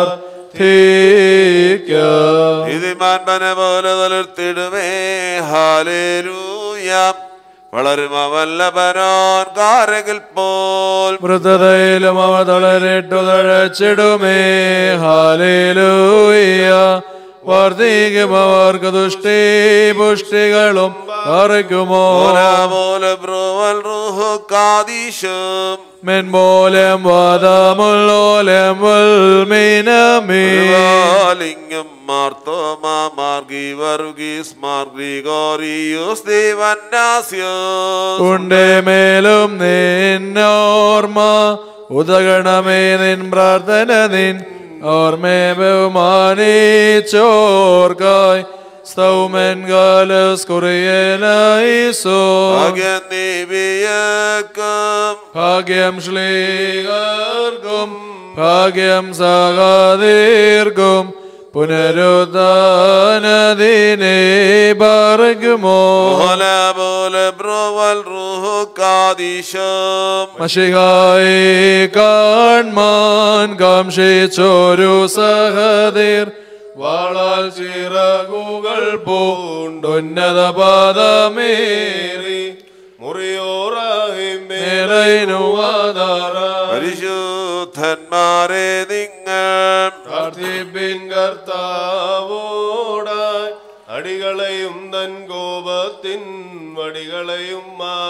ഇതിമാൻപനെ പോലെ തളിർത്തിടുമേ ഹാലേലൂയ വളരും അവല്ലഭനോൻ കാരകിൽ പോൽ മൃതതയിലും അവ തളരിട്ടു തഴച്ചിടുമേ ഹാലേലൂയ വർദ്ധിക്കും അവർക്ക് ദുഷ്ടി പുഷ്ടികളും അറിക്കുമോ പോലെ ബ്രോവൽ റൂഹു കാദീശും മെൻമൂലം വാദമുള്ളോലം വൽമീനമേ ലിംഗം മാർത്തോമാ മാർഗി വർഗീസ് മാർഗ്രിഗോറിയൂസ് ദേവന്നാസ്യോസ് ഉണ്ടേ മേലും നിന്നോർമ്മ ഉദകണമേ നിൻ പ്രാർത്ഥന നിൻ ഓർമ്മേ ബഹുമാനിച്ചോർക്കായി സ്തൗമൻ കാലസ് കുറിയലൈസോ ഭാഗ്യം നീവിയക്കം ഭാഗ്യം ശ്ലീകർക്കും ഭാഗ്യം സഹദീർക്കും പുനരുദ്ധാനദിനെ പാർക്കുമോ പോലെ പോലെ ബ്രോവൽ റൂഹു കാദീശം മഷിഹായി കാൺമാൻ കാംക്ഷിച്ചോരു സഹദീർ വാളാൽ ചിറകുകൾ പൂണ്ടുന്നത പാദമേറി മുറിയോറാഹിമേ മേലൈനുവാദാറായി പരിശുദ്ധന്മാരെ നിങ്ങൾ പ്രാർത്ഥിപ്പിൻ കർത്താവോടായി അടികളെയും തൻ കോപത്തിൻ വടികളെയും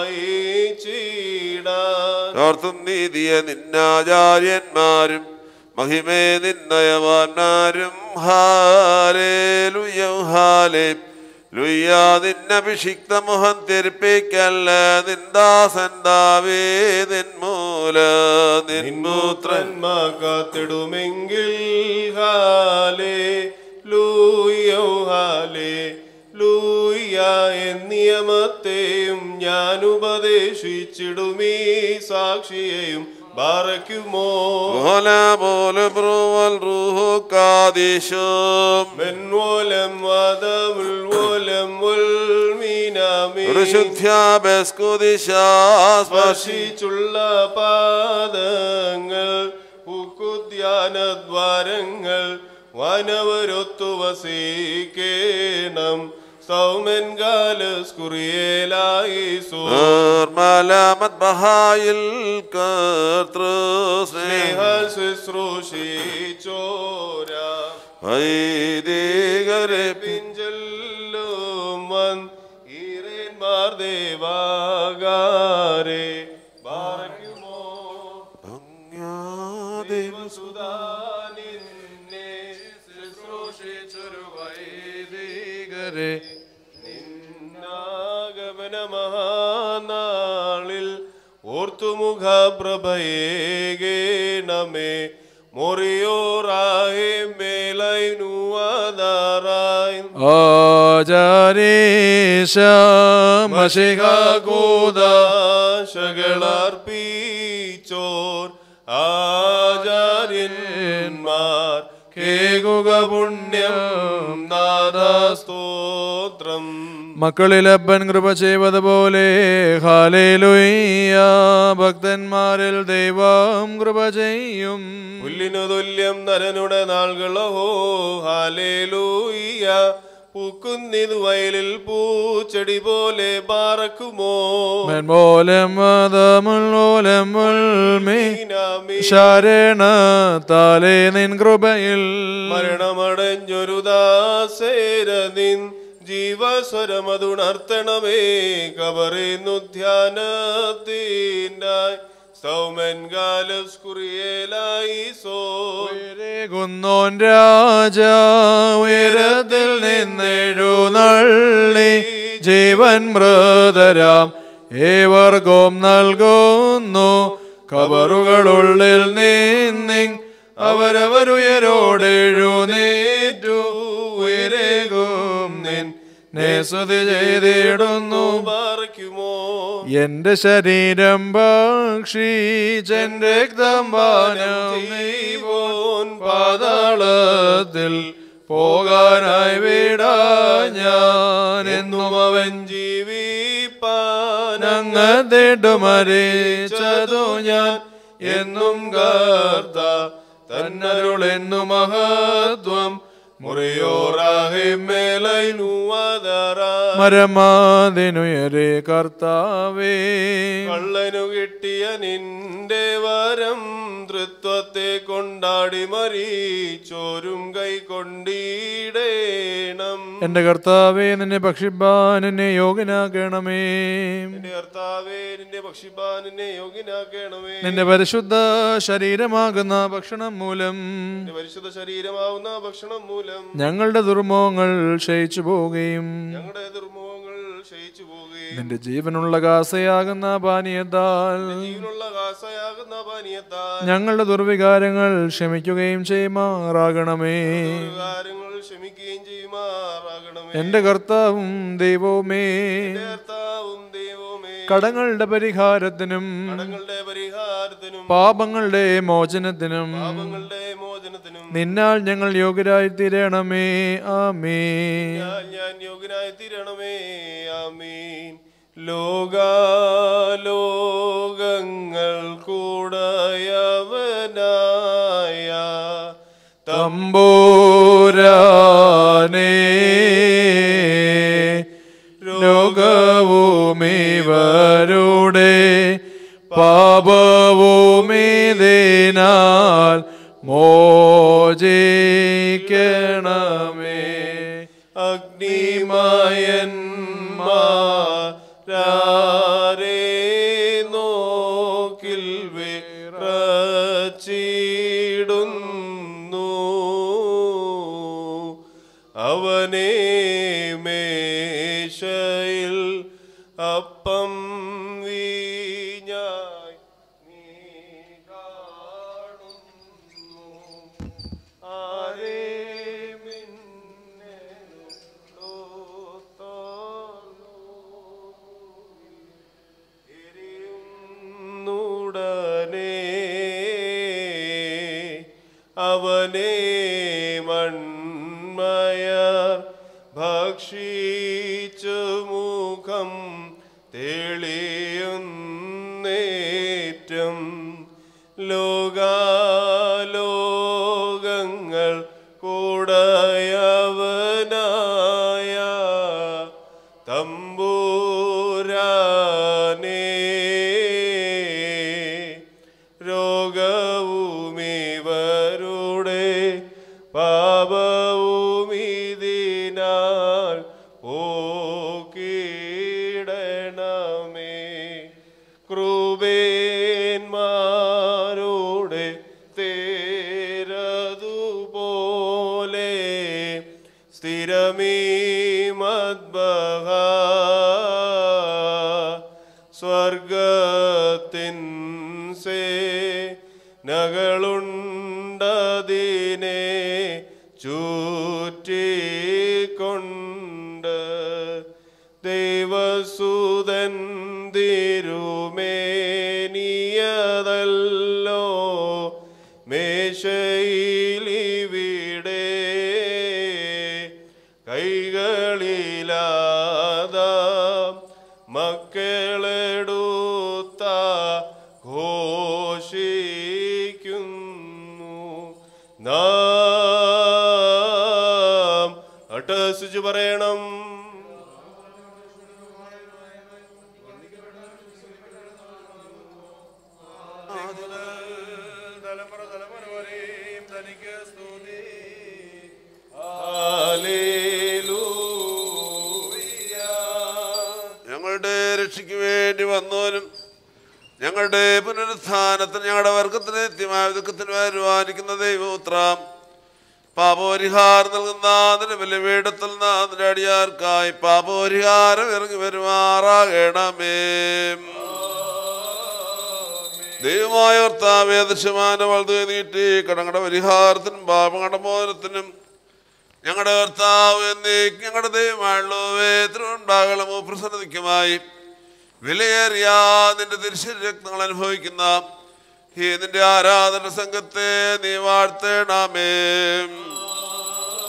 മായിച്ചിടാൻ ഓർത്തും നീതിയ നിന്നാചാര്യന്മാരും മഹിമേ നിന്നയവാന്മാരും ഹാലേ ലുയം ഹാലേ ലുയ്യ നിന്നഭിഷിക്ത മുഖം തെരിപ്പിക്കല്ല നിന്ദാസൻ ദാവേ നിൻമൂല നിൻമൂത്രൻ നിൻമൂത്രന്മാ കാത്തിടുമെങ്കിൽ ഹാലേ ലൂയോ ഹാലേ ലൂയ നിയമത്തെയും ഞാൻ ഉപദേശിച്ചിടുമീ സാക്ഷിയെയും ബാറയ്ക്കുമോ പോലെ പോലെ ബ്രോവൽ റൂഹു കാദിശും മെൻവോലം വാദമുൽ വോലം ഉൽമീനാമി ശുദ്ധ്യാബസ്കുദിശാസ്പർശി സ്പർശിച്ചുള്ള പാദങ്ങൾ ഉക്കുദ്യാനദ്വാരങ്ങൾ വാനവരൊത്തു വസിക്കേണം സൗമൻ കാലസ്കുറിയേലായി സോ നിർമ്മലമത് ബഹായിൽ കർത്തൃസ്നേഹ സ്നേഹ ശുശ്രൂഷിച്ചോര വൈദികരെ പിഞ്ചെല്ലും വൻ ഈരേന്മാർ ദേവാകാരെ ബാറയ്ക്കുമോ ദൈവസുതാനിന്നെ ശുശ്രൂഷിച്ചൊരു വൈദികരെ നിന്നാഗമന മഹാനാളിൽ ഓർത്തുമുഖ പ്രഭയേകേണമേ മൊറിയോറാഹേ മേലൈനുവാദാറായി ആചാരീശ മഷികൂത ആശകളർപ്പിച്ചോർ ആചാര്യന്മാർ കേകുക പുണ്യം നാദസ്തോത്രം മക്കളിലപ്പൻ കൃപ ചെയ്വതുപോലെ ഹാലേലുയ്യ ഭക്തന്മാരിൽ ദൈവം കൃപ ചെയ്യും പുല്ലിനു തുല്യം നരനുടെ നാളുകളോ ഹാലേലൂയ്യ പൂക്കുന്നിതു വയലിൽ പൂച്ചെടി പോലെ പാറക്കുമോ മെൻമോലം മതമുള്ളോലം ഉൾമി മീനാമി ശരണ താലേ നിൻ കൃപയിൽ മരണമടഞ്ഞൊരു ദാസേര നിൻ ജീവസ്വരമതുണർത്തണമേ കബറിന്നു ധ്യാനത്തിനായി സൗമൻ കാലസ്കുറിയേലായി സോ കുന്നോൻ രാജ ഉയരത്തിൽ നിന്നെഴുന്നള്ളി ജീവൻ മൃതരാം ഏവർക്കും നൽകുന്നു കബറുകളുള്ളിൽ നിന്നിങ് അവരവരുയരോടെഴുന്നേറ്റു ഉയരേകും നിൻ നേസുതി ചെയ്തിടുന്നു പാറയ്ക്കുമോ എന്റെ ശരീരം ഭക്ഷിച്ചെന്റെ രക്തം പാനം ജീവോൻ പാതാളത്തിൽ പോകാനായി വിടാ ഞാൻ എന്നും എന്നും അവൻ ജീവിപ്പാൻ അങ്ങത്തേട്ടുമരിച്ചതു ഞാൻ എന്നും കർത്ത തന്നരുളെന്നു മഹത്വം മരമാതിനുയരെ കർത്താവേ കള്ളനു കിട്ടിയ നിന്റെ വരം തൃത്വത്തെ കൊണ്ടാടി മരീച്ചോരും കൈ കൊണ്ടിടേണം എന്റെ കർത്താവേ നിന്നെ ഭക്ഷിപ്പാൻ എന്നെ യോഗ്യനാക്കണമേ നിന്റെ കർത്താവേ നിന്റെ ഭക്ഷിപ്പാനിനെ യോഗ്യനാക്കണമേ നിന്റെ പരിശുദ്ധ ശരീരമാകുന്ന ഭക്ഷണം മൂലം നിന്റെ പരിശുദ്ധ ശരീരമാവുന്ന ഭക്ഷണം മൂലം ഞങ്ങളുടെ ദുർമോഹങ്ങൾ ക്ഷയിച്ചു പോവുകയും ഞങ്ങളുടെ ദുർമോഹങ്ങൾ ക്ഷയിച്ചു പോകുകയും നിന്റെ ജീവനുള്ള കാസയാകുന്ന പാനീയത്താൽ ജീവനുള്ള കാസയാകുന്ന പാനീയത്താൽ ഞങ്ങളുടെ ദുർവികാരങ്ങൾ ക്ഷമിക്കുകയും ചെയ്യുമാറാകണമേ കാര്യങ്ങൾ ക്ഷമിക്കുകയും ചെയ്യുമാറാകണമേ എന്റെ കർത്താവും ദൈവവുമേ കർത്താവും ദൈവമേ കടങ്ങളുടെ പരിഹാരത്തിനും കടങ്ങളുടെ പരിഹാരത്തിനും പാപങ്ങളുടെ മോചനത്തിനും പാപങ്ങളുടെ മോചനത്തിനും നിന്നാൽ ഞങ്ങൾ യോഗ്യരായി തീരണമേ ആമേ ഞാൻ ഞാൻ യോഗ്യനായി തീരണമേ ആമീൻ ലോകാലോകങ്ങൾ കൂടയവനായ തമ്പൂരാനേ ലോകവുമിവരുടെ പാപവുമിതിനാൽ മോചിക്കണമേ അഗ്നിമയന്മാരേ നോക്കിൽ വിറച്ചിടുന്നു അവനെ മേശയിൽ അപ്പം വീഞ്ഞായി നീ കാണുന്നു ആരേ ുടനെ അവനെ മൺമയർ ഭക്ഷിച്ചു മുഖം തെളിയുന്നേറ്റം ലോകാലോകങ്ങൾ കൂടയവനായ തമ്പൂരാനേ രോഗവുമിവരുടെ പാപവുമിതിനാൽ പോക്കിടണമേ ക്രൂബേന്മാരോടെ തേരതുപോലെ സ്ഥിരമീ മദ്ബഹ സ്വർഗത്തിൻ സേ നകളുണ്ടതിനെ ചൂറ്റിക്കൊണ്ട് ദൈവസുതൻ തിരുമേനിയതല്ലോ മേശയിലിവിടെ കൈകളിലാത മക്കളെടുത്ത ഘോഷിക്കുന്നു നാം അട്ടസിച്ച് പറയണം തലമുറ തലമുറ വരെയും തനിക്ക് സ്തുതി ഞങ്ങളുടെ രക്ഷയ്ക്ക് വേണ്ടി വന്നവനും ഞങ്ങളുടെ പുനരുത്ഥാനത്തിന് ഞങ്ങളുടെ വർഗത്തിന് നിത്യമായ ദുഃഖത്തിന് വരുവാനിക്കുന്ന ദൈവപുത്രം പാപപരിഹാരം നൽകുന്ന അതിന്റെ വലിയ വീടത്തിൽ നിന്ന് അതിന്റെ അടിയാർക്കായി പാപപരിഹാരം ഇറങ്ങി വരുമാറാകണമേ ദൈവമായ കർത്താവേ ദൃശ്യമാന വലുത് നീട്ടി കടങ്ങളുടെ പരിഹാരത്തിനും പാപങ്ങളുടെ മോചനത്തിനും ഞങ്ങളുടെ കർത്താവ് എന്നേക്ക് ഞങ്ങളുടെ ദൈവമായുള്ളവേ തിരുവണ്ടാകളമോ പ്രസന്നതയ്ക്കുമായി വിലയേറിയ നിന്റെ തിരുശരീരക്തങ്ങൾ അനുഭവിക്കുന്ന ഈ നിന്റെ ആരാധന സംഘത്തെ നീ വാഴ്ത്തേണമേ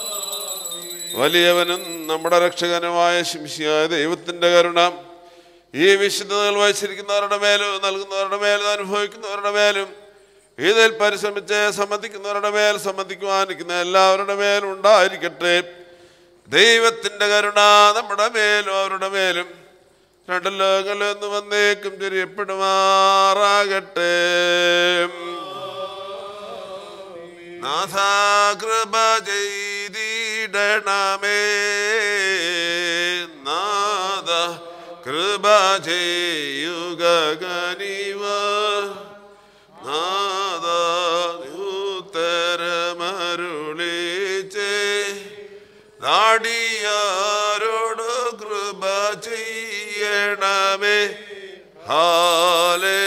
വലിയവനും നമ്മുടെ രക്ഷകനുമായ ശിംശിയായ ദൈവത്തിന്റെ കരുണ ഈ വിശുദ്ധതകൾ വഹിച്ചിരിക്കുന്നവരുടെ മേലും നൽകുന്നവരുടെ മേലും അനുഭവിക്കുന്നവരുടെ മേലും ഇതിൽ പരിശ്രമിച്ച് സംബന്ധിക്കുന്നവരുടെ മേൽ സംബന്ധിക്കുവാനിരിക്കുന്ന എല്ലാവരുടെ മേലും ഉണ്ടായിരിക്കട്ടെ ദൈവത്തിൻ്റെ കരുണ നമ്മുടെ മേലും അവരുടെ മേലും രണ്ട് ലോകങ്ങളിൽ നിന്ന് വന്നേക്കും ചൊരിയപ്പെടുമാറാകട്ടെ നാഥ കൃപ ചെയ്തിടണമേ നാഥ കൃപ ചെയ്യുക കനിവ നാഥ ഉത്തരമരുളിച്ചേ നാടിയാരോട് കൃപ ചെയ്യണമേ ഹാലേ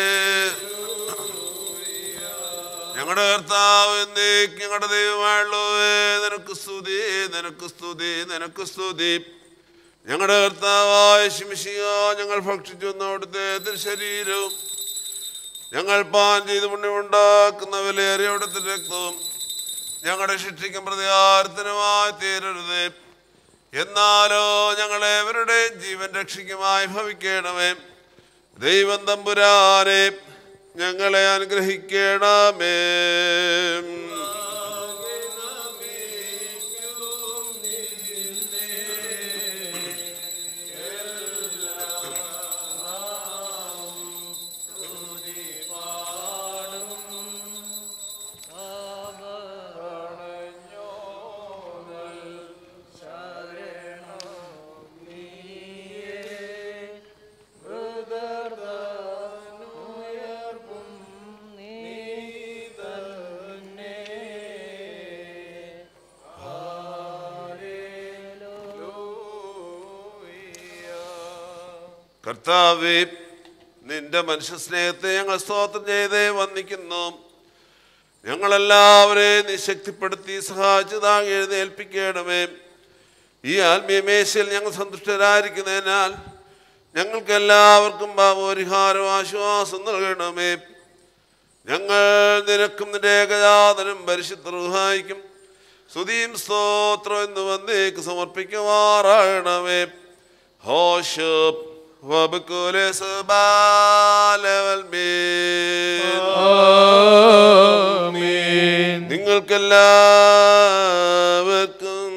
ഞങ്ങളുടെ കർത്താവ് എന്നേക്ക് ഞങ്ങളുടെ ദൈവമായുള്ളവേ നിനക്ക് സ്തുതി നിനക്ക് സ്തുതി നിനക്ക് സ്തുതി ഞങ്ങളുടെ കർത്താവായ ശിമിഷിക ഞങ്ങൾ ഭക്ഷിച്ചു വന്ന അവിടുത്തെ ശരീരവും ഞങ്ങൾ പാൻ ചെയ്ത് പുണ്യമുണ്ടാക്കുന്ന വിലയേറിയ അവിടുത്തെ രക്തവും ഞങ്ങളുടെ ശിക്ഷിക്കും പ്രതികാരത്തിനുമായി തീരരുത് എന്നാലോ ഞങ്ങളെ ഇവരുടെ ജീവൻ രക്ഷിക്കുമായി ഭവിക്കണമേ ദൈവം തമ്പുരാനെ ഞങ്ങളെ അനുഗ്രഹിക്കണമേ കർത്താവേ നിന്റെ മനുഷ്യ സ്നേഹത്തെ ഞങ്ങൾ സ്തോത്രം ചെയ്തേ വന്നിക്കുന്നു ഞങ്ങളെല്ലാവരെയും നീ ശക്തിപ്പെടുത്തി സഹായിച്ചു താങ്ങി എഴുന്നേൽപ്പിക്കണമേ ഈ ആത്മീയ മേശയിൽ ഞങ്ങൾ സന്തുഷ്ടരായിരിക്കുന്നതിനാൽ ഞങ്ങൾക്ക് എല്ലാവർക്കും ഭാവപരിഹാരവും ആശ്വാസം നൽകണമേ ഞങ്ങൾ നിനക്കും നിന്റെ ഏകജാതനും പരിശുദ്ധ റുഹായിക്കും സ്തുതിയും സ്തോത്രം എന്ന് വന്നേക്ക് സമർപ്പിക്കുമാറാകണമേ ഹോഷ് വബുക്കുലെ നിങ്ങൾക്കെല്ലാവർക്കും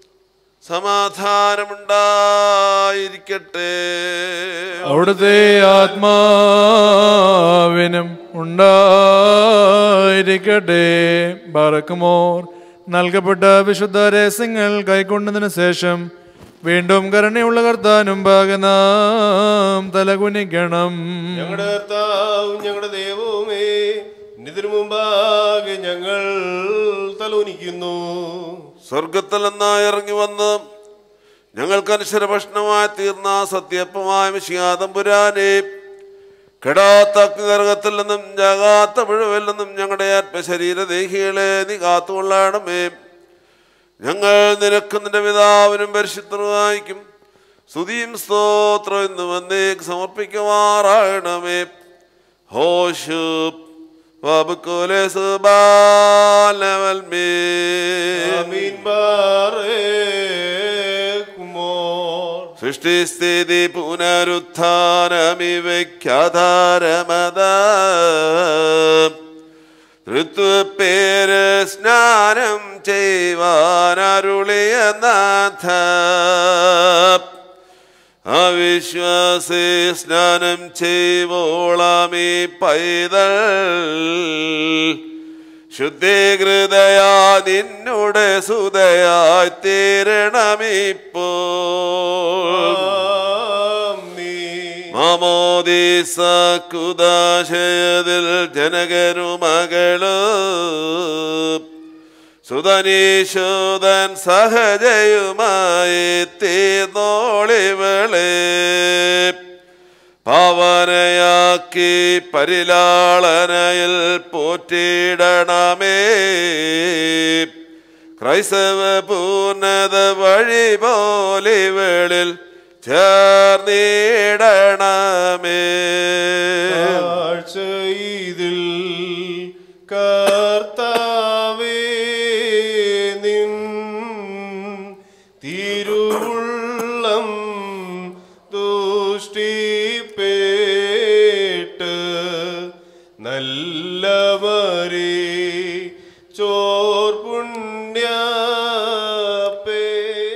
സമാധാനമുണ്ടായിരിക്കട്ടെ അവിടുത്തെ ആത്മാവിനും ഉണ്ടായിരിക്കട്ടെ ബറക്കുമോർ നൽകപ്പെട്ട വിശുദ്ധ രഹസ്യങ്ങൾ കൈക്കൊണ്ടതിനു ശേഷം വീണ്ടും കരുണയുള്ള കർത്താനും നാം തലകുനിക്കണം ഞങ്ങളുടെ കർത്താവും ഞങ്ങളുടെ ദൈവവുമേ ഇതിനു മുമ്പാകെ ഞങ്ങൾ തലോനിക്കുന്നു സ്വർഗത്തിൽ നിന്നായി ഇറങ്ങി വന്ന് ഞങ്ങൾക്ക് അനുസര ഭക്ഷണമായി തീർന്ന സത്യപ്പമായ മിശിയാതമ്പുരാനെ കെടാത്ത അഗ്നിനരകത്തിൽ നിന്നും ജാകാത്ത മുഴുവിൽ നിന്നും ഞങ്ങളുടെ ആത്മശരീരദേഹികളെ നീ കാത്തുകൊള്ളണമേ ഞങ്ങൾ നിനക്ക് നിന്റെ പിതാവിനും പരിശുദ്ധമായിക്കും സ്തുതിയും സ്തോത്രം എന്ന് വന്നേക്ക് സമർപ്പിക്കുമാറാകണമേ ഹോഷ് വബുക്കുലെ സുബാലവൽമേ ആമീൻ ബാറേക്കുമോർ സൃഷ്ടിസ്ഥിതി പുനരുത്ഥാനമിവയ്ക്കാധാരമത ഋത്വപ്പേര് സ്നാനം ചെയ്യുവാനരുളിയ നാഥ അവിശ്വാസി സ്നാനം ചെയ്വോളാമീ പൈതൽ ശുദ്ധീകൃതയാ നിന്നുടെ സുതയായി തീരണമിപ്പോ മമോദീസ കുദാശയതിൽ ജനകരുമകള് സുതനീശുതൻ സഹജയുമായി തീർന്നോളിവളെ പാവനയാക്കി പരിലാളനയിൽ പോറ്റിയിടണമേ ക്രൈസ്തവ പൂർണ്ണത വഴി പോലിവളിൽ ചേർന്നിടണമേ ഇതിൽ കർത്താവേ നിൻ തിരുവുള്ളം ദുഷ്ടി ഓർ പുണ്യപ്പേ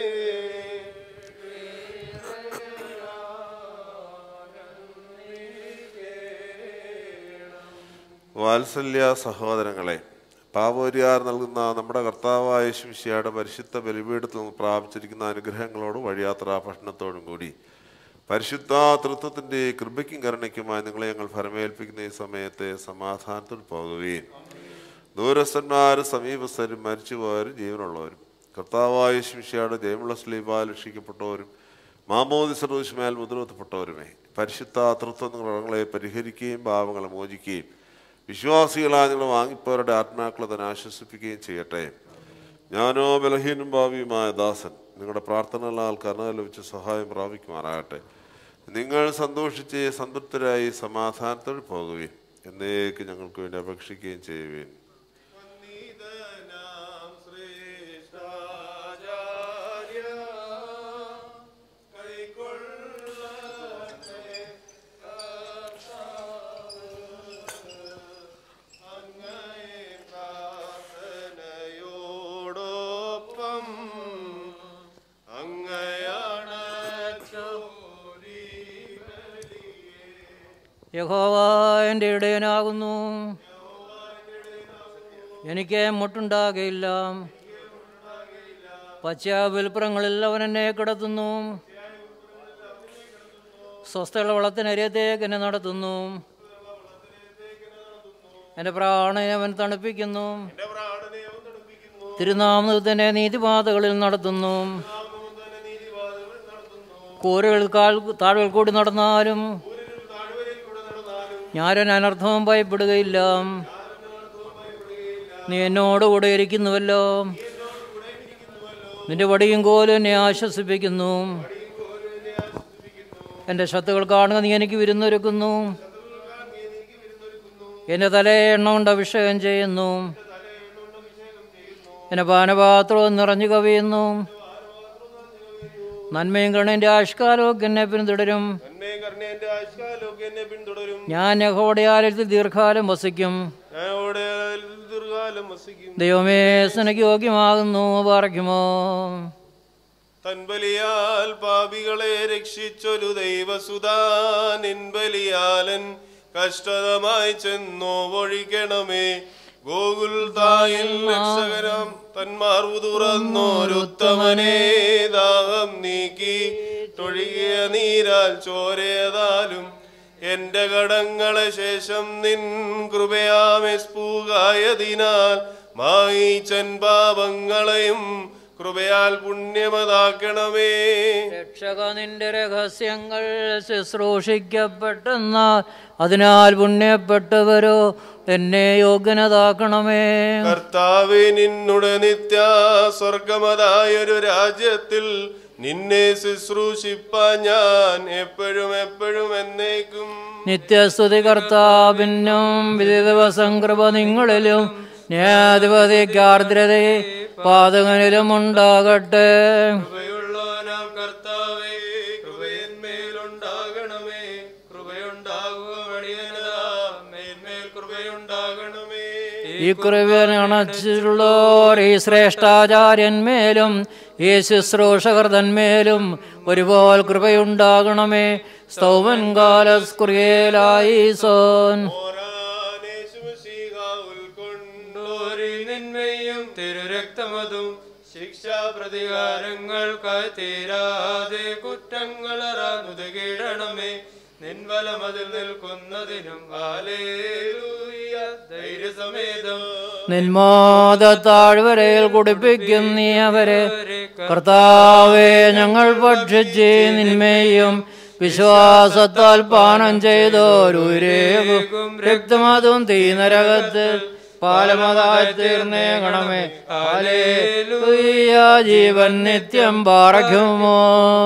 വാത്സല്യ സഹോദരങ്ങളെ പാവോരിയാർ നൽകുന്ന നമ്മുടെ കർത്താവായ ശിംശിയുടെ പരിശുദ്ധ ബലിപീഠത്തിൽ നിന്ന് പ്രാപിച്ചിരിക്കുന്ന അനുഗ്രഹങ്ങളോടും വഴിയാത്രാ ഭക്ഷണത്തോടും കൂടി പരിശുദ്ധ തൃത്വത്തിൻ്റെ കൃപയ്ക്കും കരുണയ്ക്കുമായി നിങ്ങളെ ഞങ്ങൾ ഫലമേൽപ്പിക്കുന്ന ഈ സമയത്തെ സമാധാനത്തിൽ പോകുകയും ദൂരസ്ഥന്മാരും സമീപസ്ഥരും മരിച്ചുപോയവരും ജീവനുള്ളവരും കർത്താവായ ശിംശിയുടെ ജയമുള്ള സ്ലീബാൽ രക്ഷിക്കപ്പെട്ടവരും മാമോദി സർവശമേൽ മുദ്രവത്തപ്പെട്ടവരുമേ പരിശുദ്ധ തൃത്വം നിങ്ങളെ പരിഹരിക്കുകയും പാവങ്ങളെ മോചിക്കുകയും വിശ്വാസികളായ നിങ്ങൾ വാങ്ങിപ്പോരുടെ ആത്മാക്കളെ തന്നെ ആശ്വസിപ്പിക്കുകയും ചെയ്യട്ടെ ഞാനോ ബലഹീനും ഭാവിയുമായ ദാസൻ നിങ്ങളുടെ പ്രാർത്ഥനകളാൽ കരുണ ലഭിച്ച സഹായം പ്രാപിക്കുമാറാകട്ടെ നിങ്ങൾ സന്തോഷിച്ച് സംതൃപ്തരായി സമാധാനത്തോടെ പോകുകയും എന്നേക്ക് ഞങ്ങൾക്ക് വേണ്ടി അപേക്ഷിക്കുകയും ചെയ്യുകയും വന്ദിതനാം ശ്രേഷ്ഠാചാര്യ, കൈക്കൊള്ളട്ടെ കർത്താവ്, അങ്ങയെ പ്രാർത്ഥനയോടൊപ്പം അങ്ങയാണച്ചോരി യഹോവ എൻ്റെ ഇടയനാകുന്നു എനിക്ക് മുട്ടുണ്ടാകയില്ല പശ്ചാവിൽപ്പുറങ്ങളിൽ അവൻ എന്നെ കിടത്തുന്നു സ്വസ്ഥയുള്ള വളത്തിനരിയത്തേക്ക് എന്നെ നടത്തുന്നു എൻ്റെ പ്രാണനെ അവൻ തണുപ്പിക്കുന്നു തിരുനാമത്തിൻ്റെ നീതിപാതകളിൽ നടത്തുന്നു കൂരകൾ കാൽ താഴ്വൽ കൂടി നടന്നാലും ഞാനൊരു അനർത്ഥവും ഭയപ്പെടുകയില്ല നീ എന്നോടുകൂടെ ഇരിക്കുന്നുവല്ലോ നിന്റെ വടിയും കോലും എന്നെ ആശ്വസിപ്പിക്കുന്നു എൻ്റെ ശത്രുക്കൾ കാണുക നീ എനിക്ക് വിരുന്നൊരുക്കുന്നു എൻ്റെ തലയെ എണ്ണ കൊണ്ട് അഭിഷേകം ചെയ്യുന്നു എൻ്റെ പാനപാത്രവും നിറഞ്ഞു കവിയുന്നു നന്മയും കണ്ണൻ്റെ ആഷ്കാലമൊക്കെ എന്നെ പിന്തുടരും നന്മേ കർണേന്റെ ആയുഷ്കാലമൊക്കെ എന്നെ പിന്തുടരും ഞാൻ യഹോയുടെ ആലയത്തിൽ ദീർഘകാലം വസിക്കും ഞാൻ അവിടെ ദീർഘകാലം വസിക്കും ദൈവമേ സ്നക്ക് യോഗ്യമാകുന്നു പാറയ്ക്കുമോ തൻബലിയാൽ പാപികളെ രക്ഷിച്ചൊരു ദൈവസുതാനിൻ ബലിയാലൻ കഷ്ടതമായി ചെന്നോ ഒഴിക്കണമേ ഗോകുൽ തായിൽ രക്ഷകരം തന്മാർവു തുറന്നോരുത്തമനേ ദാഹം നീക്കി തൊഴുകിയ നീരാൽ ചോരേതാലും എന്റെ കടങ്ങളെ ശേഷം നിൻ കൃപയാമെസ്പൂകായതിനാൽ മായിച്ചൻ പാപങ്ങളെയും കൃപയാൽ പുണ്യമതാക്കണമേ രക്ഷക നിന്റെ രഹസ്യങ്ങൾ ശുശ്രൂഷിക്കപ്പെട്ടെന്നാൽ അതിനാൽ പുണ്യപ്പെട്ടവരോ എന്നെ യോഗ്യനതാക്കണമേ കർത്താവെ നിന്നുടെ നിത്യ സ്വർഗമതായൊരു രാജ്യത്തിൽ നിന്നെ ശുശ്രൂഷിപ്പാൻ ഞാൻ എപ്പോഴും എപ്പോഴും എന്നേക്കും നിത്യസ്തുതി കർത്താവിനും വിധി ദിവസം കൃപ നിങ്ങളിലും ന്യായാധിപതിക്ക് ആർദ്രതയെ പാതകനിലും ഉണ്ടാകട്ടെ കൃപയുള്ളവനാം കർത്താവേ കൃപയന്മേലുണ്ടാകണമേ കൃപയുണ്ടാകുക വഴിയനതാ മേന്മേൽ കൃപയുണ്ടാകണമേ ഈ കൃപൻ അണച്ചിട്ടുള്ളോർ ഈ ശ്രേഷ്ഠാചാര്യന്മേലും ഈ ശുശ്രൂഷകർ തന്മേലും ഒരുപോൽ കൃപയുണ്ടാകണമേ സ്തൗമൻ കാലസ്കുറിയേലായി സോൻ ഉൾക്കൊണ്ടോരി നിന്മയും തിരുരക്തമതും ശിക്ഷാ പ്രതികാരങ്ങൾക്കായി തീരാതെ കുറ്റങ്ങളറാനുതകീടണമേ നിൻവലമതിൽ നിൽക്കുന്നതിനും ഹാലേലൂയ ധൈര്യസമേതം നിന്മോദ താഴ്വരയിൽ കുടിപ്പിക്കും നീ അവരെ കർത്താവെ ഞങ്ങൾ ഭക്ഷിച്ച് നിന്മയും വിശ്വാസത്താൽ പാനം ചെയ്തോരുരേകും രക്തമതും തീനരകത്ത് പാലമതായി തീർന്നേകണമേ ഹാലേലൂയ ജീവൻ നിത്യം പാറയ്ക്കുമോ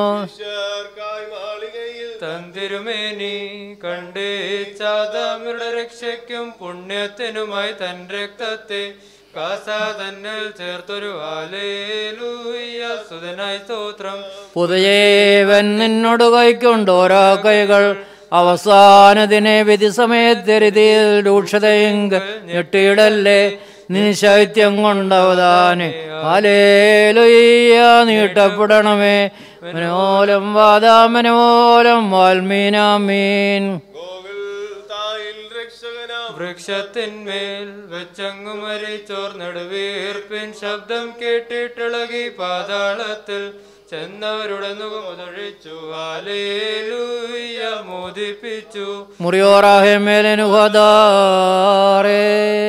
തന്തിരുമേനി കണ്ടേച്ചാതമരുടെ രക്ഷയ്ക്കും പുണ്യത്തിനുമായി തൻ രക്തത്തെ കാസാ തന്നിൽ ചേർത്തൊരു ആലേലൂയ സുതനായി സ്തോത്രം പുതുജീവൻ നിന്നോട് കൈക്കൊണ്ട് ഓരോ കൈകൾ അവസാനതിനെ വിധി സമയത്തെരുതിയിൽ രൂക്ഷതയെങ്കിൽ ഞെട്ടിയിടല്ലേ നിശൈത്യം കൊണ്ടവതാനെ ഹാലേലുയ്യ നീട്ടപ്പെടണമേ മനോലം വാദാമനോലം വാൽമീനാമീൻ വൃക്ഷത്തിന്മേൽ വെച്ചങ്ങു മരിച്ചോർന്നെടുവീർപ്പിൻ ശബ്ദം കേട്ടിട്ടിളകി പാതാളത്തിൽ ചെന്നവരുടെ മുഖമതൊഴിച്ചു ഹാലേലൂയ മോദിപ്പിച്ചു മുറിയോറാഹെ മേലനുഹദാറേ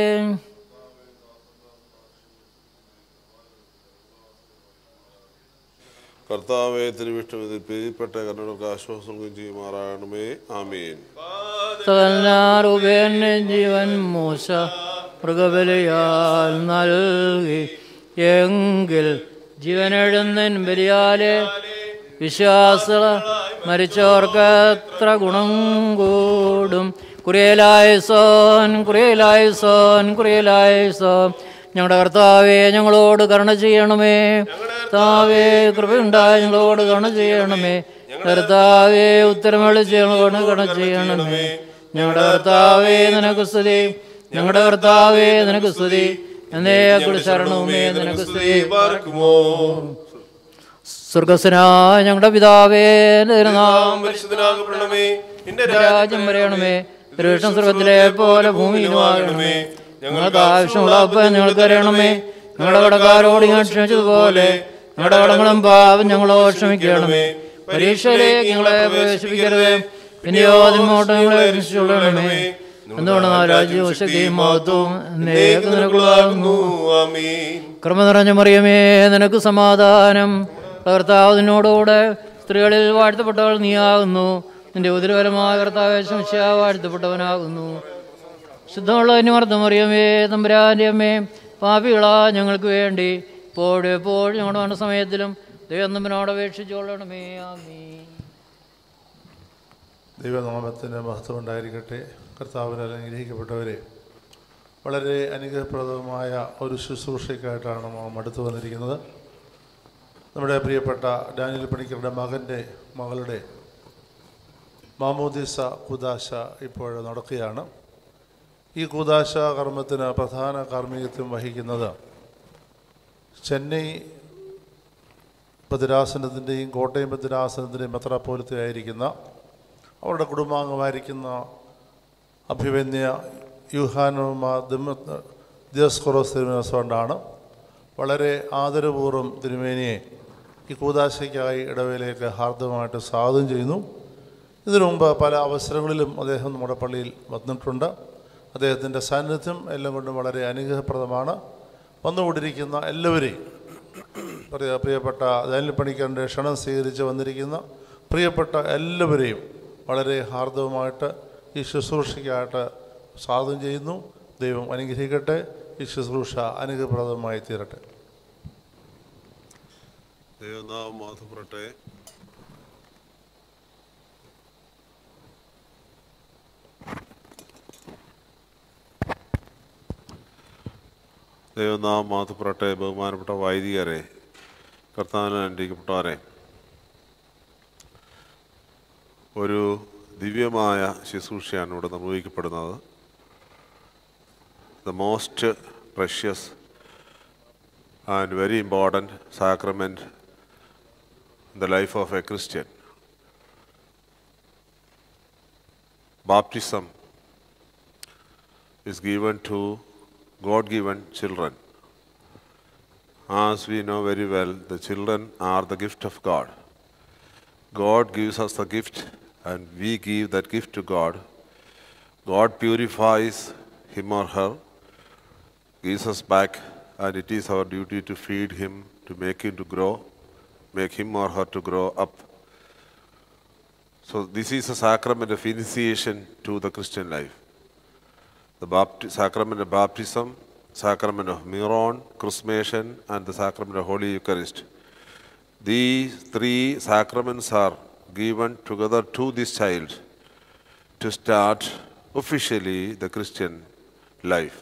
കർത്താവെ തിരുവിഷ്ടമിതിൽ പ്രീതിപ്പെട്ട കർണകർക്ക് ആശ്വാസം നൽകുകയും ചെയ്യുമാറാകണമേ ആമീൻ സകലാറുപേന് ജീവൻ മൂസ മൃഗബലിയാൽ നൽകി എങ്കിൽ ജീവനെഴുന്നൻ ബലിയാലെ വിശ്വാസ മരിച്ചവർക്ക് എത്ര ഗുണം കൂടും കുറിയലായ സോൻ കുറിയലായ സോൻ കുറിയലായ സോൻ ഞങ്ങളുടെ കർത്താവെ ഞങ്ങളോട് കരുണ ചെയ്യണമേ കർത്താവേ കൃപയുണ്ടായ ഞങ്ങളോട് കരുണ ചെയ്യണമേ കർത്താവേ ഉത്തരമളിച്ച് ഞങ്ങളോട് കരുണ ചെയ്യണമേ ഞങ്ങളുടെ കർത്താവേ നിനക്ക് സ്തുതി ഞങ്ങളുടെ കർത്താവേ നിനക്ക് സ്തുതി എന്നേ ശരണവുമേ നിനക്ക് സ്തുതി പാർക്കുമോ സ്വർഗസ്വനായ ഞങ്ങളുടെ പിതാവേ നിന്റെ തിരുനാമം പരിശുദ്ധനാകപ്പെടണമേ നിന്റെ രാജ്യം വരയണമേ തിരുവിഷ്ണു സ്വർഗത്തിലെ പോലെ ഭൂമിയിലും ആകണമേ ഞങ്ങൾക്ക് ആവശ്യമുള്ള അപ്പം ഞങ്ങൾക്ക് അറിയണമേ ഞങ്ങളുടെ കടക്കാരോട് ഞാൻ ക്ഷമിച്ചതുപോലെ ഞങ്ങളുടെ കടങ്ങളും പാപം ഞങ്ങളോട് ക്ഷമിക്കണമേ പരീക്ഷയിലേക്ക് ഞങ്ങളെ പ്രവേശിപ്പിക്കരുത് പിന്നെയോ അതിനോട്ട് ഞങ്ങളെ രക്ഷിച്ചുകൊള്ളണമേ എന്തുകൊണ്ട് രാജ്യവും ശക്തിയും മഹത്വവും എന്നേക്ക് നിനക്കുള്ളതാകുന്നു ആമീൻ കർമ്മ നിറഞ്ഞ മറിയമേ നിനക്ക് സമാധാനം കർത്താവ് നിന്നോടുകൂടെ സ്ത്രീകളിൽ വാഴ്ത്തപ്പെട്ടവൾ നീയാകുന്നു നിന്റെ ഉദരപരമായ കർത്താവ് ശംശ വാഴ്ത്തപ്പെട്ടവനാകുന്നു ശുദ്ധമുള്ള അനുവർദ്ധ മറിയമേ തമ്പുരാൻ്റെ അമ്മേ പാപികളാ ഞങ്ങൾക്ക് വേണ്ടി ഇപ്പോഴും എപ്പോഴും ഞങ്ങളുടെ മരണ സമയത്തിലും ദൈവം തമ്മിനോട് അപേക്ഷിച്ചുകൊള്ളണമേ ആമീൻ ദൈവനാമത്തിൻ്റെ മഹത്വം ഉണ്ടായിരിക്കട്ടെ കർത്താവിനാൽ അനുഗ്രഹിക്കപ്പെട്ടവരെ വളരെ അനുഗ്രഹപ്രദമായ ഒരു ശുശ്രൂഷയ്ക്കായിട്ടാണ് നാം അടുത്ത് വന്നിരിക്കുന്നത് നമ്മുടെ പ്രിയപ്പെട്ട ഡാനിയൽ പണിക്കരുടെ മകൻ്റെ മകളുടെ മാമോദിസ കുദാശ ഇപ്പോൾ നടക്കുകയാണ് ഈ കുദാശ കർമ്മത്തിന് പ്രധാന കാർമ്മികത്വം വഹിക്കുന്നത് ചെന്നൈ ഭദ്രാസനത്തിൻ്റെയും കോട്ടയം ഭദ്രാസനത്തിൻ്റെയും മെത്രാപ്പോലത്തെ ആയിരിക്കുന്ന അവരുടെ കുടുംബാംഗമായിരിക്കുന്ന അഭിവന്യ യുഹാനോമ ദിയോസ്കൊറോസ് തിരുമനസ്കൊണ്ടാണ് വളരെ ആദരപൂർവ്വം തിരുമേനിയെ ഈ കൂതാശയ്ക്കായി ഇടവേലയൊക്കെ ഹാർദവമായിട്ട് സ്വാഗതം ചെയ്യുന്നു ഇതിനു മുമ്പ് പല അവസരങ്ങളിലും അദ്ദേഹം നമ്മുടെ പള്ളിയിൽ വന്നിട്ടുണ്ട് അദ്ദേഹത്തിൻ്റെ സാന്നിധ്യം എല്ലാം കൊണ്ടും വളരെ അനുഗ്രഹപ്രദമാണ് വന്നുകൊണ്ടിരിക്കുന്ന എല്ലാവരെയും പ്രിയ പ്രിയപ്പെട്ട ദാനിൽ പണിക്കറിൻ്റെ ക്ഷണം സ്വീകരിച്ച് വന്നിരിക്കുന്ന പ്രിയപ്പെട്ട എല്ലാവരെയും വളരെ ഹാർദവമായിട്ട് ഈ ശുശ്രൂഷയ്ക്കായിട്ട് സ്വാഗതം ചെയ്യുന്നു ദൈവം അനുഗ്രഹിക്കട്ടെ ഈ ശുശ്രൂഷ അനുഗ്രഹപ്രദമായി തീരട്ടെ ദൈവനാമം മാധപ്പെടട്ടെ ദൈവനാമം മാധപ്പെടട്ടെ ബഹുമാനപ്പെട്ട വൈദികരെ കർത്താവിനെ അനുഗ്രഹിക്കപ്പെട്ടവരെ ഒരു ദിവ്യമായ ശുശ്രൂഷയാണ് ഇവിടെ നിർവഹിക്കപ്പെടുന്നത് the most precious and very important sacrament the life of a Christian. Baptism is given to God given children. As we know very well, the children are the gift of God. God gives us the gift and we give that gift to God. God purifies him or her, gives us back, and it is our duty to feed him, to make him to grow, make him or her to grow up. So this is a sacrament of initiation to the Christian life. The bapti- sacrament of baptism, sacrament of Miron, Chrismation, and the sacrament of Holy Eucharist. These three sacraments are given together to this child to start officially the Christian life.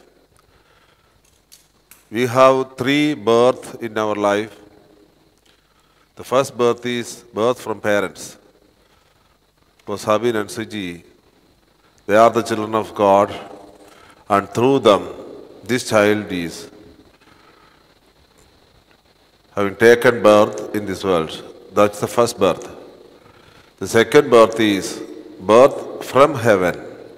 We have three births in our life. The first birth is birth from parents. For Sabin and Suji, they are the children of God, and through them, this child is having taken birth in this world. That's the first birth. The second birth is birth from heaven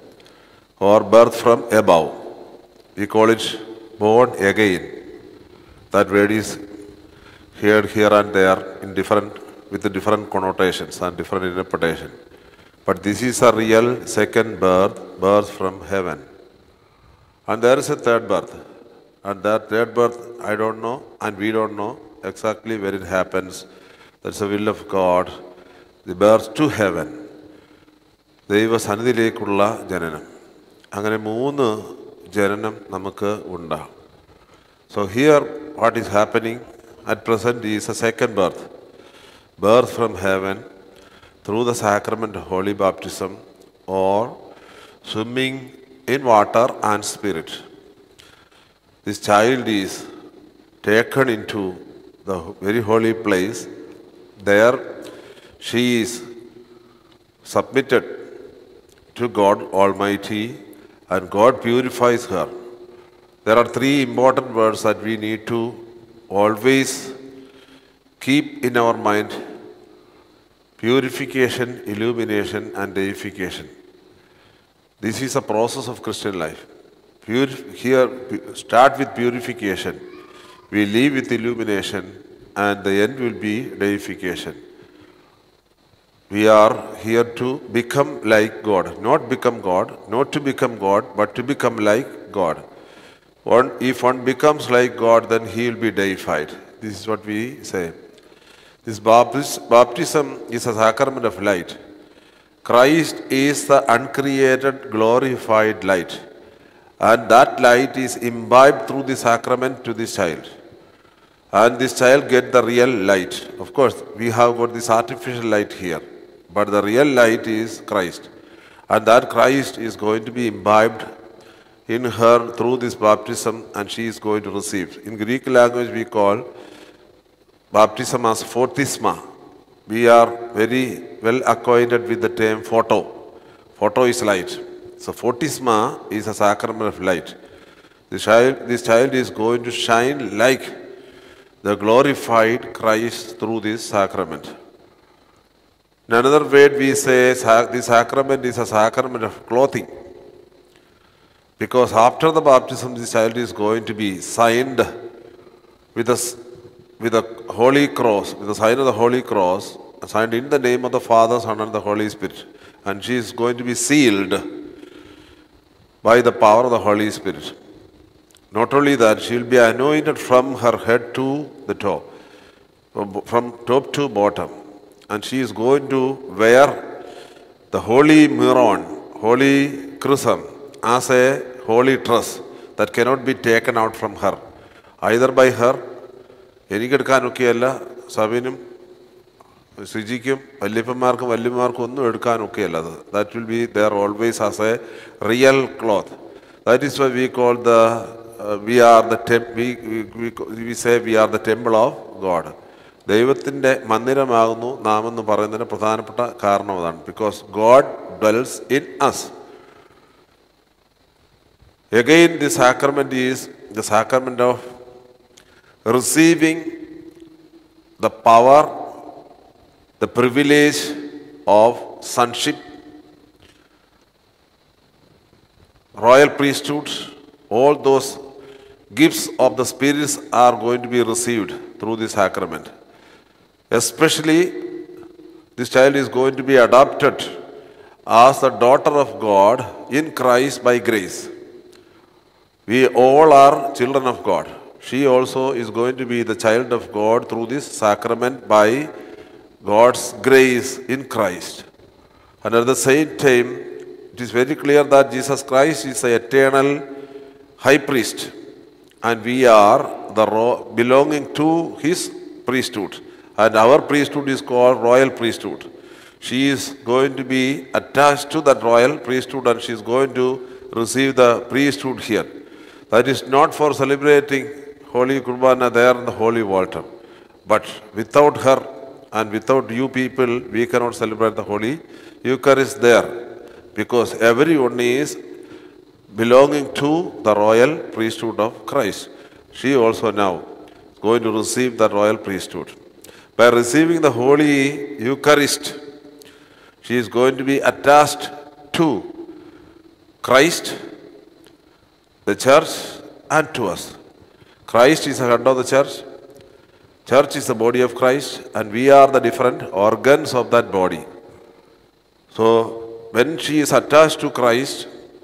or birth from above. We call it born again. That word is heard here and there in different with the different connotations and different interpretation. But this is a real second birth, birth from heaven. And there is a third birth. And that third birth, I don't know, and we don't know exactly where it happens. That's the will of God. The birth to heaven. ദൈവസന്നിധിയിലേക്കുള്ള ജനനം അങ്ങനെ മൂന്ന് ജനനം നമുക്ക് ഉണ്ടാകും so here what is happening at present is a second birth birth from heaven through the sacrament of holy baptism or swimming in water and spirit. This child is taken into the very holy place. There she is submitted to God Almighty and God purifies her. There are three important words that we need to always keep in our mind purification, illumination, and deification. This is a process of Christian life. Pure, here, pu- start with purification. We leave with illumination, and the end will be deification. We are here to become like God, not become God, not to become God, but to become like God. One, if one becomes like God, then he will be deified. This is what we say. This baptis- baptism is a sacrament of light. Christ is the uncreated, glorified light. And that light is imbibed through the sacrament to this child. And this child get the real light. Of course, we have got this artificial light here. But the real light is Christ. And that Christ is going to be imbibed in her through this baptism and she is going to receive. In Greek language we call baptism as photisma. We are very well acquainted with the term photo. Photo is light. So photisma is a sacrament of light. This child, this child is going to shine like the glorified Christ through this sacrament. In another word, we say sa- the sacrament is a sacrament of clothing. Because after the baptism, this child is going to be signed with a, s- with a holy cross, with the sign of the holy cross, signed in the name of the Father, Son, and the Holy Spirit. And she is going to be sealed by the power of the Holy Spirit. Not only that, she will be anointed from her head to the toe, from top to bottom. And she is going to wear the holy miron, holy chrism, as a holy dress that cannot be taken out from her, either by her, എനിക്കെടുക്കാനൊക്കെയല്ല സബിനും സിജിക്കും വല്യപ്പന്മാർക്കും വല്യമാർക്കും ഒന്നും എടുക്കാനൊക്കെയല്ല അത് that will be there always as a real cloth that is why we call the we are the tem we say we are the temple of God ദൈവത്തിൻ്റെ മന്ദിരമാകുന്നു നാം എന്ന് പറയുന്നതിന് പ്രധാനപ്പെട്ട കാരണം അതാണ് because God dwells in us Again, the sacrament is the sacrament of receiving the power, the privilege of sonship, royal priesthood, all those gifts of the spirits are going to be received through the sacrament. Especially, this child is going to be adopted as the daughter of God in Christ by grace. We all are children of God. She also is going to be the child of God through this sacrament by God's grace in Christ. And at the same time, it is very clear that Jesus Christ is the eternal high priest, and we are the ro- belonging to his priesthood. And our priesthood is called royal priesthood. She is going to be attached to that royal priesthood and she is going to receive the priesthood here. That is not for celebrating Holy Kurbana there in the holy altar. But without her and without you people, we cannot celebrate the Holy Eucharist there. Because everyone is belonging to the royal priesthood of Christ. She also now is going to receive the royal priesthood. By receiving the Holy Eucharist, she is going to be attached to Christ, the church, and to us. Christ is the head of the church, church is the body of Christ, and we are the different organs of that body. So, when she is attached to Christ,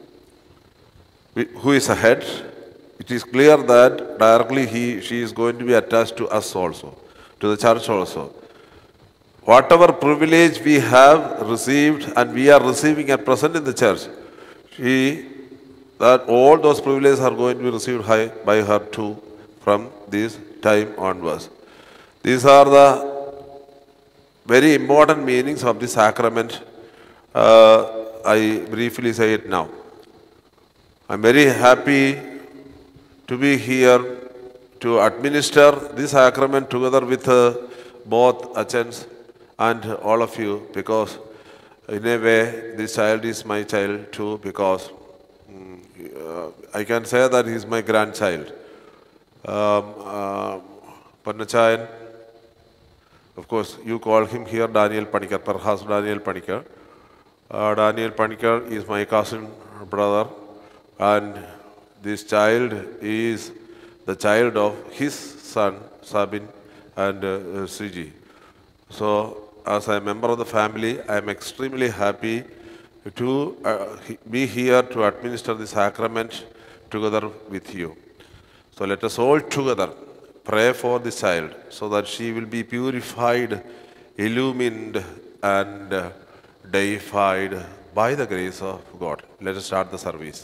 who is a head, it is clear that directly he, she is going to be attached to us also, to the church also. Whatever privilege we have received and we are receiving at present in the church, she, that all those privileges are going to be received high by her too from this time onwards. These are the very important meanings of the sacrament. Uh, I briefly say it now. I'm very happy to be here to administer this sacrament together with uh, both Achans and all of you because in a way this child is my child too because mm, uh, I can say that he is my grandchild. Um, uh, Pannachayan, of course, you call him here Daniel Panikar, perhaps Daniel Panikar. Uh, Daniel Panikar is my cousin brother, and this child is the child of his son Sabin and uh, uh, Siji. So, as a member of the family, I am extremely happy to uh, he- be here to administer the sacrament together with you. So, let us all together pray for this child so that she will be purified, illumined, and uh, deified by the grace of God. Let us start the service.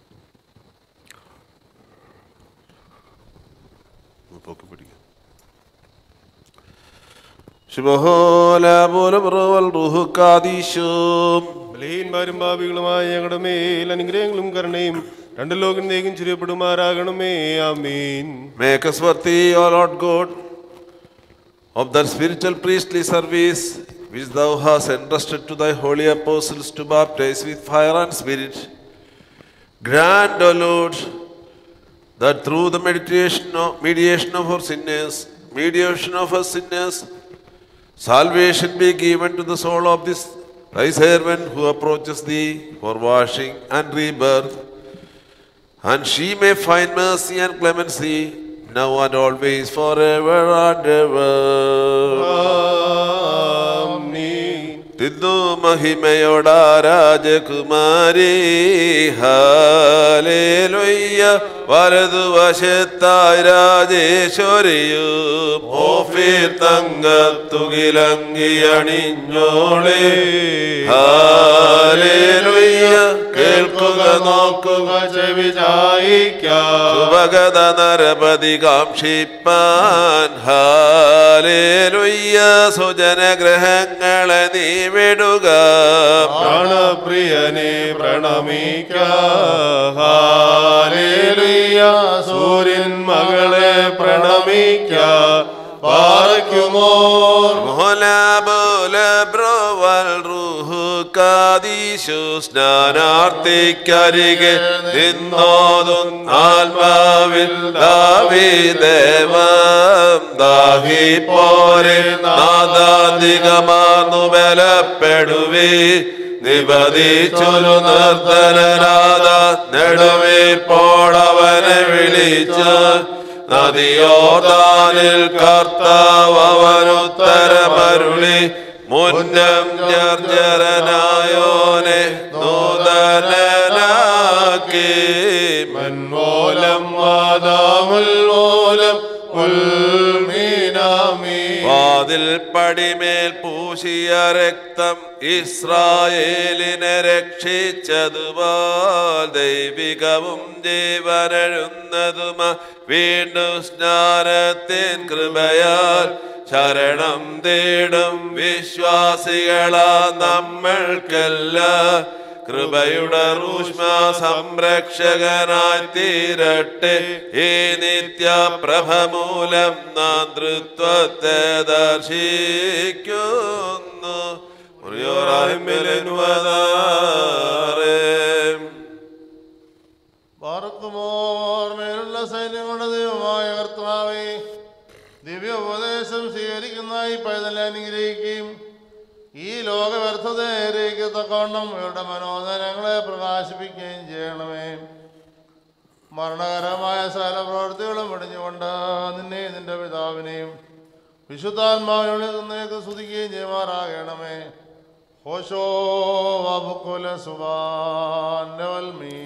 പൊക്കി പിടിക്കാം ബലഹീന്മാരും പാപികളുമായ ഞങ്ങളുടെ മേൽ അനുഗ്രഹങ്ങളും കരുണയും രണ്ട് ലോകത്തേക്കും ചുരിയപ്പെടുമാറാകണമേ ആമീൻ Make us worthy, O Lord God, of that spiritual priestly service which thou hast entrusted to thy holy apostles to baptize with fire and spirit. Grant, O Lord, that through the meditation of, mediation of our sinners, mediation of our sinners, salvation be given to the soul of this thy servant who approaches thee for washing and rebirth, and she may find mercy and clemency now and always, forever and ever. തിന്നു മഹിമയോടാ രാജകുമാരി hallelujah വലതുവശത്തായി രാജേശ്വരിയും ഓഫീർ തങ്കത്തുകിലങ്കിയണിഞ്ഞോളെ hallelujah കേൾക്കുക നോക്കുക ചെവി ചായിക്കാം സുഭഗത നരപതി കാക്ഷിപ്പാൻ hallelujah സുജനഗ്രഹങ്ങളെ നീ വിടുക പ്രാണപ്രിയനെ പ്രണമിക്ക സൂര്യൻ മകളെ പ്രണമിക്ക പാറയ്ക്കുമോ മോല Bola ബ്രോവൽ റുഹു കാദീശു സ്നാനാർത്ഥിക്കരികെ നിന്നോതും ആത്മാവിൽ ദാവീദേവം ദാഹി പോരെ നാദാധികമാർന്നു ബലപ്പെടുവി നിപതിച്ചൊരു നിർത്തലനാഥ നെടുവിപ്പോടവനെ വിളിച്ച് നദിയോർദാനിൽ കർത്താവ് അവനുത്തരമരുളി മുന്നം ജർജരനായോനെ നൂതനാക്കി മൻമൂലം വാദാമുൽമൂലം ഉൽമീനാമീ വാതിൽ പടിമേൽ പൂശിയ രക്തം ഇസ്രായേലിനെ രക്ഷിച്ചതുപോൽ ദൈവികവും ജീവനെഴുന്നതുമ വീണ്ടും സ്നാനത്തിൻ കൃപയാൽ ശരണം തേടും വിശ്വാസികളാ നമ്മൾക്കെല്ലാം കൃപയുടെ റൂഷ്മ സംരക്ഷകനായി തീരട്ടെ ഈ നിത്യ പ്രഭമൂലം നാം തൃത്വത്തെ ദർശിക്കുന്നു മുറിയോറാഹിമിലെന്നുവതാറേ. ഞങ്ങളുടെ ദൈവമായ കർത്താവേ ദിവ്യ ഉപദേശം സ്വീകരിക്കുന്ന ഈ പൈതലെ അനുഗ്രഹിക്കുകയും ഈ ലോക വ്യർത്ഥതയിലേക്ക് തക്കവണ്ണം ഇവരുടെ മനോദരങ്ങളെ പ്രകാശിപ്പിക്കുകയും ചെയ്യണമേ മരണകരമായ സകല പ്രവൃത്തികളും വെടിഞ്ഞുകൊണ്ട് നിന്നെ നിന്റെ പിതാവിനെയും വിശുദ്ധാത്മാവിനുള്ളിൽ നിന്നേക്ക് സ്തുതിക്കുകയും ചെയ്യുമാറാകണമേ ഹോശോ വബുക്കുല സുബാന്റെ വൽമീ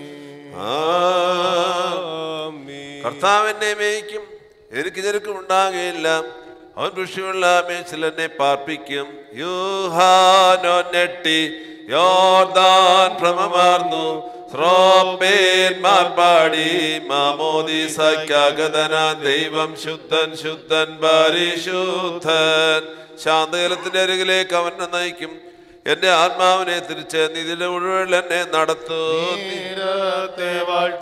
കർത്താവിനെ മേയ്ക്കും എനിക്ക് ഞെരുക്കം ഉണ്ടാകുകയില്ല അവൻ കൃഷിയുള്ള മേച്ചിൽ എന്നെ പാർപ്പിക്കും യൂഹാനോ നെട്ടി യോർദാൻ ഭ്രമമാർന്നു ശ്രോപ്പേന്മാർ പാടി മാമോദീസയ്ക്കകതന ദൈവം ശുദ്ധൻ ശുദ്ധൻ പരിശുദ്ധൻ ശാന്തകലത്തിന്റെ അരികിലേക്ക് അവനെ നയിക്കും എന്റെ ആത്മാവിനെ തിരിച്ച് നിതിലെ മുഴുവൻ എന്നെ നടത്തും നീരത്തെ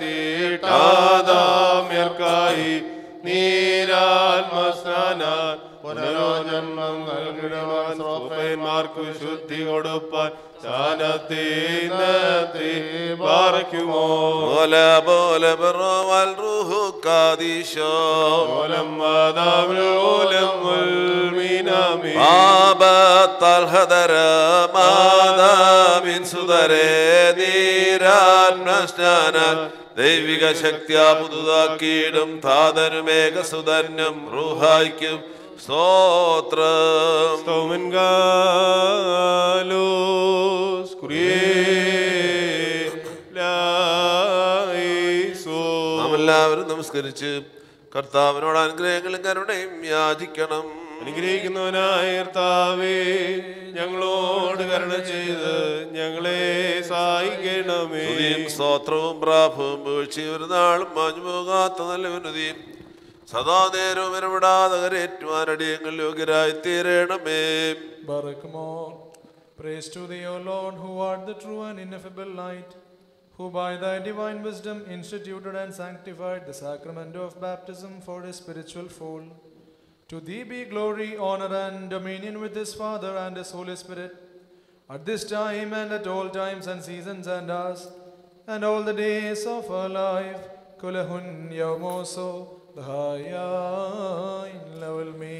വാഴ്ത്തിയിട്ടാദാമ്യർക്കായി നീരാത്മസ്നാനാൻ പുനരോജന്മം നൽകിടുവാൻ സോപ്പന്മാർക്കു ശുദ്ധി കൊടുപ്പാൻ ചാനത്തീനത്തെ പാറയ്ക്കുമോ പോലെ പോലെ ബറോവൽ റൂഹു കാദീശോ ഓലം മാതാവിലോലം മീനാമി പാപത്താൽ ഹദര മാതാവിൻ സുതരെ നീരാത്മസ്നാനാൽ ദൈവിക ശക്തിയാ പുതുതാക്കിയിടും താതനുമേകസുതനും റൂഹായിക്കും സ്തോത്രം സ്തോമൻ ഗാലോസ് കുറിയേലായിസോ. നാം എല്ലാവരും നമസ്കരിച്ച് കർത്താവിനോട് അനുഗ്രഹങ്ങളും കരുണയും യാചിക്കണം അനുഗ്രഹിക്കുന്നവനായ കർത്താവേ ഞങ്ങളോട് കരുണ ചെയ്ത് ഞങ്ങളെ സഹായിക്കണമേ സ്തുതിയും സ്തോത്രവും പ്രാഭവും വീഴ്ചയും ഒരു നാളും മാഞ്ഞു പോകാത്ത നല്ല വിനുതിയും സദാ നേരവും ഇടപെടാതെ കരയേറ്റുവാനടിയങ്ങൾ യോഗ്യരായി തീരണമേ Barakmor. Praise to thee, O Lord, who art the true and ineffable light, who by thy divine wisdom instituted and sanctified the sacrament of baptism for his spiritual fold. To thee be glory, honor, and dominion with his Father and his Holy Spirit, at this time and at all times and seasons and hours, and all the days of our life. Kulahun Yamoso, the Hayain level me.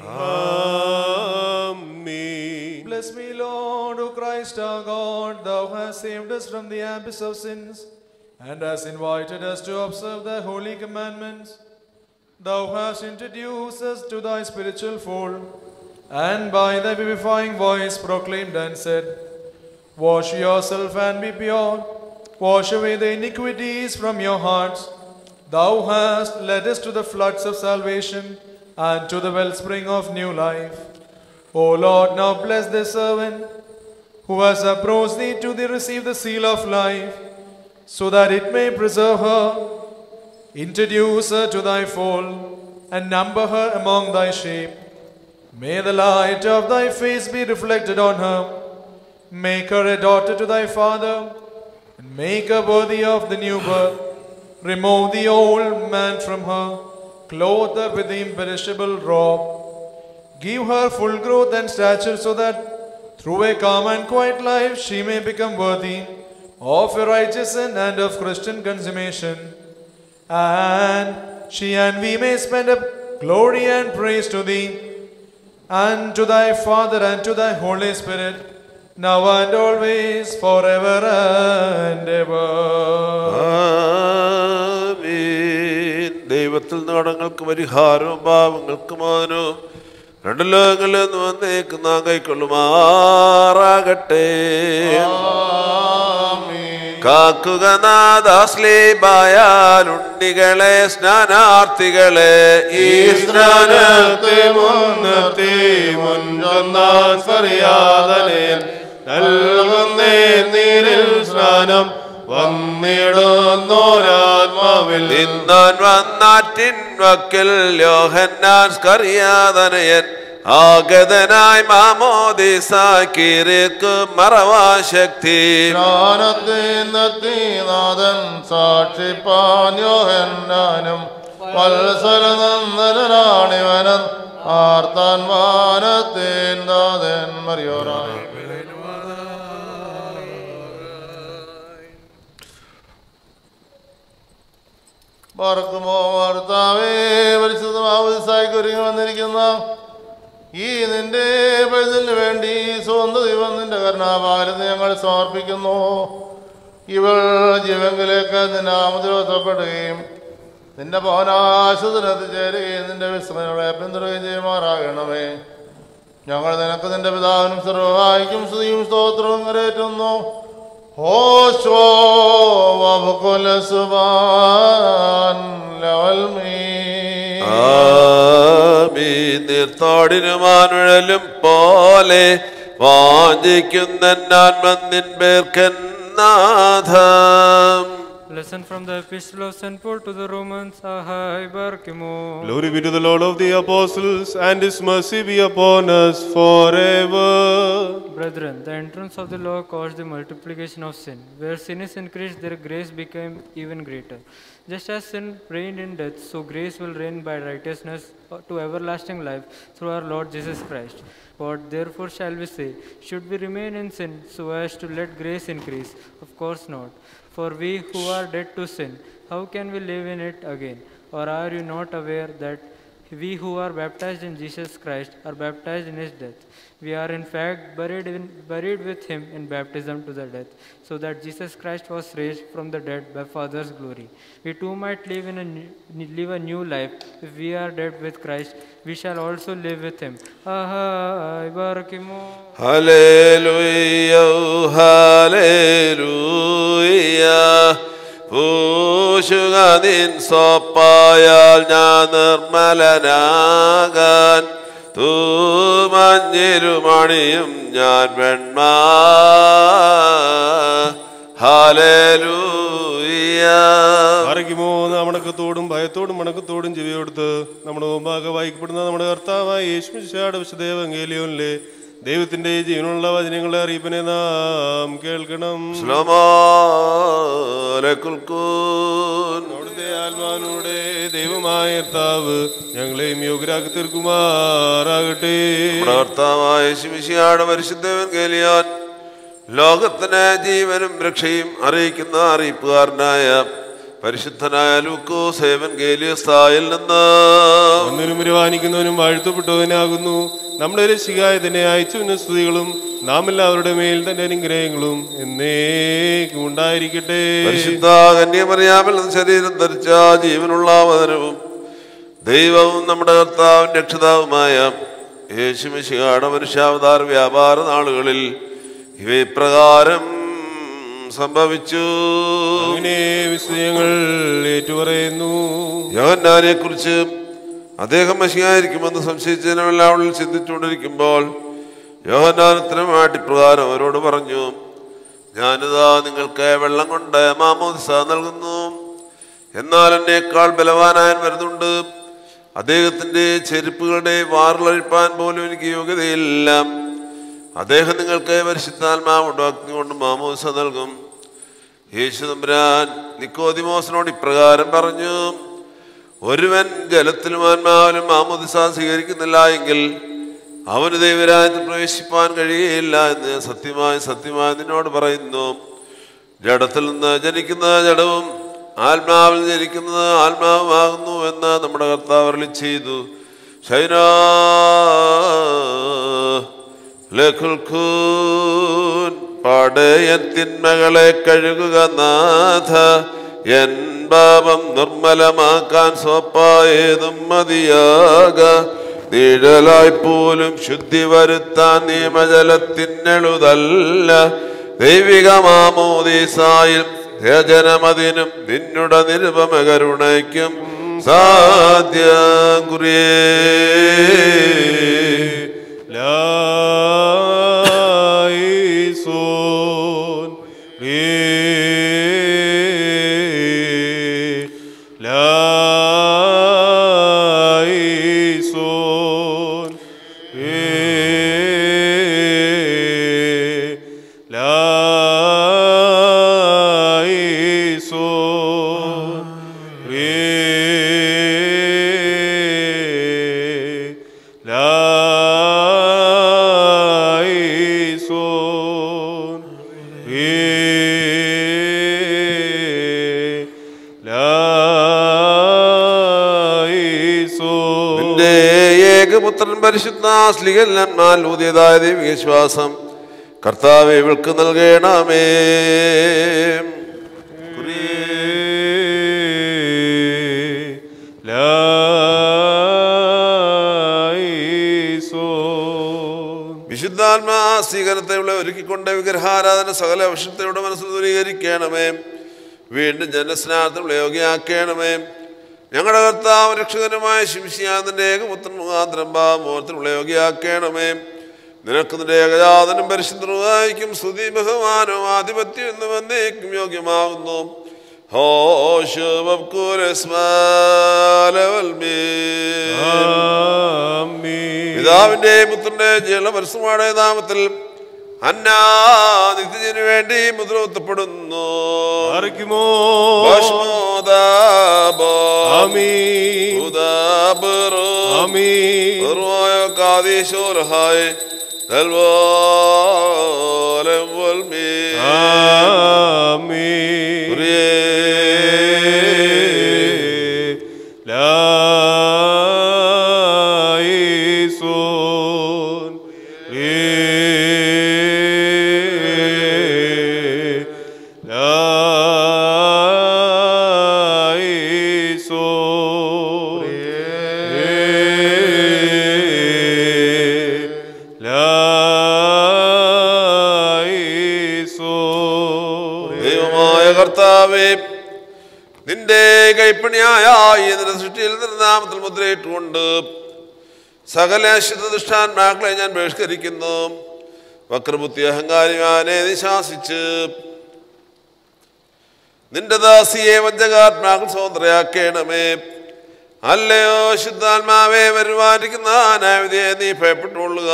Amin. Bless me, Lord, O Christ our God, thou hast saved us from the abyss of sins, and hast invited us to observe thy holy commandments. Thou hast introduced us to thy spiritual fold, and by thy vivifying voice proclaimed and said, Wash yourself and be pure, wash away the iniquities from your hearts. Thou hast led us to the floods of salvation and to the wellspring of new life. O Lord, now bless this servant who has approached thee to thee receive the seal of life, so that it may preserve her, introduce her to thy fold, and number her among thy sheep. May the light of thy face be reflected on her. Make her a daughter to thy father, and make her worthy of the new birth. Remove the old man from her, clothe her with the imperishable robe. Give her full growth and stature so that through a calm and quiet life she may become worthy of a righteous end and of Christian consummation. And she and we may spend up glory and praise to thee, and to thy Father and to thy Holy Spirit, now and always, forever and ever. ആമീൻ. ദൈവത്തിൽ നടങ്ങൾക്ക് പരിഹാരവും പാവങ്ങൾക്ക് മാനവും രണ്ടു ലോകങ്ങളിൽ നിന്ന് വന്നേക്ക് നാം കൈക്കൊള്ളുമാറാകട്ടെ കാക്കുക നാദാസ്ലീബായാലുണ്ണികളെ സ്നാനാർത്ഥികളെ ഈ സ്നാനത്തെ മുൻനിർത്തി മുൻചൊന്നാൻ സ്മറിയാതനേൻ നൽകുന്നേ നീരിൽ സ്നാനം വന്നിടുന്നോരാത്മാവിൽ നിന്നാൻ വന്നാറ്റിൻ വക്കിൽ യോഹന്നാൻ സ്കറിയാതനയൻ ആഗതനായി മാമോദിസാക്കിരിക്ക് മറവാശക്തി ജ്ഞാനത്തിനെത്തിനാഥൻ സാക്ഷിപ്പാന്യോഹന്നാനും വത്സരനന്ദനാണിവനൻ ആർത്താൻ വാനത്തേൻ നാഥൻ മറിയോറായി പറക്കുമോ ഭർത്താവേ പരിശുദ്ധമാവുസായിക്ക് ഒരുങ്ങി വന്നിരിക്കുന്ന ഈ നിന്റെ പഴുതിന് വേണ്ടി സ്വന്തം ദൈവം നിന്റെ കരുണാപാലത്ത് ഞങ്ങൾ സമർപ്പിക്കുന്നു ഇവൾ ജീവങ്കിലേക്ക് നിന്റെ ആമതിരോധപ്പെടുകയും നിന്റെ ഭവനാശുദ്ധനത്ത് ചേരുകയും നിന്റെ വിശ്രമങ്ങളെ പിന്തുടരുകയും ചെയ്യുമാറാകണമേ ഞങ്ങൾ നിനക്ക് നിന്റെ പിതാവിനും സർവഹായിക്കും സ്തുതിയും സ്തോത്രവും കരേറ്റുന്നു ഹോശോ വബുക്കുലസുബാൻ ലവൽ മീ ആമീൻ. നീർത്തോടിനുമാനുഴലും പോലെ വാഞ്ചിക്കുന്ന ആത്മന്നിൻ പേർക്കെന്നാഥം Lesson from the Epistle of St. Paul to the Romans. Ahai Barkimo. Glory be to the Lord of the apostles, and his mercy be upon us forever. Brethren, the entrance of the law caused the multiplication of sin. Where sin is increased, their grace became even greater. Just as sin reigned in death, so grace will reign by righteousness to everlasting life through our Lord Jesus Christ. What therefore shall we say? Should we remain in sin so as to let grace increase? Of course not. For we who are dead to sin, how can we live in it again? Or are you not aware that we who are baptized in Jesus Christ are baptized in his death? We are in fact buried, in, buried with him in baptism to the death, so that Jesus Christ was raised from the dead by Father's glory. We too might live, in a new, live a new life. If we are dead with Christ, we shall also live with him. Ahai Barakimo. ഹല്ലേലൂയ ഹല്ലേലൂയ പൂശുക നിൻ സോപ്പായാൽ ഞാൻ നിർമ്മലനാകാൻ തൂമഞ്ഞിരുമണിയും ഞാൻ വെണ്മ hallelujah അറിയുമോ മണക്കത്തോടും ഭയത്തോടും മണക്കത്തോടും ചെവിയോടുത്ത് നമ്മുടെ മുമ്പാകെ വായിക്കപ്പെടുന്ന നമ്മുടെ കർത്താവായ യേശുമിശാട് വിശുദ്ധേവങ്കേലിയോനിലെ ദൈവത്തിന്റെ ജീവനുള്ള വചനങ്ങളെ അറിയിപ്പിനെ നാം കേൾക്കണം സ്ലമാലക്കുൽക്കൂൻ അവിടുത്തെ ആത്മാവിനൂടെ ദൈവമായ കർത്താവ് ഞങ്ങളെയും യോഗ്യരാക്കി തീർക്കുമാറാകട്ടെ നമ്മുടെ കർത്താവായ ശിമിശിയാട് പരിശുദ്ധവൻ കേലിയാൻ ലോകത്തിന് ജീവനും രക്ഷയും അറിയിക്കുന്ന അറിയിപ്പുകാരനായ പരിശുദ്ധനായ ലൂക്കോ സേവൻ ഗേലിയസ്ഥായിൽ നിന്ന് ഒന്നിനും വരുവാനിക്കുന്നവനും വാഴ്ത്തപ്പെട്ടവനാകുന്നു നമ്മുടെ രക്ഷികായ തന്നെ അയച്ചുവിന സ്തുതികളും നാം എല്ലാവരുടെ മേൽ തന്റെ അനുഗ്രഹങ്ങളും എന്നേക്കും ഉണ്ടായിരിക്കട്ടെ പരിശുദ്ധ കന്യമറിയാമിൽ നിന്ന് ശരീരം ധരിച്ച ജീവനുള്ള വചനവും ദൈവവും നമ്മുടെ കർത്താവും രക്ഷിതാവുമായ യേശുമിശിയുടെ മനുഷ്യാവതാര വ്യാപാര നാളുകളിൽ ഇവ ഇപ്രകാരം സംഭവിച്ചു അങ്ങനെ വിസ്തയങ്ങൾ ഏറ്റുപറയുന്നു യോഹന്നാനെ കുറിച്ച് അദ്ദേഹം മഷിയായിരിക്കുമെന്ന് സംശയിച്ചതിനെല്ലാം ചിന്തിച്ചുകൊണ്ടിരിക്കുമ്പോൾ യോഹന്നാനത്തിനുമായിട്ട് ഇപ്രകാരം അവരോട് പറഞ്ഞു ഞാനിതാ നിങ്ങൾക്ക് വെള്ളം കൊണ്ട് മാമോദിസ നൽകുന്നു എന്നാൽ എന്നേക്കാൾ ബലവാനായൻ വരുന്നുണ്ട് അദ്ദേഹത്തിൻ്റെ ചെരുപ്പുകളുടെ വാറിലഴിപ്പാൻ പോലും എനിക്ക് യോഗ്യതയില്ല അദ്ദേഹം നിങ്ങൾക്ക് പരിശുദ്ധാത്മാവുണ്ട് അഗ്നി കൊണ്ട് മാമോദിസ നൽകും യേശു തമ്പുരാൻ നിക്കോദിമോസിനോട് ഇപ്രകാരം പറഞ്ഞു ഒരുവൻ ജലത്തിലും ആത്മാവിലും മാമോദിസ സ്വീകരിക്കുന്നില്ല എങ്കിൽ അവന് ദൈവരാജ്യത്തിൽ പ്രവേശിപ്പാൻ കഴിയുകയില്ല എന്ന് സത്യമായി സത്യമായി നിന്നോട് പറയുന്നു ജഡത്തിൽ നിന്ന് ജനിക്കുന്ന ജഡവും ആത്മാവിൽ നിന്ന് ജനിക്കുന്നത് ആത്മാവുമാകുന്നു എന്ന് നമ്മുടെ കർത്താവ് അരുളി ചെയ്തു ശൈനാ ലഖുൽഖൂൻ പടയൻ തിന്മകളെ കഴുകുക നാഥ എൻ പാപം നിർമ്മലമാക്കാൻ സോപ്പായതും മതിയാക നിഴലായി പോലും ശുദ്ധി വരുത്താൻ നിയമജലത്തിനെഴുതല്ല ദൈവിക മാമോദീസായും രചനമതിനും നിന്നുടെ നിരുപമ കരുണയ്ക്കും സാധ്യ കുറിയേ ലായിസോൻ ലായിസോൻ ലായിസോൻ ലായിസോൻ ലാ ഏകപുത്രൻ പരിശുദ്ധ സ്ലിഹന്മാൽ ഊതിയതായ ദൈവികശ്വാസം കർത്താവെ ഇവൾക്ക് നൽകണമേ വിശുദ്ധാത്മാ സ്വീകരണത്തെ ഇവിടെ ഒരുക്കിക്കൊണ്ട് വിഗ്രഹാരാധന സകല വിഷയത്തോടെ മനസ്സിൽ ദൂരീകരിക്കണമേ വീണ്ടും ജനസ്നാനത്തിൽ യോഗ്യയാക്കണമേ ഞങ്ങളുടെ കർത്താവ് രക്ഷകനുമായ ശിംശിയാതിൻ്റെ ഏകപുത്രൻ മുഖാന്തരം മോഹത്തിൽ യോഗ്യയാക്കണമേ നിനക്ക് നിന്റെ ഏകജാതനും പരിശുദ്ധനുമായിരിക്കും സ്തുതി ബഹുമാനവും ആധിപത്യം എന്ന് വന്നേക്കും യോഗ്യമാകുന്നു പിതാവിന്റെ പുത്രന്റെ ജലപരസ്യമായ നാമത്തിൽ അന്നാദിത്യന് വേണ്ടി മുദ്രവത്തപ്പെടുന്നു ദൈവമായ കർത്താവേ നിന്റെ കൈപ്പണിയായ ഈ നിന്റെ സൃഷ്ടിയിൽ നിന്റെ നാമത്തിൽ മുദ്രയിട്ടുകൊണ്ട് സകല ശുദ്ധദുഷ്ടാന്മാക്കളെ ഞാൻ ബഹിഷ്കരിക്കുന്നു വക്രബുദ്ധി അഹങ്കാരിമാനെ നിശാസിച്ച് നിന്റെ ദാസിയെ വഞ്ചകാത്മാക്കൾ സ്വതന്ത്രയാക്കണമേ അല്ലയോ ശുദ്ധാത്മാവെ വരുമാനിക്കുന്ന അനാവിധിയെ നീ ഭയപ്പെട്ടുകൊള്ളുക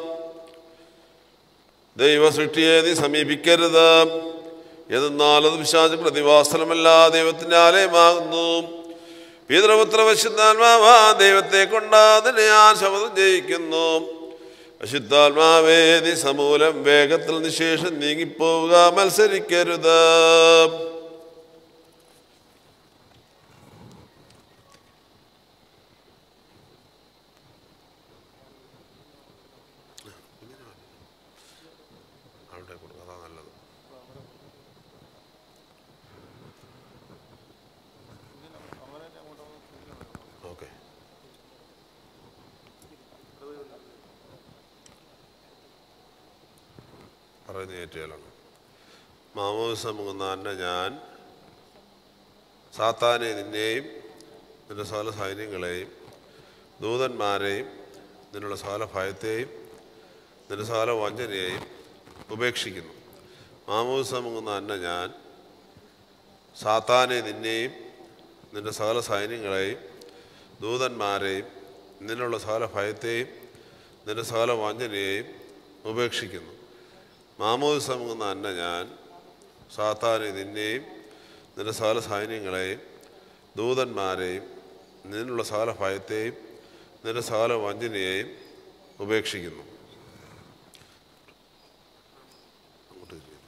ദൈവ സൃഷ്ടിയെ നീ സമീപിക്കരുത് എന്നാൽ അത് വിശ്വാസ പ്രതിവാസനമല്ല ദൈവത്തിൻ്റെ ആലയമാകുന്നു പിതൃപുത്ര വശുദ്ധാത്മാവാ ദൈവത്തെ കൊണ്ട് അതിനെ ഞാൻ ശബ്ദം ജയിക്കുന്നു അശുദ്ധാത്മാവേ നീ സമൂലം വേഗത്തിൽ നിശേഷം നീങ്ങിപ്പോവുക മത്സരിക്കരുത് ഓക്കെ പറയുന്ന ഏറ്റുകയാണ് മാമോസമുങ്ങുന്ന ഞാൻ സാത്താനെ നിന്നെയും നിന്റെ സകല സൈന്യങ്ങളെയും ദൂതന്മാരെയും നിന്നുള്ള സകല ഭയത്തെയും നിന്റെ സകല വഞ്ചനയെയും ഉപേക്ഷിക്കുന്നു മാമോസമുങ്ങുന്ന അന്ന ഞാൻ സാത്താനെ നിന്നെയും നിന്റെ സകല സൈന്യങ്ങളെയും ദൂതന്മാരെയും നിന്നുള്ള സകല ഭയത്തെയും നിന്റെ സകല വഞ്ചനയെയും ഉപേക്ഷിക്കുന്നു മാമോദിസമുങ്ങുന്ന അന്ന ഞാൻ സാത്താനെ നിന്നെയും നിന്റെ സകല സൈന്യങ്ങളെയും ദൂതന്മാരെയും നിന്നുള്ള സകല ഭയത്തെയും നിന്റെ സകല വഞ്ചനയെയും ഉപേക്ഷിക്കുന്നു അങ്ങോട്ട് തിരിഞ്ഞ്.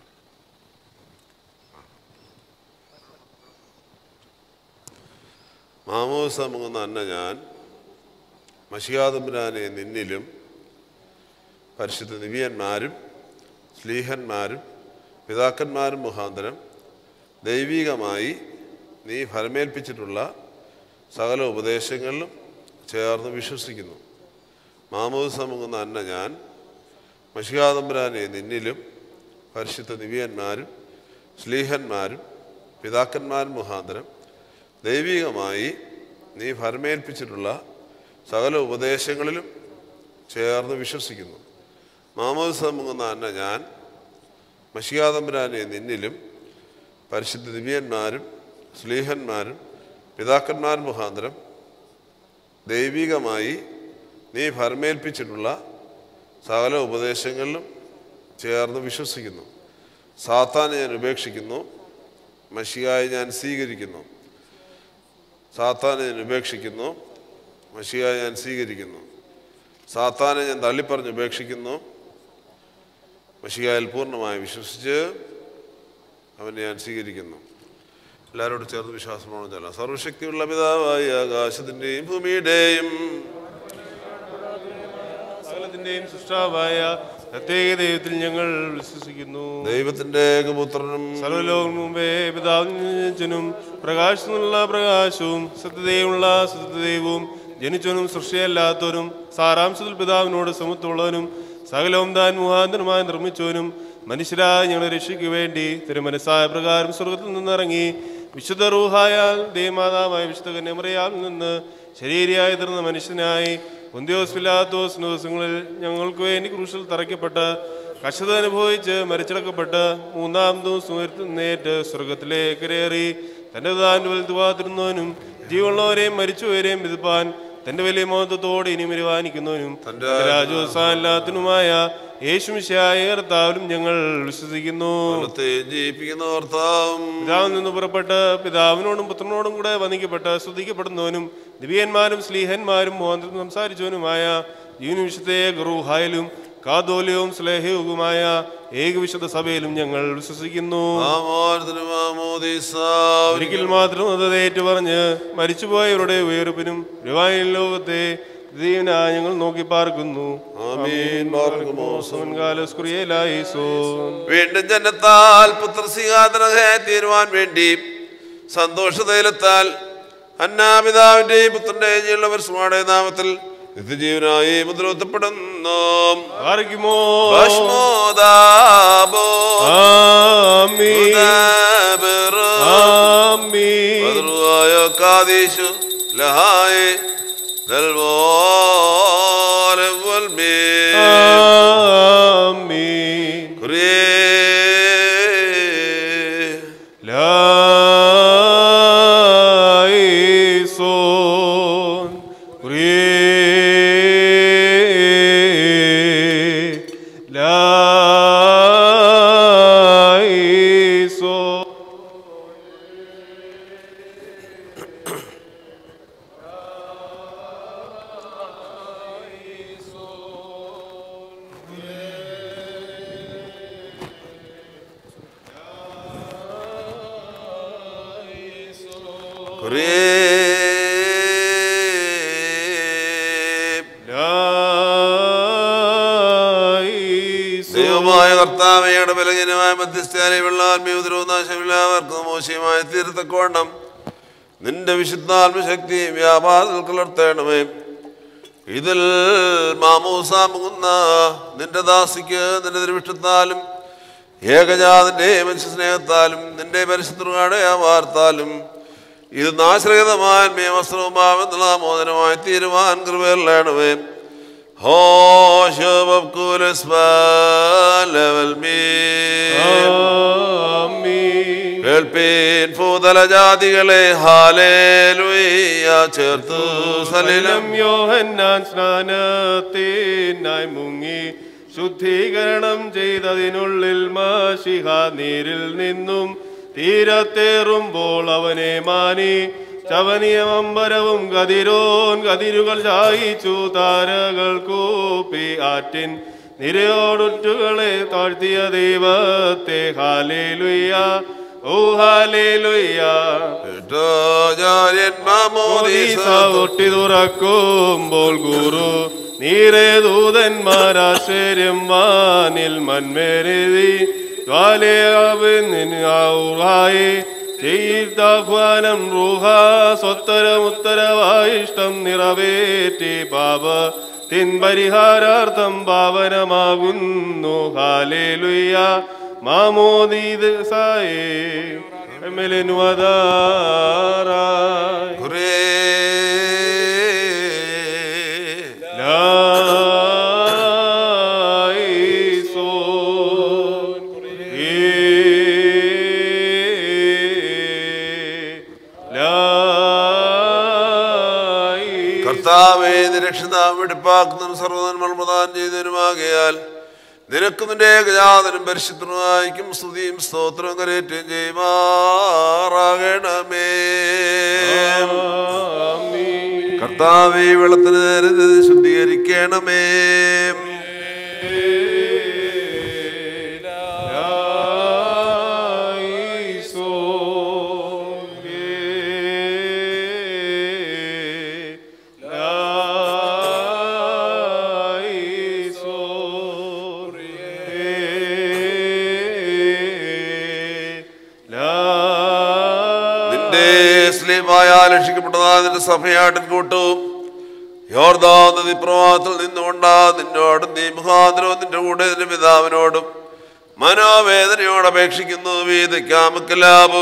മാമോസമുങ്ങുന്ന അന്ന ഞാൻ മഷിയാതമ്പുരാനെ നിന്നിലും പരിശുദ്ധ നിവിയന്മാരും സ്ലീഹന്മാരും പിതാക്കന്മാരും മുഖാന്തരം ദൈവികമായി നീ ഫലമേൽപ്പിച്ചിട്ടുള്ള സകല ഉപദേശങ്ങളിലും ചേർന്ന് വിശ്വസിക്കുന്നു മാമോസമുങ്ങുന്ന അന്ന ഞാൻ മഷികാതമ്പുരാനെ നിന്നിലും പരിശുദ്ധ നിവിയന്മാരും സ്ലീഹന്മാരും പിതാക്കന്മാരും മുഖാന്തരം ദൈവികമായി നീ ഫലമേൽപ്പിച്ചിട്ടുള്ള സകല ഉപദേശങ്ങളിലും ചേർന്ന് വിശ്വസിക്കുന്നു മാമോദിസമുങ്ങുന്ന അന്ന ഞാൻ മഷിയാതമ്പുരാനെ നിന്നിലും പരിശുദ്ധ ദിവ്യന്മാരും സ്ലീഹന്മാരും പിതാക്കന്മാരും മുഖാന്തരം ദൈവികമായി നീ ഫലമേൽപ്പിച്ചിട്ടുള്ള സകല ഉപദേശങ്ങളിലും ചേർന്ന് വിശ്വസിക്കുന്നു സാത്താനെ ഞാൻ ഉപേക്ഷിക്കുന്നു മഷിയായി ഞാൻ സ്വീകരിക്കുന്നു സാത്താനെ ഞാൻ ഉപേക്ഷിക്കുന്നു മഷിയായി ഞാൻ സ്വീകരിക്കുന്നു സാത്താനെ ഞാൻ തള്ളിപ്പറഞ്ഞ് ഉപേക്ഷിക്കുന്നു മഷിയായിൽ പൂർണ്ണമായി വിശ്വസിച്ച് അവനെ ഞാൻ സ്വീകരിക്കുന്നു എല്ലാവരോടും ചേർന്ന് വിശ്വാസമാണ് ചൊല്ലാം സർവശക്തിയുള്ള പിതാവായ ആകാശത്തിൻ്റെയും ഭൂമിയുടെയും സകലത്തിന്റെയും സൃഷ്ടാവായ പ്രത്യേക ദൈവത്തിൽ ഞങ്ങൾ വിശ്വസിക്കുന്നു ദൈവത്തിന്റെ ഏകപുത്രനും സർവലോകം മുമ്പേ പിതാവിനും പ്രകാശത്തിനുള്ള പ്രകാശവും സത്യതയുള്ള സത്യദൈവവും ജനിച്ചവനും സൃഷ്ടിയല്ലാത്തവനും സാരാംശത്തിൽ പിതാവിനോട് സമത്വമുള്ളവനും സകലവും താൻ മുഖാന്തരമായി നിർമ്മിച്ചവനും മനുഷ്യരായ ഞങ്ങളുടെ രക്ഷയ്ക്ക് വേണ്ടി തിരുമനസ്സായ പ്രകാരം സ്വർഗത്തിൽ നിന്നിറങ്ങി വിശുദ്ധ റൂഹായാൽ ദേവമാതാവായ വിശുദ്ധ കന്യമറിയാൽ നിന്ന് ശരീരയായി തീർന്ന മനുഷ്യനായി പൊന്തിയോസ് പിലാത്തോസ് ദിവസങ്ങളിൽ ഞങ്ങൾക്ക് വേണ്ടി ക്രൂശിൽ തറയ്ക്കപ്പെട്ട് കഷ്ടത അനുഭവിച്ച് മരിച്ചടക്കപ്പെട്ട് മൂന്നാം ദിവസം ഉയർത്തുന്നേറ്റ് സ്വർഗത്തിലേക്ക് കയറി തന്റെ താൻ വലുതുവാതിരുന്നവനും ജീവനുള്ളവരെയും മരിച്ചുവരെയും വിധിപ്പാൻ തന്റെ വലിയ മഹത്വത്തോടെ ഇനി വരുവാനിക്കുന്നവനും തന്റെ രാജോത്സാഹത്തിനുമായ യേശുമിശായ കർത്താവിലും ഞങ്ങൾ വിശ്വസിക്കുന്നു ലോകത്തെ ജീവിപ്പിക്കുന്ന ഭർത്താവും പിതാവിൽ നിന്ന് പുറപ്പെട്ട് പിതാവിനോടും പുത്രനോടും കൂടെ വന്ദിക്കപ്പെട്ട് സ്തുതിക്കപ്പെടുന്നവനും ദിവ്യന്മാരും സ്ലീഹന്മാരും മോഹനം സംസാരിച്ചവനുമായ ജീവനിവിശുദ്ധയെ ഗുരുഹായാലും കാതോലിയവും സ്ലേഹയുവുമായ ഏകവിശുദ്ധ സഭയിലും ഞങ്ങൾ വിശ്വസിക്കുന്നു ഒരിക്കൽ മാത്രം അത് ഏറ്റു പറഞ്ഞ് മരിച്ചുപോയവരുടെ ഉയർപ്പിനും രൂപായൻ ലോകത്തെ ദീവനായി ഞങ്ങൾ നോക്കി പാർക്കുന്നു വീണ്ടും ജനത്താൽ പുത്രസിംഹാതനഹയെ തീരുവാൻ വേണ്ടി സന്തോഷതയിലെത്താൽ അന്നാപിതാവിന്റെയും പുത്രന്റെയും ജീവനുള്ളവർ സ്മാടെ നാമത്തിൽ നിത്യജീവനായി മുദ്രവത്തപ്പെടുന്നു ഭസ്മോദാബോ ഉദാബിറോ മധുരമായ കാദീശു ലഹായി ദൽവോല വൽമേ Laison, Laison. ദൈവമായ കർത്താവയുടെ ബലഹീനമായ മധ്യസ്ഥാനെ വെള്ളാത്മീയദ്രോനാശമില്ലാവർക്കും മോശമായി തീരത്തക്കോണം നിന്റെ വിശുദ്ധാത്മശക്തി വ്യാപാരത്തിൽ കലർത്തേണമേ ഇതിൽ മാമൂസ മുകുന്ന നിന്റെ ദാസിക്ക് നിന്റെ തിരുവിഷ്ടത്താലും ഏകജാതിന്റെ മനുഷ്യ സ്നേഹത്താലും നിന്റെ പരിശുദ്ധയുടെ വാർത്താലും ഇത് നാശ്രയതമായ നിയമസ്ത്രവുമാവെന്നുള്ള മോചനമായി തീരുവാൻ കൃപയല്ലേണമേ هاشم بكل اسمال കേൾപ്പീൻ ഭൂതല ജാതികളെ ഹാലേലുയ്യ ചേർത്തു സലിലം സലിലം യോഹന്നാൻ സ്നാനത്തിനായി മുങ്ങി ശുദ്ധീകരണം ചെയ്തതിനുള്ളിൽ മാഷിഹ നീരിൽ നിന്നും തീരത്തേറുമ്പോൾ അവനെ മാനി ചവനിയമമ്പരവും കതിരോൻ കതിരുകൾ ചായിച്ചു താരകൾ കൂപ്പി ആറ്റിൻ നിരയോടുറ്റുകളെ താഴ്ത്തിയ ദൈവത്തെ ഹാലേലുയ്യ ഓ ഹാലേലുയ്യ മോദീസ ഒട്ടി തുറക്കുമ്പോൾ ഗുരു നീറേ ദൂതന്മാരാശ്ചര്യം വാനിൽ മന്മേരെതി ായി ചെയ്താഹ്വാനം റൂഹ സ്വത്തരമുത്തരവായിഷ്ടം നിറവേറ്റി പാപ തിൻപരിഹാരാർത്ഥം പാവനമാകുന്നു ഹാലേലുയ്യ മാമോദീത് സായേ മെലിനുവതാറായി ലായിസോൻ ലായി കർത്താവേ നിരക്ഷിതാവ് വെടിപ്പാക്കുന്നതും സർവ്വനന്മൾ പ്രദാനം ചെയ്തവരുമാകയാൽ നിനക്ക് നിന്റെ ഏകജാതനും പരിശുദ്ധനുമായിരിക്കും സ്തുതിയും സ്തോത്രവും കരേറ്റുകയും ചെയ്യുമാറാകണമേ കർത്താവേ വെള്ളത്തിന് നേരെ ഇത് ശുദ്ധീകരിക്കണമേ നിന്റെ സ്ലീമായ രക്ഷിക്കപ്പെട്ടതായ നിന്റെ സഭയാട്ടിൻ കൂട്ടും യോർദാ നദി പ്രവാഹത്തിൽ നിന്നുകൊണ്ടാ നിന്നോടും നീ മുഖാന്തരവും നിന്റെ കൂടെ നിന്റെ പിതാവിനോടും മനോവേദനയോട് അപേക്ഷിക്കുന്നു വീതിക്കാമക്കലാബൂ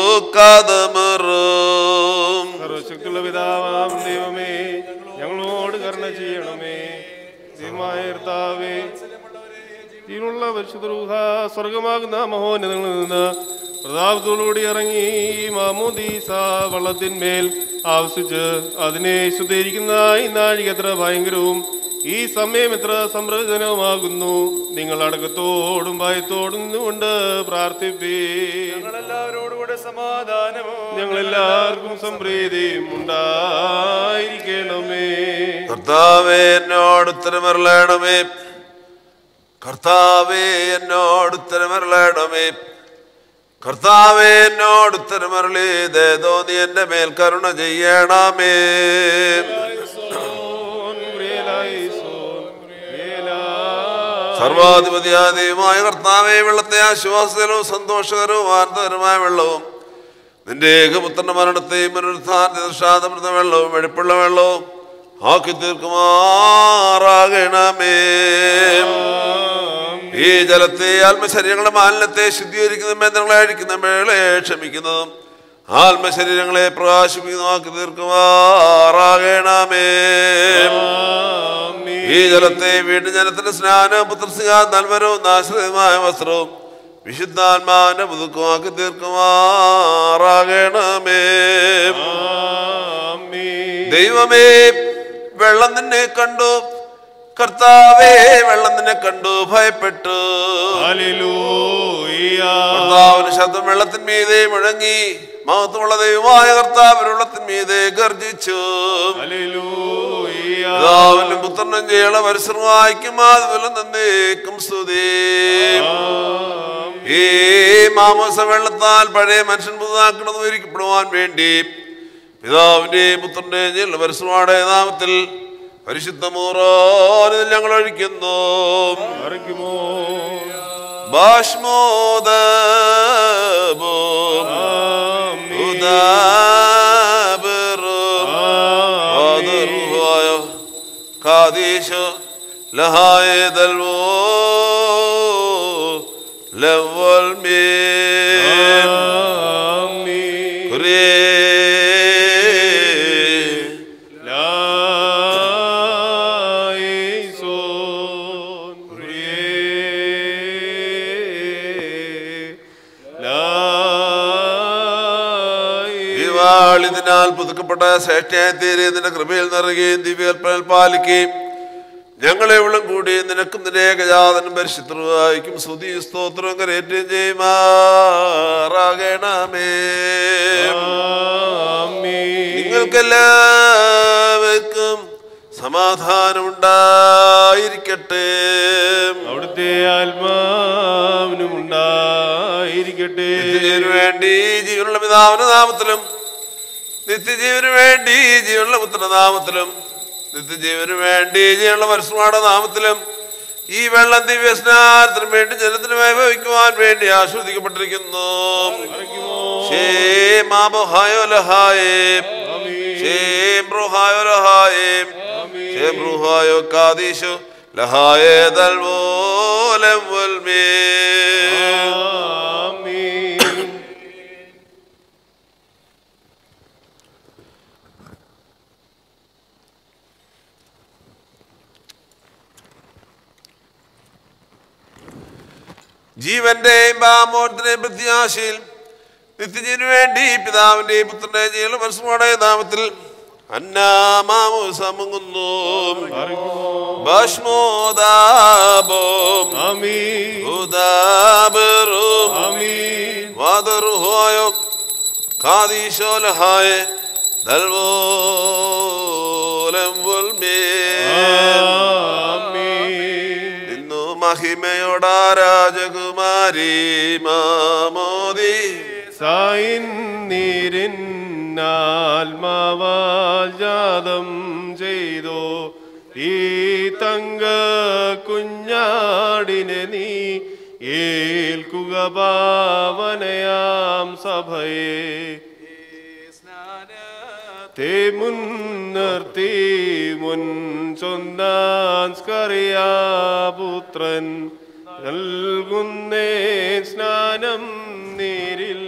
കഥമറും സർവശക്തിയുള്ള പിതാവാം ദൈവമേ ഞങ്ങളോട് കരുണ ചെയ്യണമേ ദൈവമായ കർത്താവേ ജീവനുള്ള പരിശുദ്ധ സ്വർഗമാകുന്ന മഹോന്നതങ്ങളിൽ നിന്ന് പ്രതാപത്തോടുകൂടി ഇറങ്ങി ഈ മാമോദീസ വള്ളത്തിന്മേൽ ആവശ്യിച്ച് അതിനെ ശുദ്ധീകരിക്കുന്ന ഈ നാഴിക എത്ര ഭയങ്കരവും ഈ സമയം എത്ര സംരചനവുമാകുന്നു നിങ്ങൾ അടക്കത്തോടും ഭയത്തോടും നിന്നുകൊണ്ട് പ്രാർത്ഥിപ്പേ എല്ലാവരോടുകൂടെ സമാധാനമോ ഞങ്ങളെല്ലാവർക്കും സംപ്രീതിയും ഉണ്ടായിരിക്കണമേ കർത്താവേ എന്നോട് ഉത്തരമരളയണമേ കർത്താവേ എന്നോട് ഉത്തരമരളയണമേ കർത്താവേ എന്നോട് ഉത്തരമരളി ദേതോ നീ എന്റെ മേൽ കരുണ ചെയ്യണമേ സർവാധിപതിയാദിയുമായ കർത്താവേ വെള്ളത്തെ ആശ്വാസകരവും സന്തോഷകരവും ആനന്ദകരമായ വെള്ളവും നിന്റെ ഏകപുത്രന്റെ മരണത്തെയും പുനരുത്ഥാനമൃത വെള്ളവും വെടിപ്പുള്ള വെള്ളവും ആക്കി തീർക്കുമാറാകണമേ ഈ ജലത്തെ ആത്മശരീരങ്ങളുടെ മാലിന്യത്തെ ശുദ്ധീകരിക്കുന്ന ബന്ധങ്ങളെ അഴിക്കുന്ന മേളെ ക്ഷമിക്കുന്നതും ആത്മശരീരങ്ങളെ പ്രകാശിപ്പിക്കുന്നതുമാക്കി തീർക്കുമാറാകണമേ ഈ ജലത്തെ വീണ്ടും ജലത്തിന്റെ സ്നാനം പുത്രസിക നൽവരവും നാശ്രിതമായ വസ്ത്രവും വിശുദ്ധാത്മാവിന്റെ പുതുക്കമാക്കി തീർക്കുമാറാകണമേ ദൈവമേ വെള്ളം നിന്നെ കണ്ടു കർത്താവേ വെള്ളം നിന്നെ കണ്ടു ഭയപ്പെട്ടു കർത്താവിന് ശബ്ദം വെള്ളത്തിന്മീതെ മുഴങ്ങി മഹത്വമുള്ള ദൈവമായ കർത്താവ് വെള്ളത്തിന്മീതെ ഗർജിച്ചു പിതാവിനും പുത്രനും ചെയ്യണ പരിശ്രമമായിക്കും അതുപോലെ നന്നേക്കും സ്തുതി ഈ മാമസ വെള്ളത്താൽ പഴയ മനുഷ്യൻ പുതുതാക്കണമെന്ന് ഒരുക്കപ്പെടുവാൻ വേണ്ടി പിതാവിന്റെയും പുത്രന്റെയും ചെയ്യണ പരിശ്രമയുടെ നാമത്തിൽ പരിശുദ്ധ മൂറോനിൽ ഞങ്ങൾ ഒഴിക്കുന്നു ബാഷ്മോദബോ കാദീശോ ലഹായ ദൽവോ ലവൽ മേ ഇതിനാൽ പുതുക്കപ്പെട്ട ശ്രേഷ്ഠയായ തീരെ നിന്റെ കൃപയിൽ നിറയുകയും ദിവ്യകൽപ്പനൽ പാലിക്കുകയും ഞങ്ങളെ ഉള്ളം കൂടി നിനക്കും നിന്റെ ഏകജാതനും പരിശുദ്ധവായിക്കും സ്തുതി സ്തോത്രം കരേറ്റുകയും ചെയ്യുമാറാകണമേ നിങ്ങൾക്കെല്ലാവർക്കും സമാധാനം ഉണ്ടായിരിക്കട്ടെ അവിടുത്തെ ആത്മാവിനും ഉണ്ടായിരിക്കട്ടെ നിത്യജീവന് വേണ്ടി ജീവനുള്ള പിതാവിന്റെ നാമത്തിലും നിത്യജീവന് വേണ്ടി ജീവനുള്ള പുത്രന്റെ നാമത്തിലും നിത്യജീവന് വേണ്ടി ജീവനുള്ള പരസ്പരയുടെ നാമത്തിലും ഈ വെള്ളം ദിവ്യസ്നാനത്തിനും വേണ്ടി ജലത്തിനുമായി ഭവിക്കുവാൻ വേണ്ടി ആസ്വദിക്കപ്പെട്ടിരിക്കുന്നു ഷേമാബഹായോലഹായേ ഷേംബ്രുഹായോലഹായേ ഷേംബ്രുഹായോ കാദീശോ ലഹായേ ദൽവോലം വൽമേ ജീവന്റെയും പാമോത്തിന്റെയും പ്രത്യാശയിൽ നിത്യജീവന് വേണ്ടി പിതാവിന്റെയും പുത്രന്റെയും ജീവന പരസ്പരയുടെ നാമത്തിൽ അന്നാമാമു സമങ്ങുന്നു ഭസ്മോദാബോം ഉദാബറും വാദറുഹോയോ കാദീശോലഹായ ദൽവോലം ഇന്നു മഹിമയോടാ രാജകുമാരി മാമോദി സായിൻ നീരിന്നാത്മാവാൽ ജാതം ചെയ്തോ ഈ തങ്ക കുഞ്ഞാടിനെ നീ ഏൽക്കുക പാവനയാം സഭയെ തേ മുൻനിർത്തി മുൻ സ്വന്താൻസ്കറിയാപുത്രൻ നൽകുന്നേ സ്നാനം നീരിൽ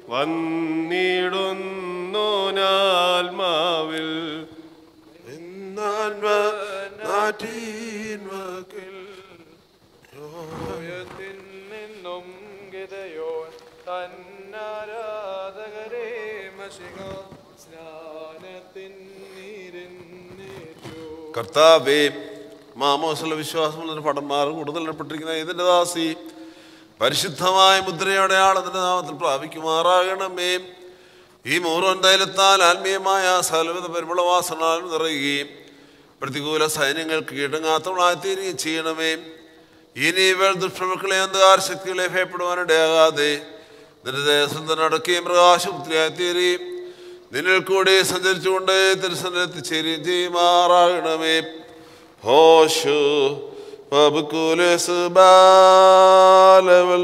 വന്നിടുന്നോനാത്മാവിൽ എന്നാൻ നാട്ടീൻ വാക്കിൽ ത്തിൽ നിന്നും ഗതയോൻ തന്നാരാധകരെ മഷിക സ്നാനത്തിൻ നീരിന്നേറ്റു കർത്താവേ മാമോസല വിശ്വാസമുള്ള പടന്മാർ കൂടുതൽ ഏർപ്പെട്ടിരിക്കുന്ന ഇതിന്റെ ദാസി പരിശുദ്ധമായ മുദ്രയുടെ ആളതിന്റെ നാമത്തിൽ പ്രാപിക്കുമാറാകണമേ ഈ മൂറോൻ തൈലത്താൽ ആത്മീയമായ സകലവിധ പരിമളവാസനാൽ നിറയുകയും പ്രതികൂല സൈന്യങ്ങൾക്ക് കീടങ്ങാത്തവളായി തീരുകയും ചെയ്യണമേ ഇനി ഇവൾ ദുഷ്പ്രഭുക്കളെ അന്ധകാര ശക്തികളെ ഭയപ്പെടുവാനിടയാകാതെ നിന്റെ ദേശം തന്നെ അടക്കുകയും പ്രകാശപുത്രിയായി തീരുകയും നിന്നിൽ കൂടി സഞ്ചരിച്ചുകൊണ്ട് തിരുസന്നിധി എത്തിച്ചേരുകയും ചെയ്യുമാറാകണമേ ഹോഷു വബുക്കുലസ് ബാലവൽ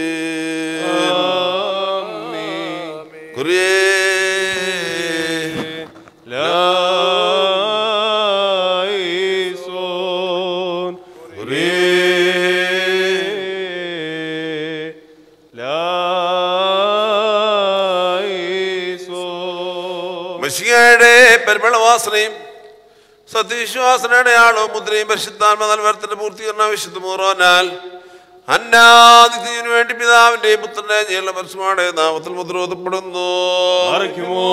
കുറിയേ ലായിസോൻ ലായിസോൻ മഷികയുടെ പരിമളവാസനയും സത്യവിശ്വാസനയുടെ ആളോ മുദ്രയും പരിശുദ്ധാത്മ നൽവർത്തിന്റെ പൂർത്തീകരണ വിശുദ്ധ മൂറോനാൽ അന്നാദിത്യനു വേണ്ടി പിതാവിന്റെയും പുത്രന്റെ ജീലപരസ്യമായ നാമത്തിൽ മുദ്രോധപ്പെടുന്നു മറിക്കുമോ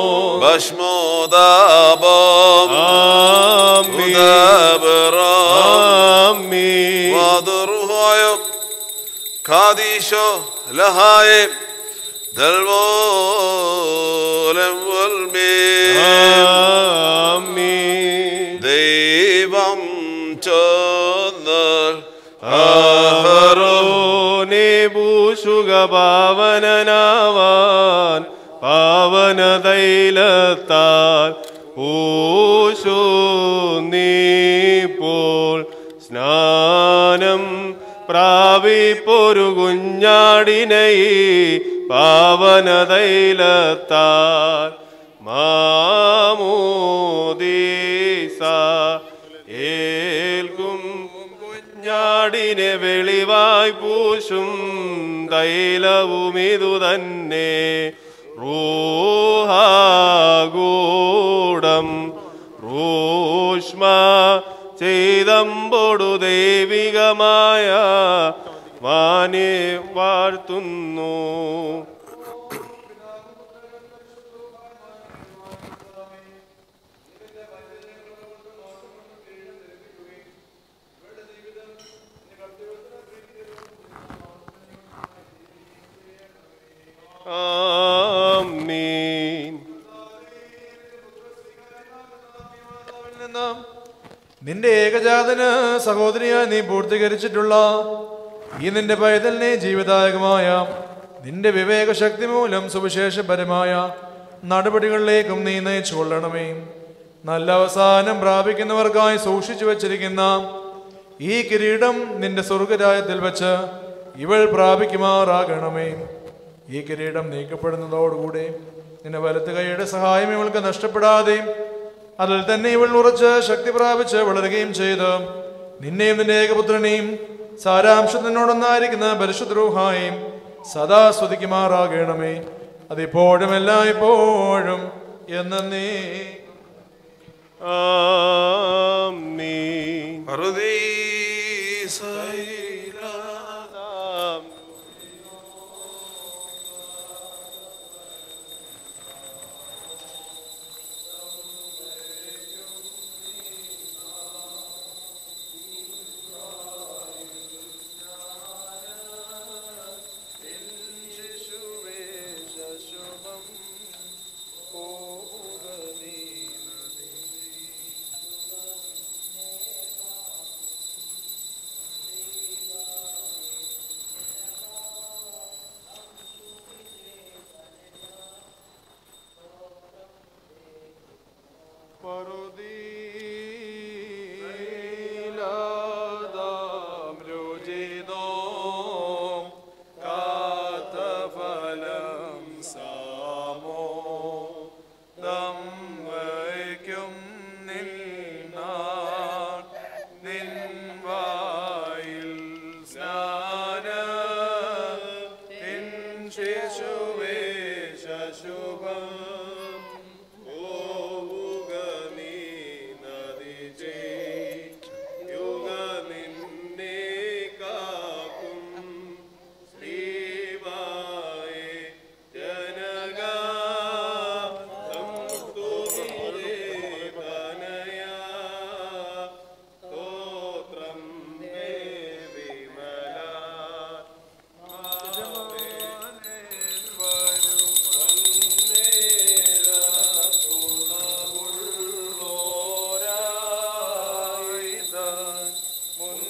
ഭസ്മോദാപം ആമീൻ ഉദാബറം ആമീൻ വാതുറുഹായോ കാദീശോ ലഹായെ ദൽവോലം വൽമേ ആമീൻ ദൈവം ചോന്നൽ അഹരോനെ ഭൂഷുഖപാവനനാവാൻ പാവനതൈലത്താൽ ഊശു നീപ്പോൾ സ്നാനം പ്രാപിപ്പൊരു കുഞ്ഞാടിനെ പാവനതൈലത്താൽ മാമോദീസ ഏൽക്കും കുഞ്ഞാടിനെ വെളിവായി പൂശും തൈലവും ഇതു തന്നെ റൂഹാഗൂഢം റൂഷ്മ ചെയ്തമ്പൊടു ദൈവികമായ മാനെ വാഴ്ത്തുന്നു ആമീൻ നിന്നും നിന്റെ ഏകജാതന് സഹോദരിയായി നീ പൂർത്തീകരിച്ചിട്ടുള്ള ഈ നിന്റെ പൈതലിനെ ജീവിതായകമായ നിന്റെ വിവേകശക്തി മൂലം സുവിശേഷപരമായ നടപടികളിലേക്കും നീ നയിച്ചു കൊള്ളണമേ നല്ല അവസാനം പ്രാപിക്കുന്നവർക്കായി സൂക്ഷിച്ചു വച്ചിരിക്കുന്ന ഈ കിരീടം നിന്റെ സ്വർഗരായത്തിൽ വെച്ച് ഇവൾ പ്രാപിക്കുമാറാകണമേ ഈ കിരീടം നീക്കപ്പെടുന്നതോടുകൂടെ നിന്റെ വലത്ത് കൈയുടെ സഹായം ഇവൾക്ക് നഷ്ടപ്പെടാതെ അതിൽ തന്നെ ഇവൾ ഉറച്ച് ശക്തി പ്രാപിച്ച് വളരുകയും ചെയ്ത് നിന്നെയും നിന്റെ ഏകപുത്രനെയും സാരാംശം നിന്നോടൊന്നായിരിക്കുന്ന പരിശുദ്രൂഹായും സദാ സ്തുതിക്കുമാറാകണമേ അതിപ്പോഴും എല്ലായ്പ്പോഴും എന്നീ ആമീൻ ും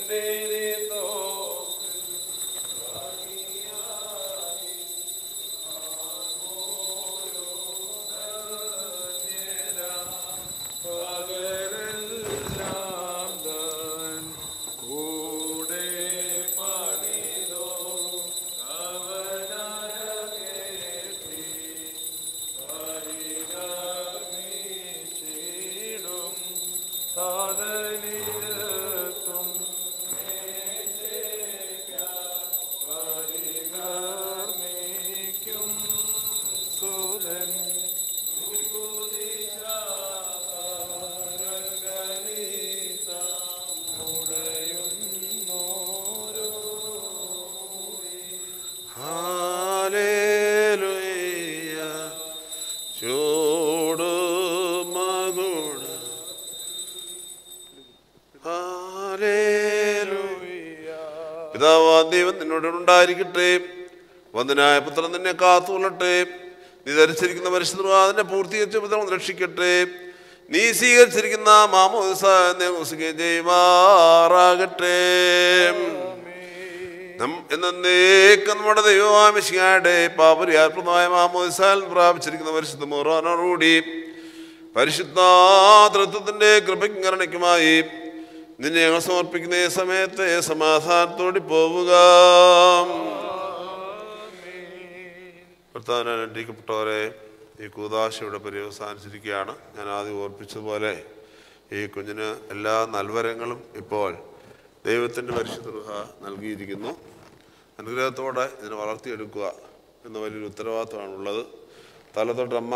ഹാലേലുയ്യ ചൂട് മകുട പിതാവാ ദൈവം നിന്നോട് ഉണ്ടായിരിക്കട്ടെ വന്ദനായ പുത്രൻ നിന്നെ കാത്തുകൊള്ളട്ടെ നീ ധരിച്ചിരിക്കുന്ന പരിശുദ്ധ പൂർത്തീകരിച്ച പിതാവ് രക്ഷിക്കട്ടെ നീ സ്വീകരിച്ചിരിക്കുന്ന മാമോദിസ എന്നെ ചെയ്യുമാറാകട്ടെ നം- എന്നേക്കും നമ്മുടെ ദൈവമാമിശിയായുടെ പാപരിയാത്മമായ മാമോദിസാൽ പ്രാപിച്ചിരിക്കുന്ന പരിശുദ്ധ മോറാനോടുകൂടി പരിശുദ്ധാതൃത്വത്തിന്റെ കൃപയ്ക്കരണയ്ക്കുമായി നിന്നെ ഞങ്ങൾ സമർപ്പിക്കുന്ന ഈ സമയത്തെ സമാധാനത്തോടെ പോവുക പ്രധാനപ്പെട്ടവരെ ഈ കൂതാശയുടെ പര്യവസാനിച്ചിരിക്കുകയാണ് ഞാൻ ആദ്യം ഓർപ്പിച്ചതുപോലെ ഈ കുഞ്ഞിന് എല്ലാ നൽവരങ്ങളും ഇപ്പോൾ ദൈവത്തിൻ്റെ പരിശുദ്ധ ഗൃഹ നൽകിയിരിക്കുന്നു അനുഗ്രഹത്തോടെ ഇതിനെ വളർത്തിയെടുക്കുക എന്ന വലിയൊരു ഉത്തരവാദിത്തമാണുള്ളത് തലതൊട്ടമ്മ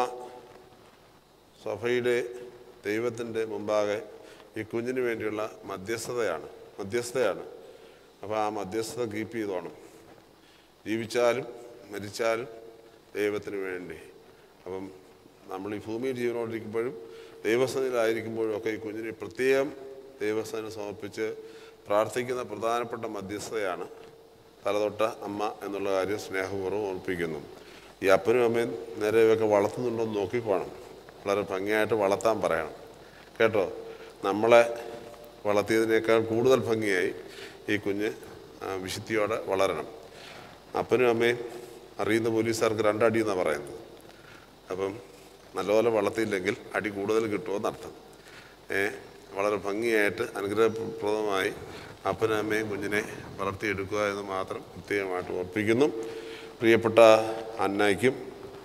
സഭയുടെ ദൈവത്തിൻ്റെ മുമ്പാകെ ഈ കുഞ്ഞിന് വേണ്ടിയുള്ള മധ്യസ്ഥതയാണ് മധ്യസ്ഥതയാണ് അപ്പോൾ ആ മധ്യസ്ഥത കീപ്പ് ചെയ്തോണം ജീവിച്ചാലും മരിച്ചാലും ദൈവത്തിന് വേണ്ടി അപ്പം നമ്മൾ ഈ ഭൂമിയിൽ ജീവനോടിരിക്കുമ്പോഴും ദൈവസ്ഥനിലായിരിക്കുമ്പോഴും ഒക്കെ ഈ കുഞ്ഞിനെ പ്രത്യേകം ദൈവസ്ഥനെ സമർപ്പിച്ച് പ്രാർത്ഥിക്കുന്ന പ്രധാനപ്പെട്ട മധ്യസ്ഥതയാണ് തലതൊട്ട അമ്മ എന്നുള്ള കാര്യം സ്നേഹപൂർവ്വം ഓർപ്പിക്കുന്നു ഈ അപ്പനും അമ്മയും നേരെ ഇവയൊക്കെ വളർത്തുന്നുണ്ടോ എന്ന് നോക്കിക്കോണം വളരെ ഭംഗിയായിട്ട് വളർത്താൻ പറയണം കേട്ടോ നമ്മളെ വളർത്തിയതിനേക്കാൾ കൂടുതൽ ഭംഗിയായി ഈ കുഞ്ഞ് ആ, വിശുദ്ധിയോടെ വളരണം അപ്പനും അമ്മയും അറിയുന്ന പോലീസുകാർക്ക് രണ്ടടി എന്നാണ് പറയുന്നത് അപ്പം നല്ലപോലെ വളർത്തിയില്ലെങ്കിൽ അടി കൂടുതൽ കിട്ടുമെന്നർത്ഥം ഏ വളരെ ഭംഗിയായിട്ട് അനുഗ്രഹപ്രദമായി അപ്പനും അമ്മയും കുഞ്ഞിനെ വളർത്തിയെടുക്കുക എന്ന് മാത്രം പ്രത്യേകമായിട്ട് ഓർപ്പിക്കുന്നു പ്രിയപ്പെട്ട അന്നയ്ക്കും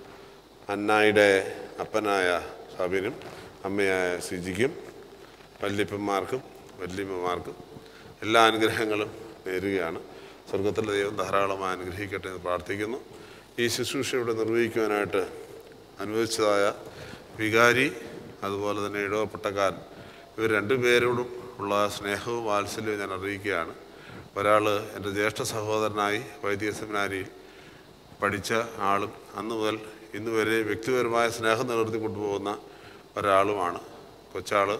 അന്നായുടെ അപ്പനായ സബിനും അമ്മയായ സിജിക്കും വല്യപ്പന്മാർക്കും വല്യമ്മമാർക്കും എല്ലാ അനുഗ്രഹങ്ങളും നേരുകയാണ് സ്വർഗത്തിലെ ദൈവം ധാരാളമായി അനുഗ്രഹിക്കട്ടെ എന്ന് പ്രാർത്ഥിക്കുന്നു ഈ ശുശ്രൂഷ ഇവിടെ നിർവഹിക്കുവാനായിട്ട് അനുവദിച്ചതായ വികാരി അതുപോലെ തന്നെ ഇടവപ്പെട്ടക്കാരൻ ഇവർ രണ്ടുപേരോടും ഉള്ള സ്നേഹവും വാത്സല്യവും ഞാൻ അറിയിക്കുകയാണ് ഒരാൾ എൻ്റെ ജ്യേഷ്ഠ സഹോദരനായി വൈദിക സെമിനാരിയിൽ പഠിച്ച ആളും അന്ന് മുതൽ ഇന്ന് വരെ വ്യക്തിപരമായ സ്നേഹം നിലനിർത്തി കൊണ്ടുപോകുന്ന ഒരാളുമാണ് കൊച്ചാൾ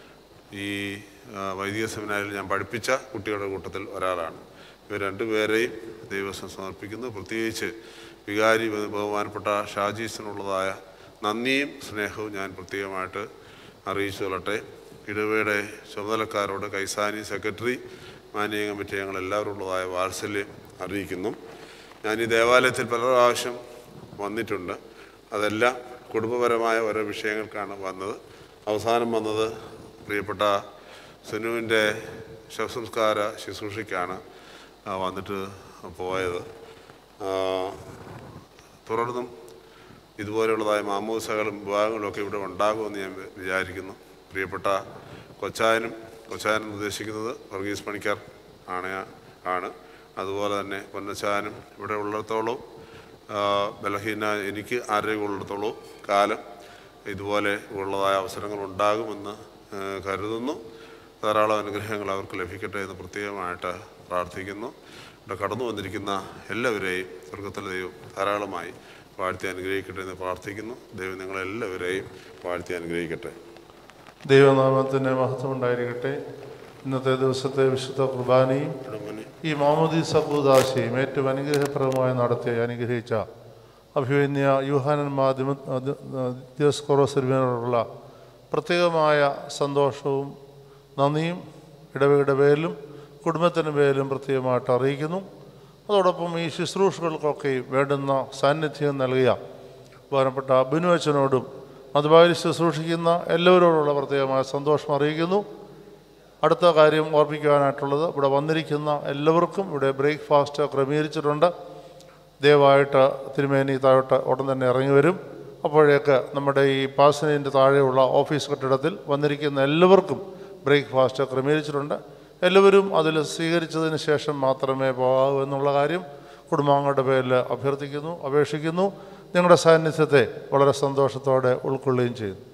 ഈ ആ, വൈദിക സെമിനാരിൽ ഞാൻ പഠിപ്പിച്ച കുട്ടികളുടെ കൂട്ടത്തിൽ ഒരാളാണ് ഇവർ രണ്ടുപേരെയും ദൈവസം സമർപ്പിക്കുന്നു പ്രത്യേകിച്ച് വികാരി ബഹു- ബഹുമാനപ്പെട്ട ഷാജീസിനുള്ളതായ നന്ദിയും സ്നേഹവും ഞാൻ പ്രത്യേകമായിട്ട് അറിയിച്ചു കൊള്ളട്ടെ ഇടവയുടെ ചുമതലക്കാരോട് കൈസാനി സെക്രട്ടറി മാനേയ കമ്മിറ്റി ഞങ്ങൾ എല്ലാവരും ഉള്ളതായ വാത്സല്യം അറിയിക്കുന്നു ഞാൻ ഈ ദേവാലയത്തിൽ പല പ്രാവശ്യം വന്നിട്ടുണ്ട് അതെല്ലാം കുടുംബപരമായ ഓരോ വിഷയങ്ങൾക്കാണ് വന്നത് അവസാനം വന്നത് പ്രിയപ്പെട്ട സുനുവിൻ്റെ ശവസംസ്കാര ശുശ്രൂഷയ്ക്കാണ് ആ, വന്നിട്ട് പോയത് ആ, തുടർന്നും ഇതുപോലെയുള്ളതായ മാമോസകളും വിഭാഗങ്ങളും ഒക്കെ ഇവിടെ ഉണ്ടാകുമെന്ന് ഞാൻ വിചാരിക്കുന്നു പ്രിയപ്പെട്ട കൊച്ചായനും കൊച്ചായൻ ഉദ്ദേശിക്കുന്നത് വർഗീസ് പണിക്കർ ആണ് ആണ് അതുപോലെ തന്നെ പൊന്നച്ചായനും ഇവിടെ ഉള്ളിടത്തോളം ആ, ബലഹീന എനിക്ക് ആരോഗ്യമുള്ളിടത്തോളം കാലം ഇതുപോലെ ഉള്ളതായ അവസരങ്ങൾ ഉണ്ടാകുമെന്ന് ആ, കരുതുന്നു ധാരാളം അനുഗ്രഹങ്ങൾ അവർക്ക് ലഭിക്കട്ടെ എന്ന് പ്രത്യേകമായിട്ട് പ്രാർത്ഥിക്കുന്നു ഇവിടെ കടന്നു വന്നിരിക്കുന്ന എല്ലാവരെയും സ്വർഗത്തിലെ ദൈവം ധാരാളമായി വാഴ്ത്തി അനുഗ്രഹിക്കട്ടെ എന്ന് പ്രാർത്ഥിക്കുന്നു ദൈവം നിങ്ങളെല്ലാവരെയും വാഴ്ത്തി അനുഗ്രഹിക്കട്ടെ ദൈവനാമത്തിന് മഹത്വം ഉണ്ടായിരിക്കട്ടെ ഇന്നത്തെ ദിവസത്തെ വിശുദ്ധ കുർബാനയും ഈ മാമോദീസ കൂദാശയും ഏറ്റവും അനുഗ്രഹപ്രദമായി നടത്തി അനുഗ്രഹിച്ച അഭിമന്യ യൂഹാനൻ മാധ്യമ ദിയോസ്കോറോസെരുവിനോടുള്ള പ്രത്യേകമായ സന്തോഷവും നന്ദിയും ഇടവയുടെ പേരിലും കുടുംബത്തിൻ്റെ പേരിലും പ്രത്യേകമായിട്ട് അറിയിക്കുന്നു അതോടൊപ്പം ഈ ശുശ്രൂഷകൾക്കൊക്കെ വേണ്ടുന്ന സാന്നിധ്യം നൽകിയ ബഹുമാനപ്പെട്ട ബിനു അച്ഛനോടും അതുമായി ശുശ്രൂഷിക്കുന്ന എല്ലാവരോടുള്ള പ്രത്യേകമായ സന്തോഷം അറിയിക്കുന്നു അടുത്ത കാര്യം ഓർമ്മിക്കുവാനായിട്ടുള്ളത് ഇവിടെ വന്നിരിക്കുന്ന എല്ലാവർക്കും ഇവിടെ ബ്രേക്ക്ഫാസ്റ്റ് ക്രമീകരിച്ചിട്ടുണ്ട് ദയവായിട്ട് തിരുമേനി താഴോട്ട് ഉടൻ തന്നെ ഇറങ്ങി വരും അപ്പോഴേക്ക് നമ്മുടെ ഈ പാസനീൻ്റെ താഴെയുള്ള ഓഫീസ് കെട്ടിടത്തിൽ വന്നിരിക്കുന്ന എല്ലാവർക്കും ബ്രേക്ക്ഫാസ്റ്റ് ക്രമീകരിച്ചിട്ടുണ്ട് എല്ലാവരും അതിൽ സ്വീകരിച്ചതിന് ശേഷം മാത്രമേ പോകാവൂ എന്നുള്ള കാര്യം കുടുംബാംഗങ്ങളുടെ പേരിൽ അഭ്യർത്ഥിക്കുന്നു അപേക്ഷിക്കുന്നു നിങ്ങളുടെ സാന്നിധ്യത്തെ വളരെ സന്തോഷത്തോടെ ഉൾക്കൊള്ളുകയും ചെയ്യുന്നു